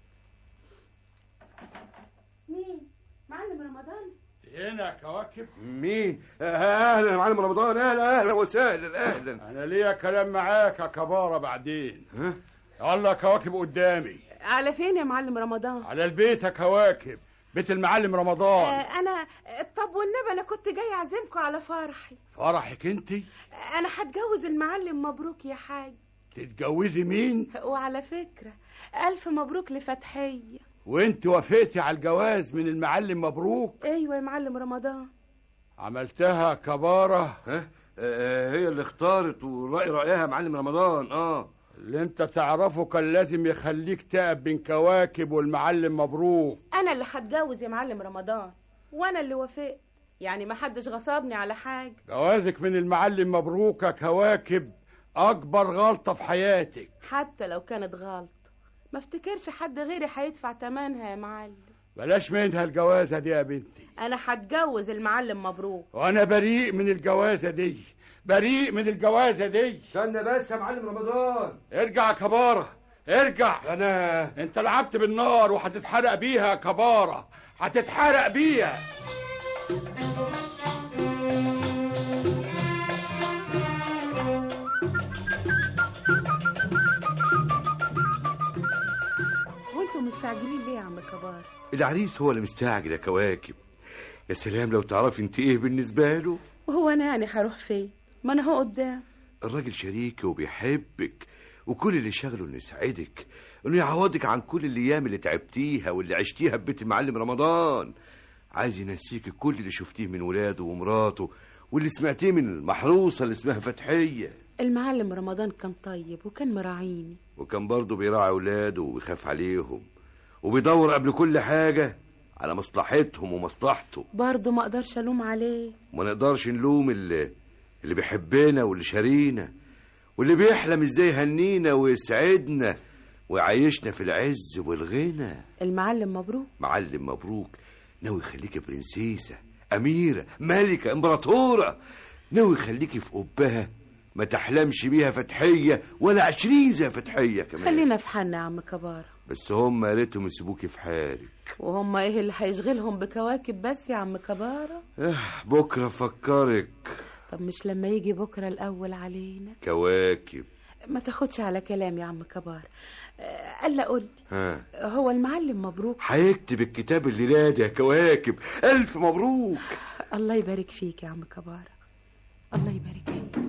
[SPEAKER 14] مين معلم رمضان
[SPEAKER 4] هنا كواكب
[SPEAKER 3] مين اهلا يا معلم رمضان اهلا اهلا وسهلا اهلا
[SPEAKER 4] انا ليا كلام معاك يا كبارة بعدين ها يلا كواكب قدامي
[SPEAKER 10] على فين يا معلم رمضان
[SPEAKER 4] على البيت يا كواكب بيت المعلم رمضان
[SPEAKER 10] آه انا طب والنبي انا كنت جاي اعزمكم على فرحي
[SPEAKER 4] فرحك انت
[SPEAKER 10] انا هتجوز المعلم مبروك يا حاج
[SPEAKER 4] تتجوزي مين
[SPEAKER 10] وعلى فكرة ألف مبروك لفتحية
[SPEAKER 4] وانت وافقتي على الجواز من المعلم مبروك
[SPEAKER 10] ايوه يا معلم رمضان
[SPEAKER 4] عملتها كبارة
[SPEAKER 3] ها آه هي اللي اختارت ورأي رأيها معلم رمضان اه
[SPEAKER 4] اللي انت تعرفه كان لازم يخليك تقب بين كواكب والمعلم مبروك
[SPEAKER 10] انا اللي هتجوز يا معلم رمضان وانا اللي وافقت يعني ما حدش غصبني على حاجة
[SPEAKER 4] جوازك من المعلم مبروك يا كواكب اكبر غلطة في حياتك
[SPEAKER 10] حتى لو كانت غلط ما افتكرش حد غيري هيدفع تمنها يا معلم
[SPEAKER 4] بلاش منها الجوازة دي يا بنتي
[SPEAKER 10] انا هتجوز المعلم مبروك
[SPEAKER 4] وانا بريء من الجوازة دي بريء من الجوازة دي
[SPEAKER 3] استنى بس يا معلم رمضان
[SPEAKER 4] ارجع يا كبارة ارجع
[SPEAKER 3] انا
[SPEAKER 4] انت لعبت بالنار وهتتحرق بيها يا كبارة هتتحرق بيها
[SPEAKER 10] وانتم مستعجلين ليه يا عم كبار
[SPEAKER 3] العريس هو اللي مستعجل يا كواكب يا سلام لو تعرفي انت ايه بالنسبة له
[SPEAKER 10] وهو انا يعني هروح فين ما انا هو قدام
[SPEAKER 3] الراجل شريكي وبيحبك وكل اللي شغله انه يساعدك انه يعوضك عن كل الايام اللي تعبتيها واللي عشتيها في بيت المعلم رمضان عايز ينسيك كل اللي شفتيه من ولاده ومراته واللي سمعتيه من المحروسه اللي اسمها فتحيه
[SPEAKER 10] المعلم رمضان كان طيب وكان مراعيني
[SPEAKER 3] وكان برضه بيراعي ولاده وبيخاف عليهم وبيدور قبل كل حاجه على مصلحتهم ومصلحته
[SPEAKER 10] برضه ما اقدرش الوم عليه
[SPEAKER 3] وما نقدرش نلوم اللي اللي بيحبنا واللي شارينا واللي بيحلم ازاي يهنينا ويسعدنا ويعيشنا في العز والغنى
[SPEAKER 10] المعلم مبروك
[SPEAKER 3] معلم مبروك ناوي يخليكي برنسيسة أميرة ملكة إمبراطورة ناوي يخليكي في قبها ما تحلمش بيها فتحية ولا عشرين زي فتحية كمان
[SPEAKER 10] خلينا في حالنا يا عم كبار
[SPEAKER 3] بس هم يا ريتهم يسيبوكي في حالك
[SPEAKER 10] وهم ايه اللي هيشغلهم بكواكب بس يا عم كبارة
[SPEAKER 3] اه بكرة فكرك
[SPEAKER 10] طب مش لما يجي بكرة الأول علينا
[SPEAKER 3] كواكب
[SPEAKER 10] ما تاخدش على كلام يا عم كبار آه، قال قول
[SPEAKER 3] ها
[SPEAKER 10] هو المعلم مبروك
[SPEAKER 3] هيكتب الكتاب الليلة دي يا كواكب ألف مبروك
[SPEAKER 10] الله يبارك فيك يا عم كبار الله يبارك فيك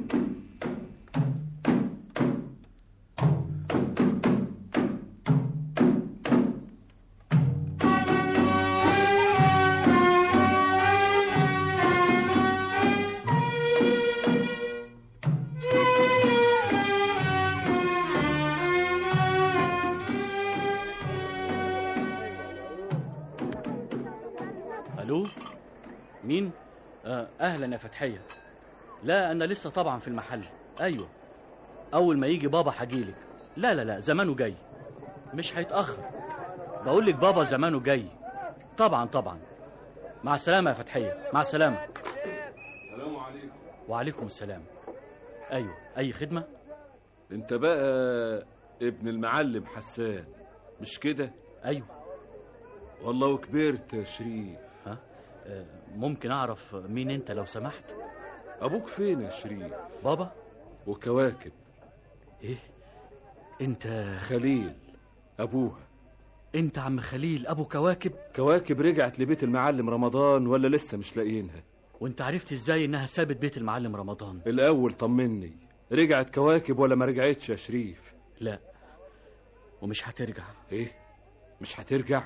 [SPEAKER 9] الو مين آه اهلا يا فتحيه لا انا لسه طبعا في المحل ايوه اول ما يجي بابا هجيلك لا لا لا زمانه جاي مش هيتاخر بقول لك بابا زمانه جاي طبعا طبعا مع السلامه يا فتحيه مع السلامه
[SPEAKER 3] السلام عليكم
[SPEAKER 9] وعليكم السلام ايوه اي خدمه
[SPEAKER 2] انت بقى
[SPEAKER 15] ابن المعلم حسان مش كده
[SPEAKER 9] ايوه
[SPEAKER 15] والله وكبرت يا شريف
[SPEAKER 9] ها آه، ممكن اعرف مين انت لو سمحت
[SPEAKER 15] ابوك فين يا شريف
[SPEAKER 9] بابا
[SPEAKER 15] وكواكب
[SPEAKER 9] ايه انت
[SPEAKER 15] خليل ابوها
[SPEAKER 9] انت عم خليل ابو كواكب
[SPEAKER 15] كواكب رجعت لبيت المعلم رمضان ولا لسه مش لاقيينها
[SPEAKER 9] وانت عرفت ازاي انها سابت بيت المعلم رمضان
[SPEAKER 15] الاول طمني رجعت كواكب ولا ما رجعتش يا شريف
[SPEAKER 9] لا ومش هترجع
[SPEAKER 15] ايه مش هترجع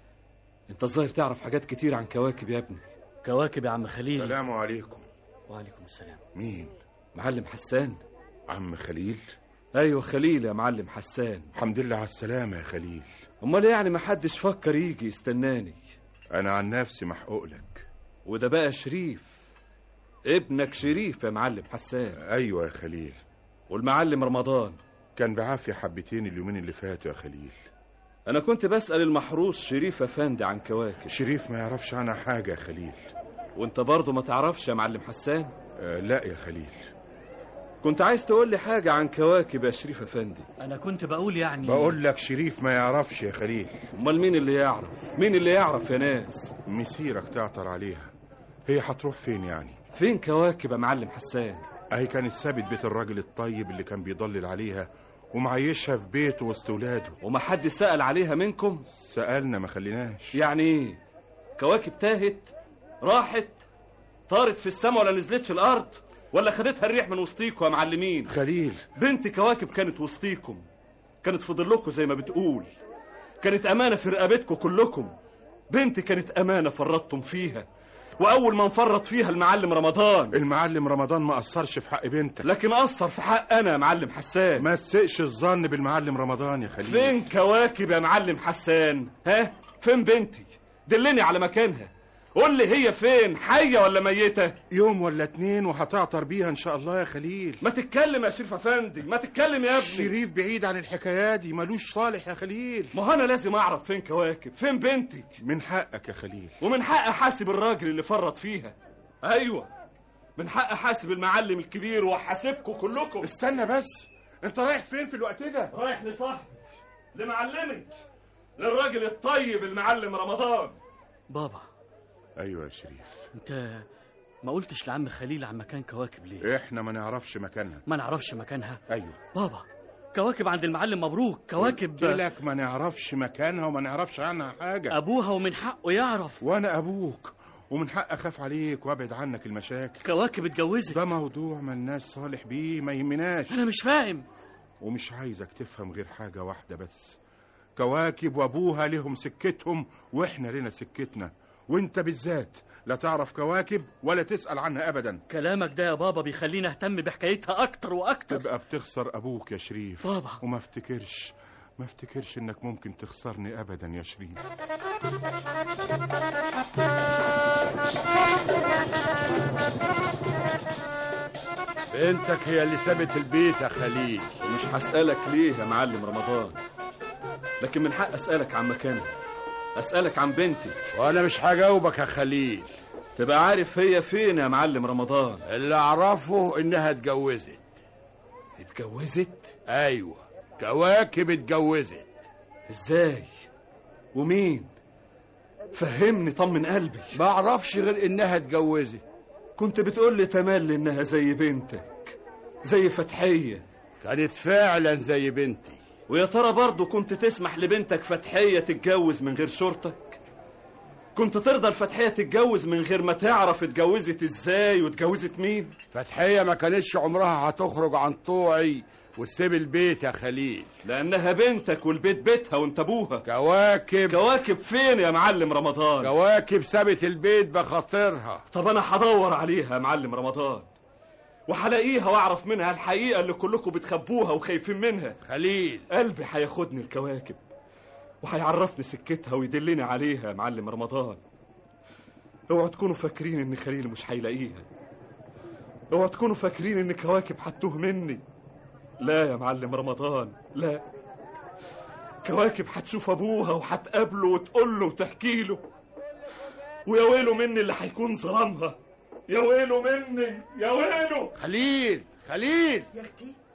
[SPEAKER 15] انت الظاهر تعرف حاجات كتير عن كواكب يا ابني
[SPEAKER 9] كواكب يا عم خليل
[SPEAKER 5] السلام عليكم
[SPEAKER 9] وعليكم السلام
[SPEAKER 5] مين
[SPEAKER 15] معلم حسان
[SPEAKER 5] عم خليل
[SPEAKER 15] ايوه خليل يا معلم حسان
[SPEAKER 5] الحمد لله على السلامة يا خليل
[SPEAKER 15] امال يعني ما حدش فكر يجي يستناني
[SPEAKER 5] انا عن نفسي محقوق لك
[SPEAKER 15] وده بقى شريف ابنك شريف يا معلم حسان
[SPEAKER 5] ايوه يا خليل
[SPEAKER 15] والمعلم رمضان
[SPEAKER 5] كان بعافية حبتين اليومين اللي فاتوا يا خليل
[SPEAKER 15] انا كنت بسأل المحروس شريف افندي عن كواكب
[SPEAKER 5] شريف ما يعرفش عنها حاجة يا خليل
[SPEAKER 15] وانت برضه ما تعرفش يا معلم حسان
[SPEAKER 5] آه لا يا خليل
[SPEAKER 15] كنت عايز تقول لي حاجة عن كواكب يا شريف افندي
[SPEAKER 9] انا كنت بقول يعني
[SPEAKER 5] بقول لك شريف ما يعرفش يا خليل
[SPEAKER 15] امال مين اللي يعرف مين اللي يعرف يا ناس
[SPEAKER 5] مسيرك تعطر عليها هي هتروح فين يعني
[SPEAKER 15] فين كواكب يا معلم حسان
[SPEAKER 5] اهي كانت سابت بيت الراجل الطيب اللي كان بيضلل عليها ومعيشها في بيته وسط ولاده
[SPEAKER 15] وما حد سأل عليها منكم
[SPEAKER 5] سألنا ما خليناش
[SPEAKER 15] يعني ايه كواكب تاهت راحت طارت في السماء ولا نزلتش الارض ولا خدتها الريح من وسطيكم يا معلمين
[SPEAKER 5] خليل
[SPEAKER 15] بنت كواكب كانت وسطيكم كانت في ظلكم زي ما بتقول كانت امانه في رقبتكم كلكم بنت كانت امانه فرطتم فيها واول ما نفرط فيها المعلم رمضان
[SPEAKER 5] المعلم رمضان ما قصرش في حق بنتك
[SPEAKER 15] لكن قصر في حق انا يا معلم حسان
[SPEAKER 5] ما تسقش الظن بالمعلم رمضان يا خليل
[SPEAKER 15] فين كواكب يا معلم حسان ها فين بنتي دلني على مكانها قول لي هي فين حيه ولا ميته
[SPEAKER 5] يوم ولا اتنين وهتعطر بيها ان شاء الله يا خليل
[SPEAKER 15] ما تتكلم يا شريف افندي ما تتكلم يا ابني
[SPEAKER 5] شريف بعيد عن الحكايات دي ملوش صالح يا خليل
[SPEAKER 15] ما هو انا لازم اعرف فين كواكب فين بنتي
[SPEAKER 5] من حقك يا خليل
[SPEAKER 15] ومن حق احاسب الراجل اللي فرط فيها ايوه من حق احاسب المعلم الكبير واحاسبكم كلكم
[SPEAKER 5] استنى بس انت رايح فين في الوقت ده
[SPEAKER 15] رايح لصاحبي لمعلمك للراجل الطيب المعلم رمضان
[SPEAKER 9] بابا
[SPEAKER 5] ايوه يا شريف
[SPEAKER 9] انت ما قلتش لعم خليل عن مكان كواكب ليه
[SPEAKER 5] احنا ما نعرفش مكانها
[SPEAKER 9] ما نعرفش مكانها
[SPEAKER 5] ايوه
[SPEAKER 9] بابا كواكب عند المعلم مبروك كواكب
[SPEAKER 5] قلت لك ما نعرفش مكانها وما نعرفش عنها حاجه
[SPEAKER 9] ابوها ومن حقه يعرف
[SPEAKER 5] وانا ابوك ومن حق اخاف عليك وابعد عنك المشاكل
[SPEAKER 9] كواكب اتجوزت
[SPEAKER 5] ده موضوع ملناش صالح بيه ما يهمناش
[SPEAKER 9] انا مش فاهم
[SPEAKER 5] ومش عايزك تفهم غير حاجه واحده بس كواكب وابوها لهم سكتهم واحنا لنا سكتنا وانت بالذات لا تعرف كواكب ولا تسأل عنها أبدا
[SPEAKER 9] كلامك ده يا بابا بيخليني أهتم بحكايتها أكتر وأكتر
[SPEAKER 5] تبقى بتخسر أبوك يا شريف
[SPEAKER 9] بابا
[SPEAKER 5] وما افتكرش ما افتكرش انك ممكن تخسرني ابدا يا شريف
[SPEAKER 4] بنتك هي اللي سابت البيت يا خليل
[SPEAKER 15] ومش هسألك ليه يا معلم رمضان لكن من حق أسألك عن مكانها أسألك عن بنتي
[SPEAKER 4] وانا مش هجاوبك يا خليل
[SPEAKER 15] تبقى عارف هي فين يا معلم رمضان
[SPEAKER 4] اللي اعرفه انها اتجوزت
[SPEAKER 15] اتجوزت
[SPEAKER 4] ايوه كواكب اتجوزت
[SPEAKER 15] ازاي ومين فهمني طمن قلبي
[SPEAKER 4] ما اعرفش غير انها اتجوزت
[SPEAKER 15] كنت بتقول لي تملي انها زي بنتك زي فتحيه
[SPEAKER 4] كانت فعلا زي بنتي
[SPEAKER 15] ويا ترى برضه كنت تسمح لبنتك فتحيه تتجوز من غير شرطك كنت ترضى الفتحيه تتجوز من غير ما تعرف اتجوزت ازاي واتجوزت مين
[SPEAKER 4] فتحيه ما كانتش عمرها هتخرج عن طوعي وتسيب البيت يا خليل
[SPEAKER 15] لانها بنتك والبيت بيتها وانت ابوها
[SPEAKER 4] كواكب
[SPEAKER 15] كواكب فين يا معلم رمضان
[SPEAKER 4] كواكب سابت البيت بخاطرها
[SPEAKER 15] طب انا هدور عليها يا معلم رمضان وهلاقيها واعرف منها الحقيقه اللي كلكم بتخبوها وخايفين منها
[SPEAKER 4] خليل
[SPEAKER 15] قلبي هياخدني الكواكب وهيعرفني سكتها ويدلني عليها يا معلم رمضان اوعوا تكونوا فاكرين ان خليل مش هيلاقيها اوعوا تكونوا فاكرين ان كواكب هتوه مني لا يا معلم رمضان لا كواكب هتشوف ابوها وهتقابله وتقول له وتحكي له ويا ويله مني اللي هيكون ظلمها يا ويله مني يا ويله
[SPEAKER 4] خليل خليل
[SPEAKER 7] يا اختي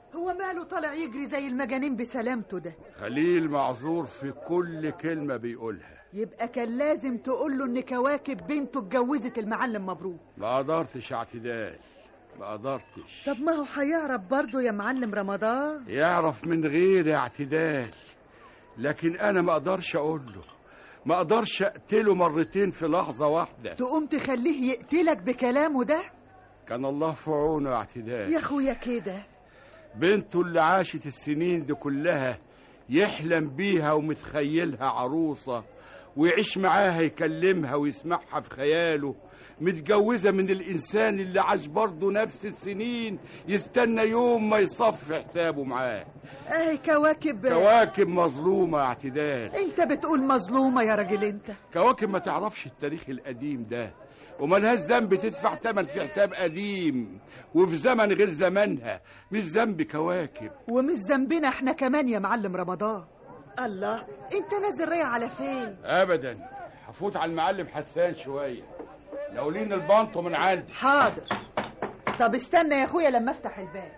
[SPEAKER 7] هو ماله طالع يجري زي المجانين بسلامته ده
[SPEAKER 4] خليل معذور في كل كلمة بيقولها
[SPEAKER 7] يبقى كان لازم تقول له ان كواكب بنته اتجوزت المعلم مبروك
[SPEAKER 4] ما قدرتش اعتدال ما قدرتش
[SPEAKER 7] طب ما هو هيعرف برضه يا معلم رمضان
[SPEAKER 4] يعرف من غير اعتدال لكن انا ما اقدرش اقول له ما اقدرش اقتله مرتين في لحظة واحدة
[SPEAKER 7] تقوم تخليه يقتلك بكلامه ده
[SPEAKER 4] كان الله في عونه يا اعتدال
[SPEAKER 7] يا اخويا كده
[SPEAKER 4] بنته اللي عاشت السنين دي كلها يحلم بيها ومتخيلها عروسة ويعيش معاها يكلمها ويسمعها في خياله متجوزة من الإنسان اللي عاش برضه نفس السنين يستنى يوم ما يصفي حسابه معاه
[SPEAKER 7] اهي كواكب
[SPEAKER 4] كواكب مظلومة يا اعتدال
[SPEAKER 7] انت بتقول مظلومة يا راجل انت
[SPEAKER 4] كواكب ما تعرفش التاريخ القديم ده وملهاش ذنب تدفع تمن في حساب قديم وفي زمن غير زمنها مش ذنب كواكب
[SPEAKER 7] ومش ذنبنا احنا كمان يا معلم رمضان الله انت نازل رايح على فين
[SPEAKER 4] ابدا هفوت على المعلم حسان شويه لو لين البانطو من عندي
[SPEAKER 7] حاضر طب استنى يا اخويا لما افتح الباب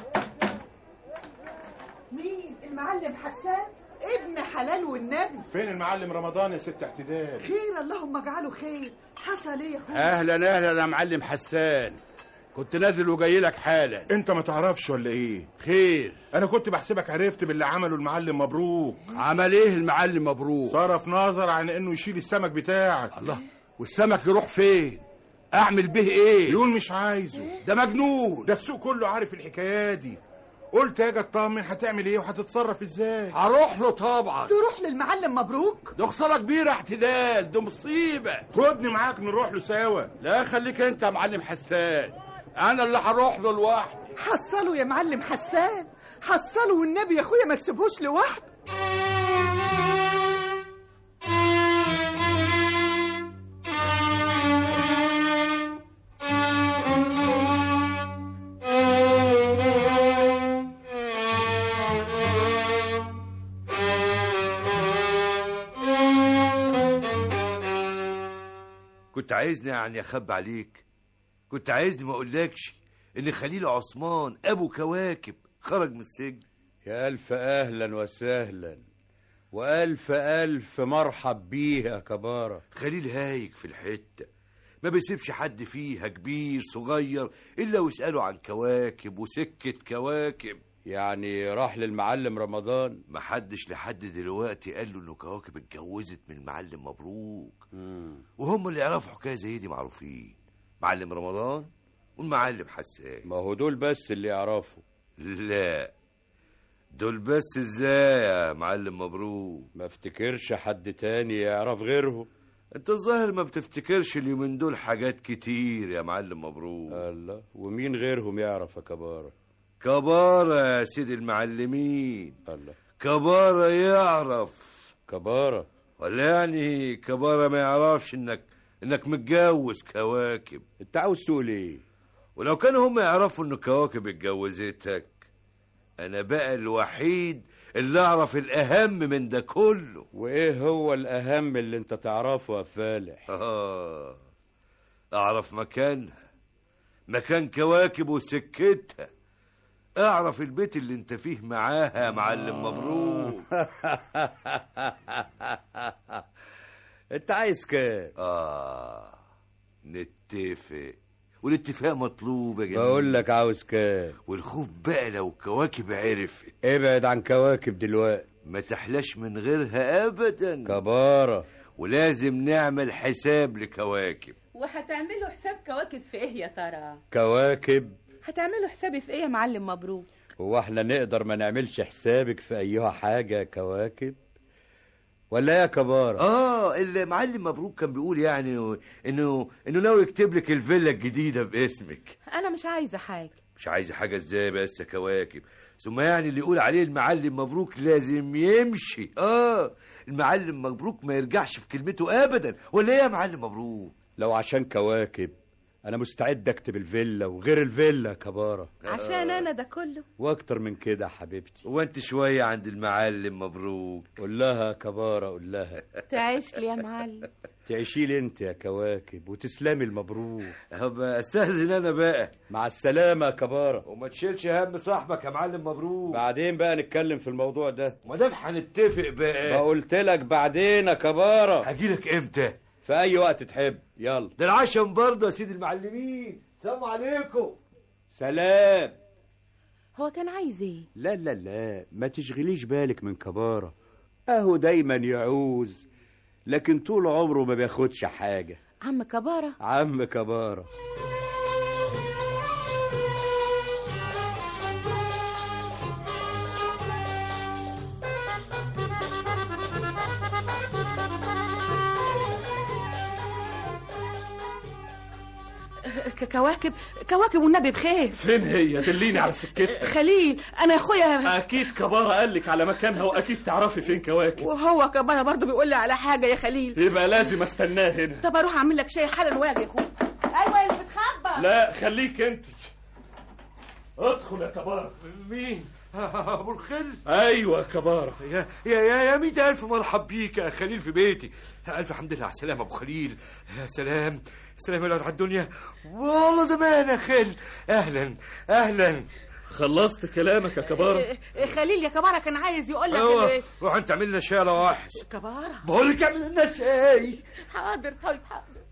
[SPEAKER 7] مين المعلم حسان ابن حلال والنبي
[SPEAKER 5] فين المعلم رمضان يا ست اعتدال
[SPEAKER 7] خير اللهم اجعله خير حصل ايه يا اخويا
[SPEAKER 4] اهلا اهلا يا معلم حسان كنت نازل وجاي لك حالا
[SPEAKER 5] انت ما تعرفش ولا ايه
[SPEAKER 4] خير
[SPEAKER 5] انا كنت بحسبك عرفت باللي عمله المعلم مبروك
[SPEAKER 4] عمل ايه المعلم مبروك
[SPEAKER 5] صرف نظر عن انه يشيل السمك بتاعك
[SPEAKER 4] الله والسمك يروح فين اعمل به ايه
[SPEAKER 5] يقول مش عايزه
[SPEAKER 4] ده مجنون
[SPEAKER 5] ده السوق كله عارف الحكايه دي قلت اجي اطمن هتعمل ايه وهتتصرف ازاي
[SPEAKER 4] هروح له طبعا
[SPEAKER 7] تروح للمعلم مبروك
[SPEAKER 4] ده خساره كبيره احتلال ده مصيبه
[SPEAKER 5] خدني معاك نروح له سوا
[SPEAKER 4] لا خليك انت يا معلم حسان انا اللي هروح له لوحدي
[SPEAKER 7] حصله يا معلم حسان حصله والنبي يا اخويا ما تسيبهوش لوحده
[SPEAKER 3] كنت عايزني يعني اخبي عليك كنت عايزني ما اقولكش ان خليل عثمان ابو كواكب خرج من السجن
[SPEAKER 11] يا ألف أهلا وسهلا وألف ألف مرحب بيه يا كبارة
[SPEAKER 3] خليل هايك في الحتة ما بيسيبش حد فيها كبير صغير إلا ويسأله عن كواكب وسكة كواكب
[SPEAKER 11] يعني راح للمعلم رمضان
[SPEAKER 3] محدش لحد دلوقتي قال له انه كواكب اتجوزت من المعلم مبروك وهم اللي يعرفوا حكايه زي دي معروفين معلم رمضان والمعلم حسان
[SPEAKER 11] ما هو دول بس اللي يعرفوا
[SPEAKER 3] لا دول بس ازاي يا معلم مبروك
[SPEAKER 11] ما افتكرش حد تاني يعرف غيرهم
[SPEAKER 3] انت الظاهر ما بتفتكرش اليومين دول حاجات كتير يا معلم مبروك
[SPEAKER 11] الله ومين غيرهم يعرف يا كبارة
[SPEAKER 3] كبارة يا سيدي المعلمين
[SPEAKER 11] الله
[SPEAKER 3] كبارة يعرف
[SPEAKER 11] كبارة
[SPEAKER 3] ولا يعني كبارة ما يعرفش انك انك متجوز كواكب
[SPEAKER 11] انت عاوز تقول ايه
[SPEAKER 3] ولو كانوا هم يعرفوا ان كواكب اتجوزتك انا بقى الوحيد اللي اعرف الاهم من ده كله
[SPEAKER 11] وايه هو الاهم اللي انت تعرفه يا فالح
[SPEAKER 3] آه اعرف مكانها مكان كواكب وسكتها اعرف البيت اللي انت فيه معاها يا معلم مبروك
[SPEAKER 11] انت عايز كام
[SPEAKER 3] اه نتفق والاتفاق مطلوب يا جميل
[SPEAKER 11] بقول لك عاوز كام
[SPEAKER 3] والخوف بقى لو كواكب عرفت
[SPEAKER 11] ابعد عن كواكب دلوقتي
[SPEAKER 3] ما تحلاش من غيرها ابدا
[SPEAKER 11] كبارة
[SPEAKER 3] ولازم نعمل حساب لكواكب
[SPEAKER 16] وهتعملوا حساب كواكب في ايه يا ترى
[SPEAKER 11] كواكب
[SPEAKER 16] هتعملوا حسابي في ايه يا معلم مبروك
[SPEAKER 11] هو احنا نقدر ما نعملش حسابك في ايها حاجة يا كواكب ولا يا كبارة
[SPEAKER 3] اه المعلم مبروك كان بيقول يعني انه انه انه ناوي يكتب لك الفيلا الجديده باسمك
[SPEAKER 16] انا مش عايزه حاجه
[SPEAKER 3] مش عايز حاجه ازاي بس يا كواكب ثم يعني اللي يقول عليه المعلم مبروك لازم يمشي اه المعلم مبروك ما يرجعش في كلمته ابدا ولا ايه يا معلم مبروك
[SPEAKER 11] لو عشان كواكب انا مستعد اكتب الفيلا وغير الفيلا يا كبارة
[SPEAKER 16] عشان انا ده كله
[SPEAKER 11] واكتر من كده يا حبيبتي
[SPEAKER 3] وانت شوية عند المعلم مبروك
[SPEAKER 11] قول لها يا كبارة قول لها
[SPEAKER 16] تعيش لي يا معلم
[SPEAKER 11] تعيشي لي انت يا كواكب وتسلمي المبروك
[SPEAKER 3] هبقى استاذن انا بقى
[SPEAKER 11] مع السلامة يا كبارة
[SPEAKER 3] وما تشيلش هم صاحبك يا معلم مبروك
[SPEAKER 11] بعدين بقى نتكلم في الموضوع ده
[SPEAKER 3] ما دام هنتفق
[SPEAKER 11] ما
[SPEAKER 3] بقى
[SPEAKER 11] قلت لك بعدين يا كبارة
[SPEAKER 3] هجيلك امتى
[SPEAKER 11] في اي وقت تحب يلا
[SPEAKER 3] ده العشم برضه يا سيدي المعلمين سلام عليكم
[SPEAKER 11] سلام
[SPEAKER 10] هو كان عايز ايه
[SPEAKER 11] لا لا لا ما تشغليش بالك من كبارة اهو دايما يعوز لكن طول عمره ما بياخدش حاجة
[SPEAKER 10] عم كبارة
[SPEAKER 11] عم كبارة
[SPEAKER 14] ك- كواكب كواكب والنبي بخير
[SPEAKER 15] فين هي دليني على سكتها
[SPEAKER 14] خليل انا يا اخويا
[SPEAKER 15] اكيد كبارة قال لك على مكانها واكيد تعرفي فين كواكب
[SPEAKER 14] وهو كبارة برضه بيقول لي على حاجه يا خليل
[SPEAKER 15] يبقى لازم استناه هنا
[SPEAKER 14] طب اروح اعمل لك شاي حالا واجي يا اخويا ايوه اللي بتخبى
[SPEAKER 15] لا خليك انت ادخل يا كبارة
[SPEAKER 3] مين ابو الخل
[SPEAKER 15] ايوه يا كبارة
[SPEAKER 3] يا يا يا, يا ميت الف مرحب بيك يا خليل في بيتي الف حمد لله على السلامه ابو خليل يا سلام سلام الواد على الدنيا والله زمان يا خل اهلا اهلا
[SPEAKER 15] خلصت كلامك يا كبارة
[SPEAKER 14] إيه، خليل يا كبارة كان عايز يقول لك
[SPEAKER 3] ايوه
[SPEAKER 14] إيه،
[SPEAKER 3] روح انت اعمل لنا شاي يا وحش
[SPEAKER 14] كبارة
[SPEAKER 3] بقول لك اعمل لنا شاي
[SPEAKER 14] حاضر طيب حاضر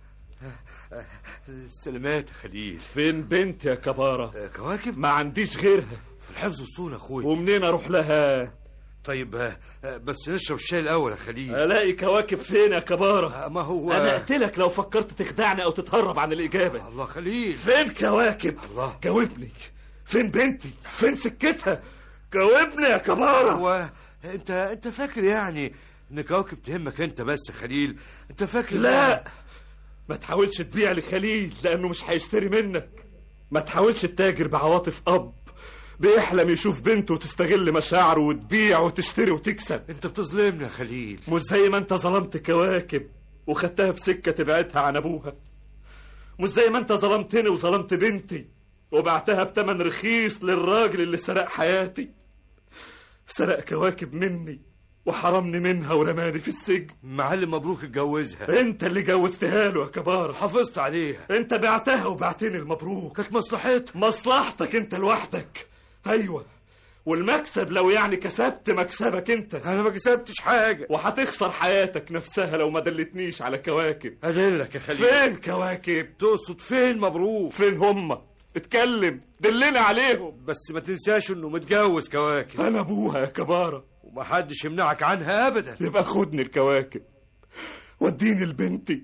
[SPEAKER 3] سلامات يا خليل
[SPEAKER 15] فين بنت يا كبارة
[SPEAKER 3] كواكب
[SPEAKER 15] ما عنديش غيرها
[SPEAKER 3] في الحفظ والصون يا اخويا
[SPEAKER 15] ومنين اروح لها
[SPEAKER 3] طيب آه، آه، بس نشرب الشاي الاول يا خليل
[SPEAKER 15] الاقي كواكب فين يا كبارة
[SPEAKER 3] ما هو
[SPEAKER 15] انا اقتلك لو فكرت تخدعني او تتهرب عن الاجابة
[SPEAKER 3] الله خليل
[SPEAKER 15] فين كواكب
[SPEAKER 3] الله
[SPEAKER 15] جاوبني فين بنتي فين سكتها جاوبني يا كبارة
[SPEAKER 3] هو انت انت فاكر يعني ان كواكب تهمك انت بس يا خليل انت فاكر
[SPEAKER 15] لا ما تحاولش تبيع لخليل لانه مش هيشتري منك ما تحاولش تتاجر بعواطف اب بيحلم يشوف بنته وتستغل مشاعره وتبيع وتشتري وتكسب
[SPEAKER 3] انت بتظلمني يا خليل
[SPEAKER 15] مش زي ما انت ظلمت كواكب وخدتها في سكة تبعدها عن ابوها مش زي ما انت ظلمتني وظلمت بنتي وبعتها بتمن رخيص للراجل اللي سرق حياتي سرق كواكب مني وحرمني منها ورماني في السجن
[SPEAKER 3] معلم مبروك اتجوزها
[SPEAKER 15] انت اللي جوزتها له يا كبار
[SPEAKER 3] حافظت عليها
[SPEAKER 15] انت بعتها وبعتني المبروك
[SPEAKER 3] كانت مصلحتها
[SPEAKER 15] مصلحتك انت لوحدك ايوه والمكسب لو يعني كسبت مكسبك انت
[SPEAKER 3] انا ما كسبتش حاجه
[SPEAKER 15] وهتخسر حياتك نفسها لو ما دلتنيش على كواكب
[SPEAKER 3] ادلك يا خليل
[SPEAKER 15] فين كواكب
[SPEAKER 3] تقصد فين مبروك
[SPEAKER 15] فين هما اتكلم دلنا عليهم
[SPEAKER 3] بس ما تنساش انه متجوز كواكب
[SPEAKER 15] انا ابوها يا كبارة
[SPEAKER 3] ومحدش يمنعك عنها ابدا
[SPEAKER 15] يبقى خدني الكواكب وديني لبنتي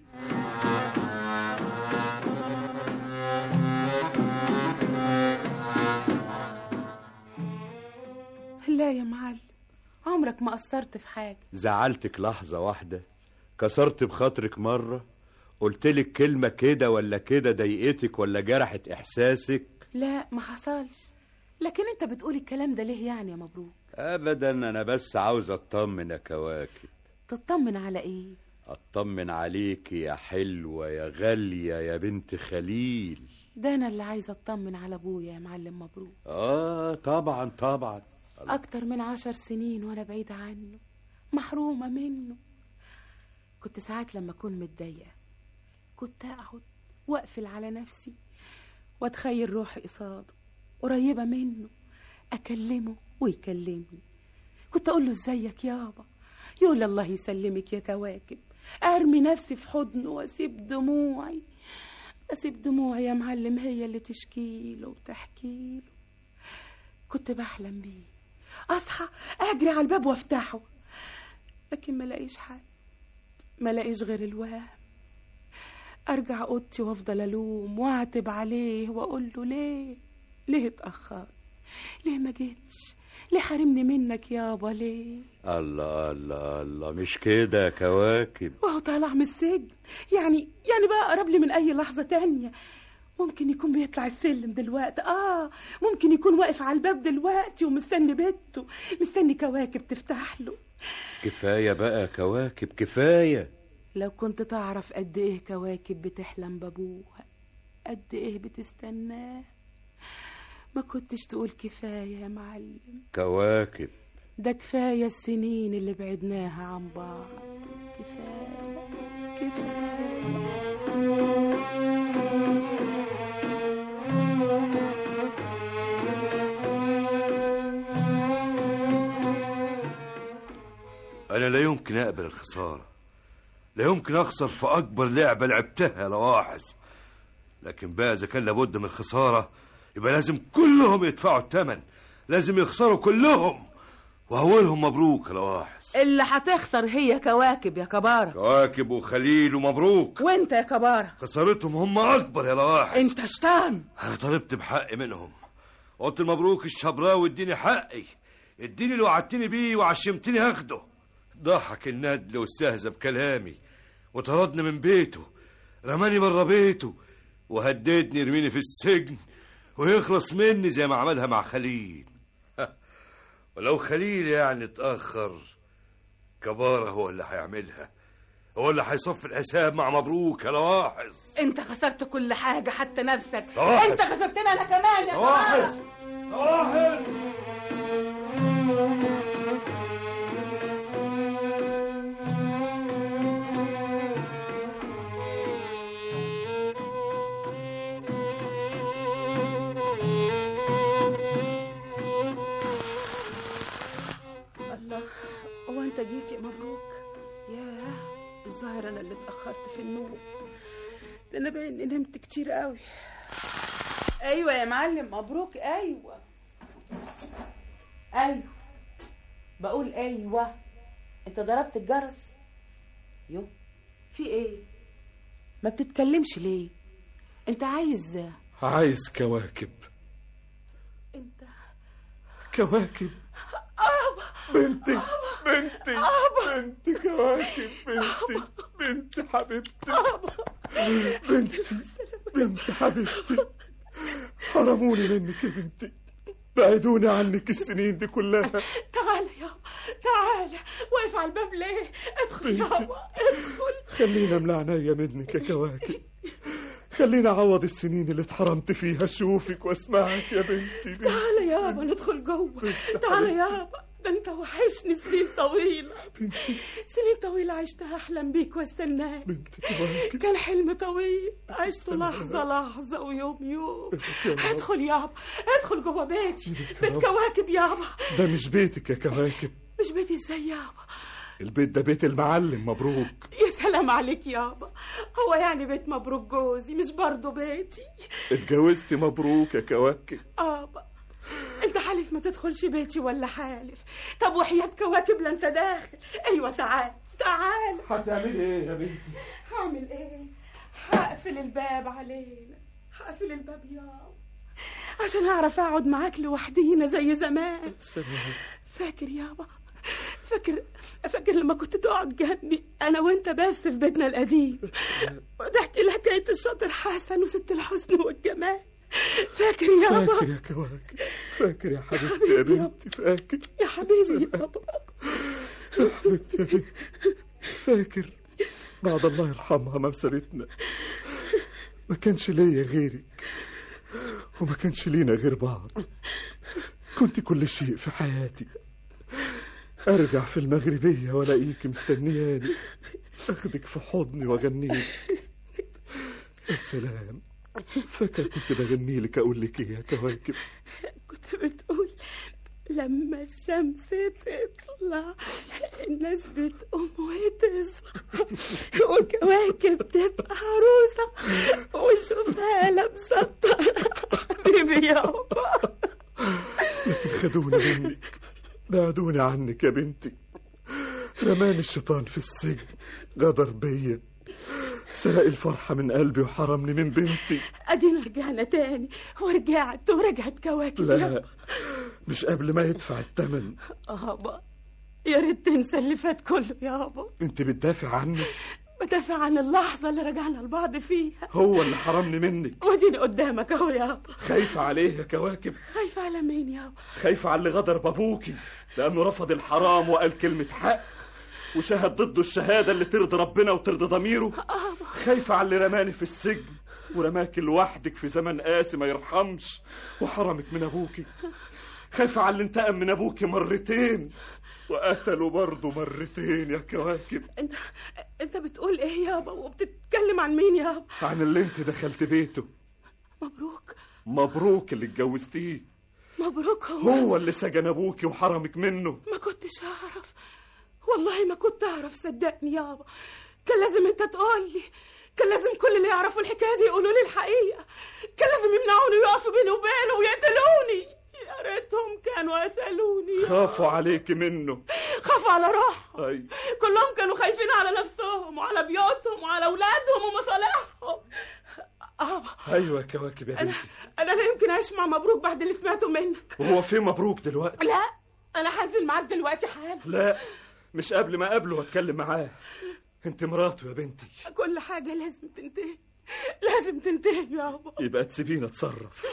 [SPEAKER 14] لا يا معلم عمرك ما قصرت في حاجة
[SPEAKER 11] زعلتك لحظة واحدة كسرت بخاطرك مرة قلتلك كلمة كده ولا كده ضايقتك ولا جرحت إحساسك
[SPEAKER 14] لا ما حصلش لكن انت بتقول الكلام ده ليه يعني يا مبروك
[SPEAKER 11] أبدا أنا بس عاوز أطمن يا كواكب
[SPEAKER 14] تطمن على ايه
[SPEAKER 11] أطمن عليك يا حلوة يا غالية يا بنت خليل
[SPEAKER 14] ده انا اللي عايزه اطمن على ابويا يا معلم مبروك
[SPEAKER 11] آه طبعا طبعا
[SPEAKER 14] اكتر من عشر سنين وانا بعيدة عنه محرومة منه كنت ساعات لما اكون متضايقة كنت اقعد واقفل على نفسي واتخيل روحي قصاده قريبة منه اكلمه ويكلمني كنت اقول له ازيك يابا يقول الله يسلمك يا كواكب ارمي نفسي في حضنه واسيب دموعي اسيب دموعي يا معلم هي اللي تشكيله وتحكيله كنت بحلم بيه اصحى اجري على الباب وافتحه لكن ما لاقيش حد ما لاقيش غير الوهم ارجع اوضتي وافضل الوم واعتب عليه واقول له ليه ليه اتاخرت ليه ما جيتش ليه حارمني منك يابا ليه
[SPEAKER 11] الله الله الله مش كده يا كواكب
[SPEAKER 14] وهو طالع من السجن يعني يعني بقى قرب لي من اي لحظه تانية ممكن يكون بيطلع السلم دلوقتي اه ممكن يكون واقف على الباب دلوقتي ومستني بنته مستني كواكب تفتح له
[SPEAKER 11] كفاية بقى يا كواكب كفاية
[SPEAKER 14] لو كنت تعرف قد ايه كواكب بتحلم بابوها قد ايه بتستناه ما كنتش تقول كفاية يا معلم
[SPEAKER 3] كواكب
[SPEAKER 14] ده كفاية السنين اللي بعدناها عن بعض كفاية كفاية
[SPEAKER 3] أنا لا يمكن أقبل الخسارة لا يمكن أخسر في أكبر لعبة لعبتها يا لواحظ لكن بقى إذا كان لابد من الخسارة يبقى لازم كلهم يدفعوا الثمن لازم يخسروا كلهم وأولهم مبروك يا لواحظ
[SPEAKER 14] اللي هتخسر هي كواكب يا كبارة
[SPEAKER 3] كواكب وخليل ومبروك
[SPEAKER 14] وانت يا كبارة
[SPEAKER 3] خسارتهم هم أكبر يا لواحظ
[SPEAKER 14] انت شطان
[SPEAKER 3] أنا طلبت بحقي منهم قلت مبروك الشبراوي اديني حقي اديني اللي وعدتني بيه وعشمتني هاخده ضحك الندل واستهزأ بكلامي وطردني من بيته رماني بره بيته وهددني يرميني في السجن ويخلص مني زي ما عملها مع خليل ولو خليل يعني اتأخر كبارة هو اللي هيعملها هو اللي هيصفي الحساب مع مبروك يا لواحظ
[SPEAKER 14] انت خسرت كل حاجة حتى نفسك
[SPEAKER 3] لواحظ.
[SPEAKER 14] انت خسرتنا انا كمان يا
[SPEAKER 3] لواحظ.
[SPEAKER 14] كبارة
[SPEAKER 3] لواحظ
[SPEAKER 14] الله هو انت جيت يا مبروك ياه الظاهر انا اللي اتاخرت في النوم ده انا باين اني نمت كتير قوي ايوه يا معلم مبروك ايوه ايوه بقول ايوه انت ضربت الجرس يو في ايه ما بتتكلمش ليه انت عايز
[SPEAKER 15] عايز كواكب
[SPEAKER 14] انت
[SPEAKER 15] كواكب بنتي بنتي بنتي كواكب بنتي بنتي حبيبتي بنتي بنتي حبيبتي حرموني منك يا بنتي بعدوني عنك السنين دي كلها
[SPEAKER 14] تعال يا تعال واقف على الباب ليه ادخل
[SPEAKER 15] بنتي.
[SPEAKER 14] يابا ادخل
[SPEAKER 15] خلينا املى عينيا منك يا كواكب خليني اعوض السنين اللي اتحرمت فيها اشوفك واسمعك يا بنتي بنتي
[SPEAKER 14] تعال يابا ندخل جوه تعال يابا ده انت وحشني سنين طويلة سنين طويلة عشتها احلم بيك واستناك كان حلم طويل عشته لحظة لحظة ويوم يوم ادخل يابا ادخل جوه بيتي بيت كواكب يابا
[SPEAKER 15] ده مش بيتك يا كواكب
[SPEAKER 14] مش بيتي ازاي يابا
[SPEAKER 15] البيت ده بيت المعلم مبروك
[SPEAKER 14] يا سلام عليك يابا هو يعني بيت مبروك جوزي مش برضه بيتي
[SPEAKER 15] اتجوزتي مبروك يا كواكب
[SPEAKER 14] ابا انت حالف ما تدخلش بيتي ولا حالف طب وحياة كواكب لا انت داخل ايوه تعال تعال
[SPEAKER 15] هتعملي ايه يا بنتي
[SPEAKER 14] هعمل ايه هقفل الباب علينا هقفل الباب يابا عشان اعرف اقعد معاك لوحدينا زي زمان فاكر يابا فاكر فاكر لما كنت تقعد جنبي انا وانت بس في بيتنا القديم وتحكي لي حكايه الشاطر حسن وست الحسن والجمال فاكر يابا
[SPEAKER 15] فاكر يا كواكب فاكر يا حبيبتي يا بنتي فاكر
[SPEAKER 14] يا حبيبي يابا
[SPEAKER 15] يا حبيبتي يا بنتي فاكر بعد الله يرحمها ما سابتنا ما كانش ليا غيرك وما كانش لينا غير بعض كنت كل شيء في حياتي ارجع في المغربية والاقيك مستنياني اخدك في حضني واغنيك يا سلام فاكر كنت بغني لك اقول لك ايه يا كواكب
[SPEAKER 14] كنت بتقول لما الشمس تطلع الناس بتقوم وتصحى والكواكب تبقى عروسة وشوفها لابسة حبيبي يابا
[SPEAKER 15] لكن خدوني منك بعدوني عنك يا بنتي رماني الشيطان في السجن غدر بيا سرق الفرحة من قلبي وحرمني من بنتي
[SPEAKER 14] ادينا رجعنا تاني ورجعت ورجعت كواكب
[SPEAKER 15] لا
[SPEAKER 14] يابا
[SPEAKER 15] مش قبل ما يدفع الثمن
[SPEAKER 14] يابا يا ريت تنسى اللي فات كله يابا
[SPEAKER 15] انت بتدافع عني
[SPEAKER 14] بدافع عن اللحظة اللي رجعنا لبعض فيها
[SPEAKER 15] هو اللي حرمني منك
[SPEAKER 14] وديني قدامك اهو يابا
[SPEAKER 15] خايفة عليه يا كواكب
[SPEAKER 14] خايفة على مين يابا
[SPEAKER 15] خايفة على اللي غدر بابوكي لأنه رفض الحرام وقال كلمة حق وشهد ضده الشهادة اللي ترضي ربنا وترضي ضميره
[SPEAKER 14] آبا
[SPEAKER 15] خايفة على اللي رماني في السجن ورماك لوحدك في زمن قاسي ما يرحمش وحرمك من ابوكي خايف على اللي انتقم من ابوكي مرتين وقتله برضه مرتين يا كواكب
[SPEAKER 14] انت انت بتقول ايه يابا وبتتكلم عن مين يابا
[SPEAKER 15] عن اللي انت دخلت بيته
[SPEAKER 14] مبروك
[SPEAKER 15] مبروك اللي اتجوزتيه
[SPEAKER 14] مبروك هو
[SPEAKER 15] هو اللي سجن ابوكي وحرمك منه
[SPEAKER 14] ما كنتش اعرف والله ما كنت اعرف صدقني يابا كان لازم انت تقول لي كان لازم كل اللي يعرفوا الحكايه دي يقولوا لي الحقيقه كان لازم يمنعوني ويقفوا بيني وبينه ويقتلوني يا ريتهم كانوا قتلوني
[SPEAKER 15] خافوا عليك منه
[SPEAKER 14] خافوا على روحهم
[SPEAKER 15] أي.
[SPEAKER 14] كلهم كانوا خايفين على نفسهم وعلى بيوتهم وعلى اولادهم ومصالحهم ابا
[SPEAKER 15] ايوه يا كواكب يا
[SPEAKER 14] انا
[SPEAKER 15] بنتي
[SPEAKER 14] انا لا يمكن اعيش مع مبروك بعد اللي سمعته منك
[SPEAKER 15] وهو فين مبروك دلوقتي
[SPEAKER 14] لا انا هنزل معاك دلوقتي حالا
[SPEAKER 15] لا مش قبل ما اقابله واتكلم معاه انت مراته يا بنتي
[SPEAKER 14] كل حاجه لازم تنتهي لازم تنتهي يابا
[SPEAKER 15] يبقى تسيبيني اتصرف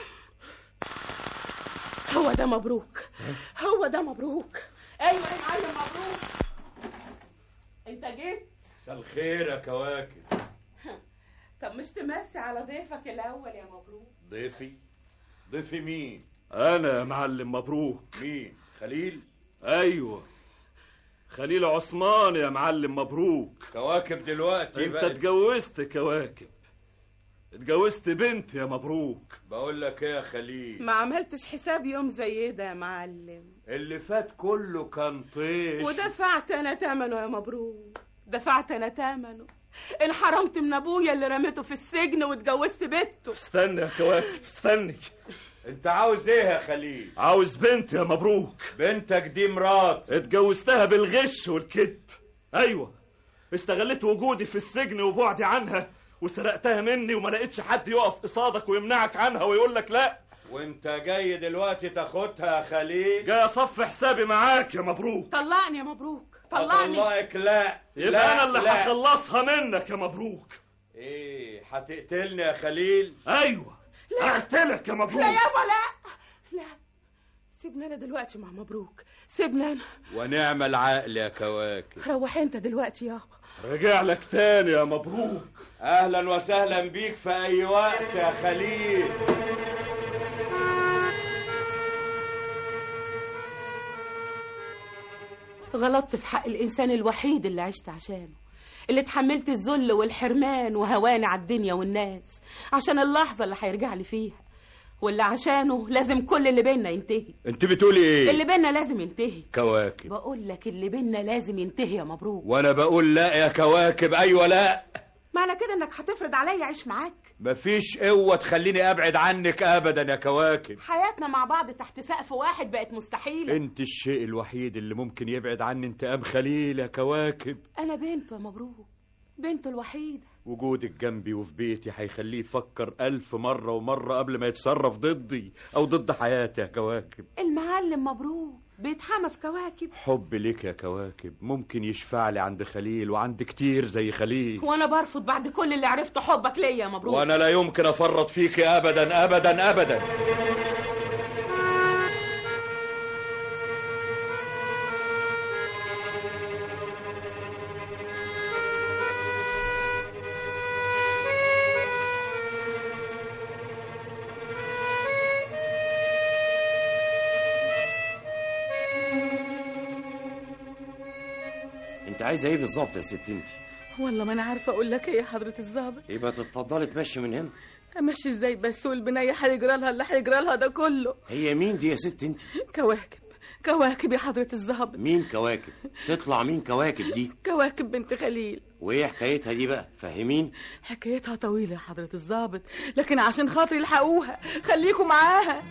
[SPEAKER 14] هو ده مبروك هو ده مبروك ايوه يا معلم مبروك انت جيت
[SPEAKER 11] مساء الخير يا كواكب
[SPEAKER 14] طب مش تمسي على ضيفك الاول يا مبروك
[SPEAKER 11] ضيفي ضيفي مين
[SPEAKER 15] انا يا معلم مبروك
[SPEAKER 11] مين خليل
[SPEAKER 15] ايوه خليل عثمان يا معلم مبروك
[SPEAKER 11] كواكب دلوقتي
[SPEAKER 15] انت
[SPEAKER 11] بقى
[SPEAKER 15] اتجوزت كواكب اتجوزت بنت يا مبروك
[SPEAKER 11] بقول لك ايه يا خليل
[SPEAKER 14] ما عملتش حساب يوم زي ده يا معلم
[SPEAKER 11] اللي فات كله كان طيش
[SPEAKER 14] ودفعت انا ثمنه يا مبروك دفعت انا ثمنه انحرمت من ابويا اللي رميته في السجن واتجوزت بنته
[SPEAKER 15] استنى يا كواكب استني
[SPEAKER 11] انت عاوز ايه يا خليل
[SPEAKER 15] عاوز بنت يا مبروك
[SPEAKER 11] بنتك دي مرات
[SPEAKER 15] اتجوزتها بالغش والكذب ايوه استغلت وجودي في السجن وبعدي عنها وسرقتها مني وما لقيتش حد يقف قصادك ويمنعك عنها ويقول لك لا
[SPEAKER 11] وانت جاي دلوقتي تاخدها يا خليل
[SPEAKER 15] جاي اصفي حسابي معاك يا مبروك
[SPEAKER 14] طلقني يا مبروك طلقني
[SPEAKER 11] طلقك لا
[SPEAKER 15] يبقى
[SPEAKER 11] لا
[SPEAKER 15] انا اللي
[SPEAKER 11] لا.
[SPEAKER 15] هخلصها منك يا مبروك
[SPEAKER 11] ايه هتقتلني يا خليل
[SPEAKER 15] ايوه اقتلك يا مبروك
[SPEAKER 14] لا يابا لا لا سيبني انا دلوقتي مع مبروك سيبني انا
[SPEAKER 11] ونعم العقل يا كواكب
[SPEAKER 14] روح انت دلوقتي يابا
[SPEAKER 15] رجع لك تاني يا مبروك
[SPEAKER 11] اهلا وسهلا بيك في اي وقت يا خليل
[SPEAKER 14] غلطت في حق الإنسان الوحيد اللي عشت عشانه اللي اتحملت الذل والحرمان وهواني على الدنيا والناس عشان اللحظة اللي هيرجع لي فيها واللي عشانه لازم كل اللي بينا ينتهي
[SPEAKER 11] انت بتقولي ايه
[SPEAKER 14] اللي بينا لازم ينتهي
[SPEAKER 11] كواكب
[SPEAKER 14] بقول لك اللي بينا لازم ينتهي يا مبروك
[SPEAKER 11] وانا بقول لا يا كواكب ايوه لا
[SPEAKER 14] معنى كده انك هتفرض عليا اعيش معاك
[SPEAKER 11] مفيش قوة تخليني ابعد عنك ابدا يا كواكب
[SPEAKER 14] حياتنا مع بعض تحت سقف واحد بقت مستحيلة
[SPEAKER 11] انت الشيء الوحيد اللي ممكن يبعد عني انتقام خليل يا كواكب
[SPEAKER 14] انا بنته يا مبروك بنته الوحيدة
[SPEAKER 11] وجودك جنبي وفي بيتي هيخليه يفكر ألف مرة ومرة قبل ما يتصرف ضدي أو ضد حياتي يا كواكب
[SPEAKER 14] المعلم مبروك بيتحمى في كواكب
[SPEAKER 11] حب ليك يا كواكب ممكن يشفع لي عند خليل وعند كتير زي خليل
[SPEAKER 14] وانا برفض بعد كل اللي عرفته حبك ليا يا مبروك
[SPEAKER 11] وأنا لا يمكن أفرط فيك أبدا أبدا أبدا
[SPEAKER 17] انت عايزه ايه بالظبط يا ست انت
[SPEAKER 16] والله ما انا عارفه اقول لك ايه يا حضره الظابط
[SPEAKER 17] يبقى تتفضلي تمشي من هنا
[SPEAKER 16] امشي ازاي بس والبنيه هيجرى لها اللي هيجرى لها ده كله
[SPEAKER 17] هي مين دي يا ست انت
[SPEAKER 16] كواكب كواكب يا حضره الظابط
[SPEAKER 17] مين كواكب تطلع مين كواكب دي
[SPEAKER 16] كواكب بنت خليل
[SPEAKER 17] وايه حكايتها دي بقى فاهمين
[SPEAKER 16] حكايتها طويله يا حضره الظابط لكن عشان خاطري الحقوها خليكم معاها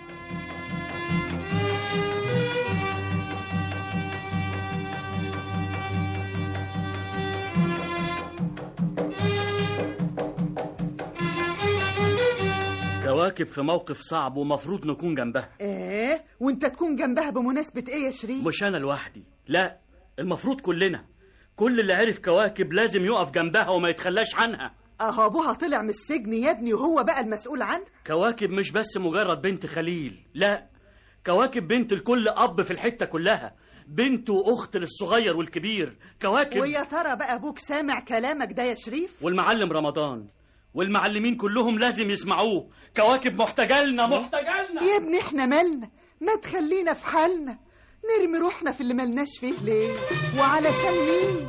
[SPEAKER 9] كواكب في موقف صعب ومفروض نكون جنبها
[SPEAKER 7] ايه وانت تكون جنبها بمناسبة ايه يا شريف
[SPEAKER 9] مش انا لوحدي لا المفروض كلنا كل اللي عرف كواكب لازم يقف جنبها وما يتخلاش عنها
[SPEAKER 7] اهو ابوها طلع من السجن يا ابني وهو بقى المسؤول عنها
[SPEAKER 9] كواكب مش بس مجرد بنت خليل لا كواكب بنت لكل اب في الحته كلها بنت واخت للصغير والكبير كواكب
[SPEAKER 7] ويا ترى بقى ابوك سامع كلامك ده يا شريف
[SPEAKER 9] والمعلم رمضان والمعلمين كلهم لازم يسمعوه كواكب محتاجالنا محتاجالنا
[SPEAKER 7] يا ابني احنا مالنا ما تخلينا في حالنا نرمي روحنا في اللي ملناش فيه ليه وعلشان مين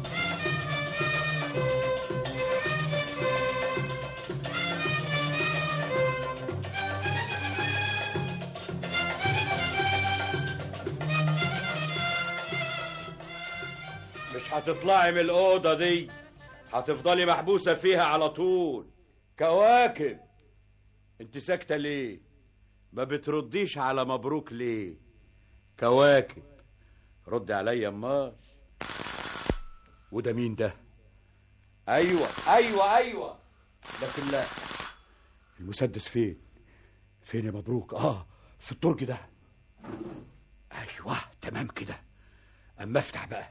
[SPEAKER 11] مش هتطلعي من الأوضة دي هتفضلي محبوسة فيها على طول كواكب انت ساكتة ليه ما بترديش على مبروك ليه كواكب رد عليا امال وده مين ده ايوه ايوه ايوه لكن لا المسدس فين فين يا مبروك اه في الدرج ده ايوه تمام كده اما افتح بقى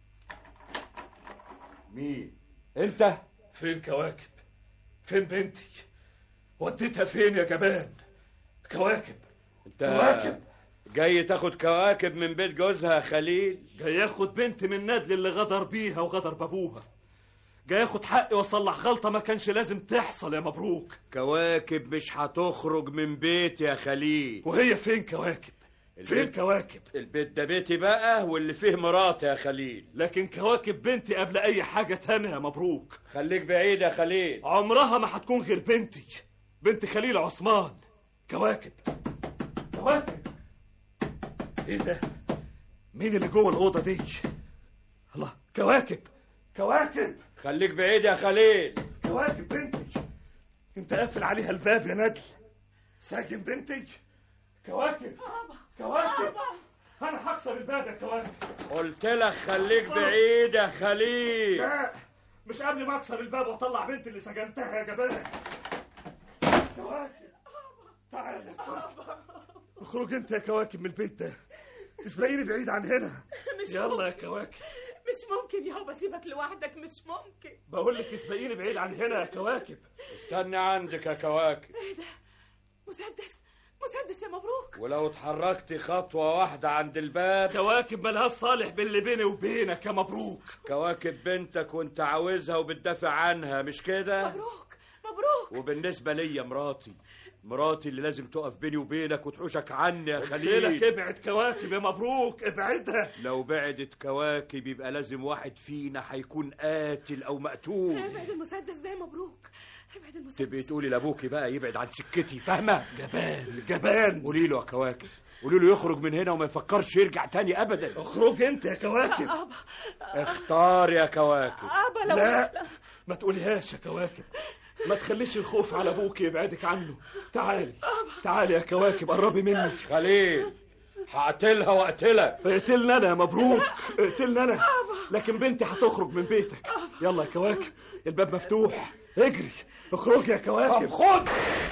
[SPEAKER 11] مين انت
[SPEAKER 15] فين كواكب فين بنتي وديتها فين يا جبان كواكب
[SPEAKER 11] انت
[SPEAKER 15] كواكب
[SPEAKER 11] جاي تاخد كواكب من بيت جوزها يا خليل
[SPEAKER 15] جاي ياخد بنت من ندل اللي غدر بيها وغدر بابوها جاي ياخد حقي واصلح غلطه ما كانش لازم تحصل يا مبروك
[SPEAKER 11] كواكب مش هتخرج من بيتي يا خليل
[SPEAKER 15] وهي فين كواكب فين
[SPEAKER 11] البيت-
[SPEAKER 15] كواكب
[SPEAKER 11] البيت ده بيتي بقى واللي فيه مراتي يا خليل
[SPEAKER 15] لكن كواكب بنتي قبل اي حاجه تانية يا مبروك
[SPEAKER 11] خليك بعيد يا خليل
[SPEAKER 15] عمرها ما هتكون غير بنتي بنت خليل عثمان كواكب كواكب ايه ده مين اللي جوه الاوضه دي الله كواكب كواكب
[SPEAKER 11] خليك بعيد يا خليل
[SPEAKER 15] كواكب بنتي انت قافل عليها الباب يا ندل ساجن بنتي كواكب كواكب انا هكسر الباب يا كواكب
[SPEAKER 11] قلت لك خليك بعيد يا خليل
[SPEAKER 15] لا مش قبل ما اكسر الباب واطلع بنتي اللي سجنتها يا جبان كواكب تعال يا كواكب اخرج انت يا كواكب من البيت ده اسبقيني بعيد عن هنا
[SPEAKER 16] مش
[SPEAKER 15] يلا
[SPEAKER 16] ممكن.
[SPEAKER 15] يا كواكب
[SPEAKER 16] مش ممكن يابا سيبك لوحدك مش ممكن
[SPEAKER 15] بقول لك اسبقيني بعيد عن هنا يا كواكب
[SPEAKER 11] استني عندك يا كواكب
[SPEAKER 16] ايه ده مسدس مسدس يا مبروك
[SPEAKER 11] ولو اتحركتي خطوة واحدة عند الباب
[SPEAKER 15] كواكب ملهاش صالح باللي بيني وبينك يا مبروك
[SPEAKER 11] كواكب بنتك وانت عاوزها وبتدافع عنها مش كده
[SPEAKER 16] مبروك مبروك
[SPEAKER 11] وبالنسبة ليا مراتي مراتي اللي لازم تقف بيني وبينك وتحوشك عني يا
[SPEAKER 15] لك
[SPEAKER 11] خليل
[SPEAKER 15] ابعد كواكب يا مبروك ابعدها
[SPEAKER 11] لو بعدت كواكب يبقى لازم واحد فينا هيكون قاتل او مقتول
[SPEAKER 16] ابعد المسدس ده يا مبروك ابعد المسدس
[SPEAKER 11] تبقي تقولي لابوكي بقى يبعد عن سكتي فاهمه
[SPEAKER 15] جبان جبان
[SPEAKER 11] قولي له يا كواكب قولي له يخرج من هنا وما يفكرش يرجع تاني ابدا
[SPEAKER 15] اخرج انت يا كواكب
[SPEAKER 16] ابا
[SPEAKER 11] اختار يا كواكب
[SPEAKER 16] ابا لو
[SPEAKER 15] لا ما تقوليهاش يا كواكب ما تخليش الخوف على ابوك يبعدك عنه تعالي تعالي يا كواكب قربي مني
[SPEAKER 11] خليل هقتلها واقتلك
[SPEAKER 15] اقتلنا انا يا مبروك اقتلنا انا لكن بنتي هتخرج من بيتك يلا يا كواكب الباب مفتوح اجري اخرج يا كواكب
[SPEAKER 11] خد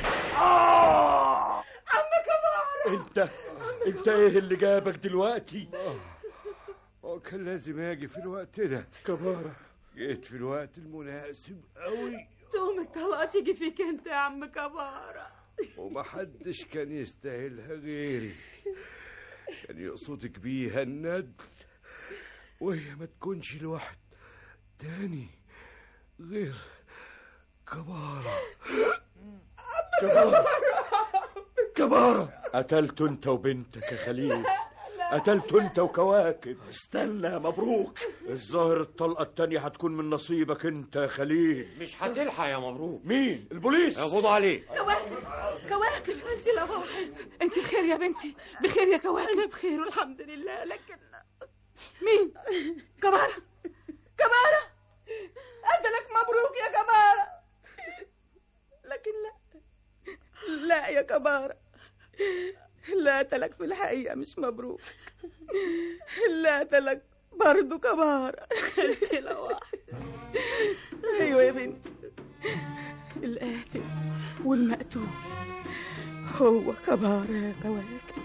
[SPEAKER 16] عمك كبار
[SPEAKER 11] انت انت ايه اللي جابك دلوقتي هو كان لازم اجي في الوقت ده
[SPEAKER 15] كبارة
[SPEAKER 11] جيت في الوقت المناسب قوي
[SPEAKER 16] تقوم الطلقه تيجي فيك انت يا عم كباره
[SPEAKER 3] ومحدش كان يستاهلها غيري كان يقصدك بيها الندل وهي ما تكونش لوحد تاني غير كبارة
[SPEAKER 11] كبارة كبارة قتلت انت وبنتك يا خليل قتلت انت وكواكب
[SPEAKER 15] استنى يا مبروك
[SPEAKER 11] الظاهر الطلقة التانية هتكون من نصيبك انت يا خليل
[SPEAKER 17] مش هتلحق يا مبروك
[SPEAKER 11] مين البوليس
[SPEAKER 17] يقبضوا عليه
[SPEAKER 16] كواكب كواكب انت لا واحد انت بخير يا بنتي بخير يا كواكب انا بخير والحمد لله لكن مين كبارة كبارة قتلك مبروك يا كبارة لكن لا لا يا كبارة لا قتلك في الحقيقة مش مبروك لا قتلك برضو كبارة انت لا واحد ايوه يا بنتي القاتل والمقتول هو كبارة يا كواكب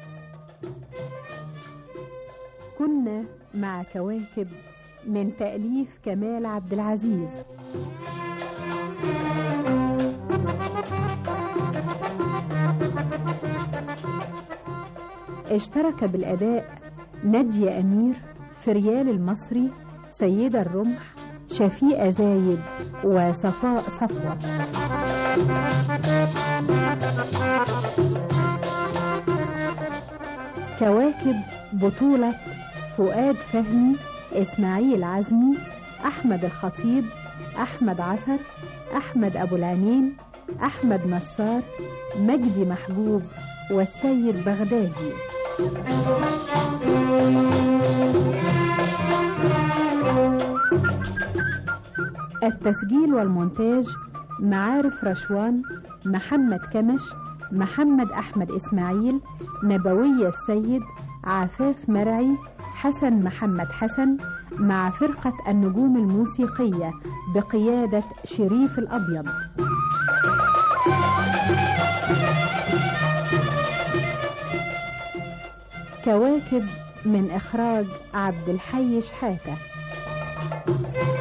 [SPEAKER 1] كنا مع كواكب من تأليف كمال عبد العزيز اشترك بالأداء نادية أمير فريال المصري سيدة الرمح شفيقة زايد وصفاء صفوة كواكب بطولة فؤاد فهمي إسماعيل عزمي أحمد الخطيب أحمد عسر أحمد أبو العنين أحمد نصار مجدي محجوب والسيد بغدادي التسجيل والمونتاج معارف رشوان محمد كمش محمد أحمد إسماعيل نبوية السيد عفاف مرعي حسن محمد حسن مع فرقة النجوم الموسيقية بقيادة شريف الأبيض كواكب من إخراج عبد الحي شحاتة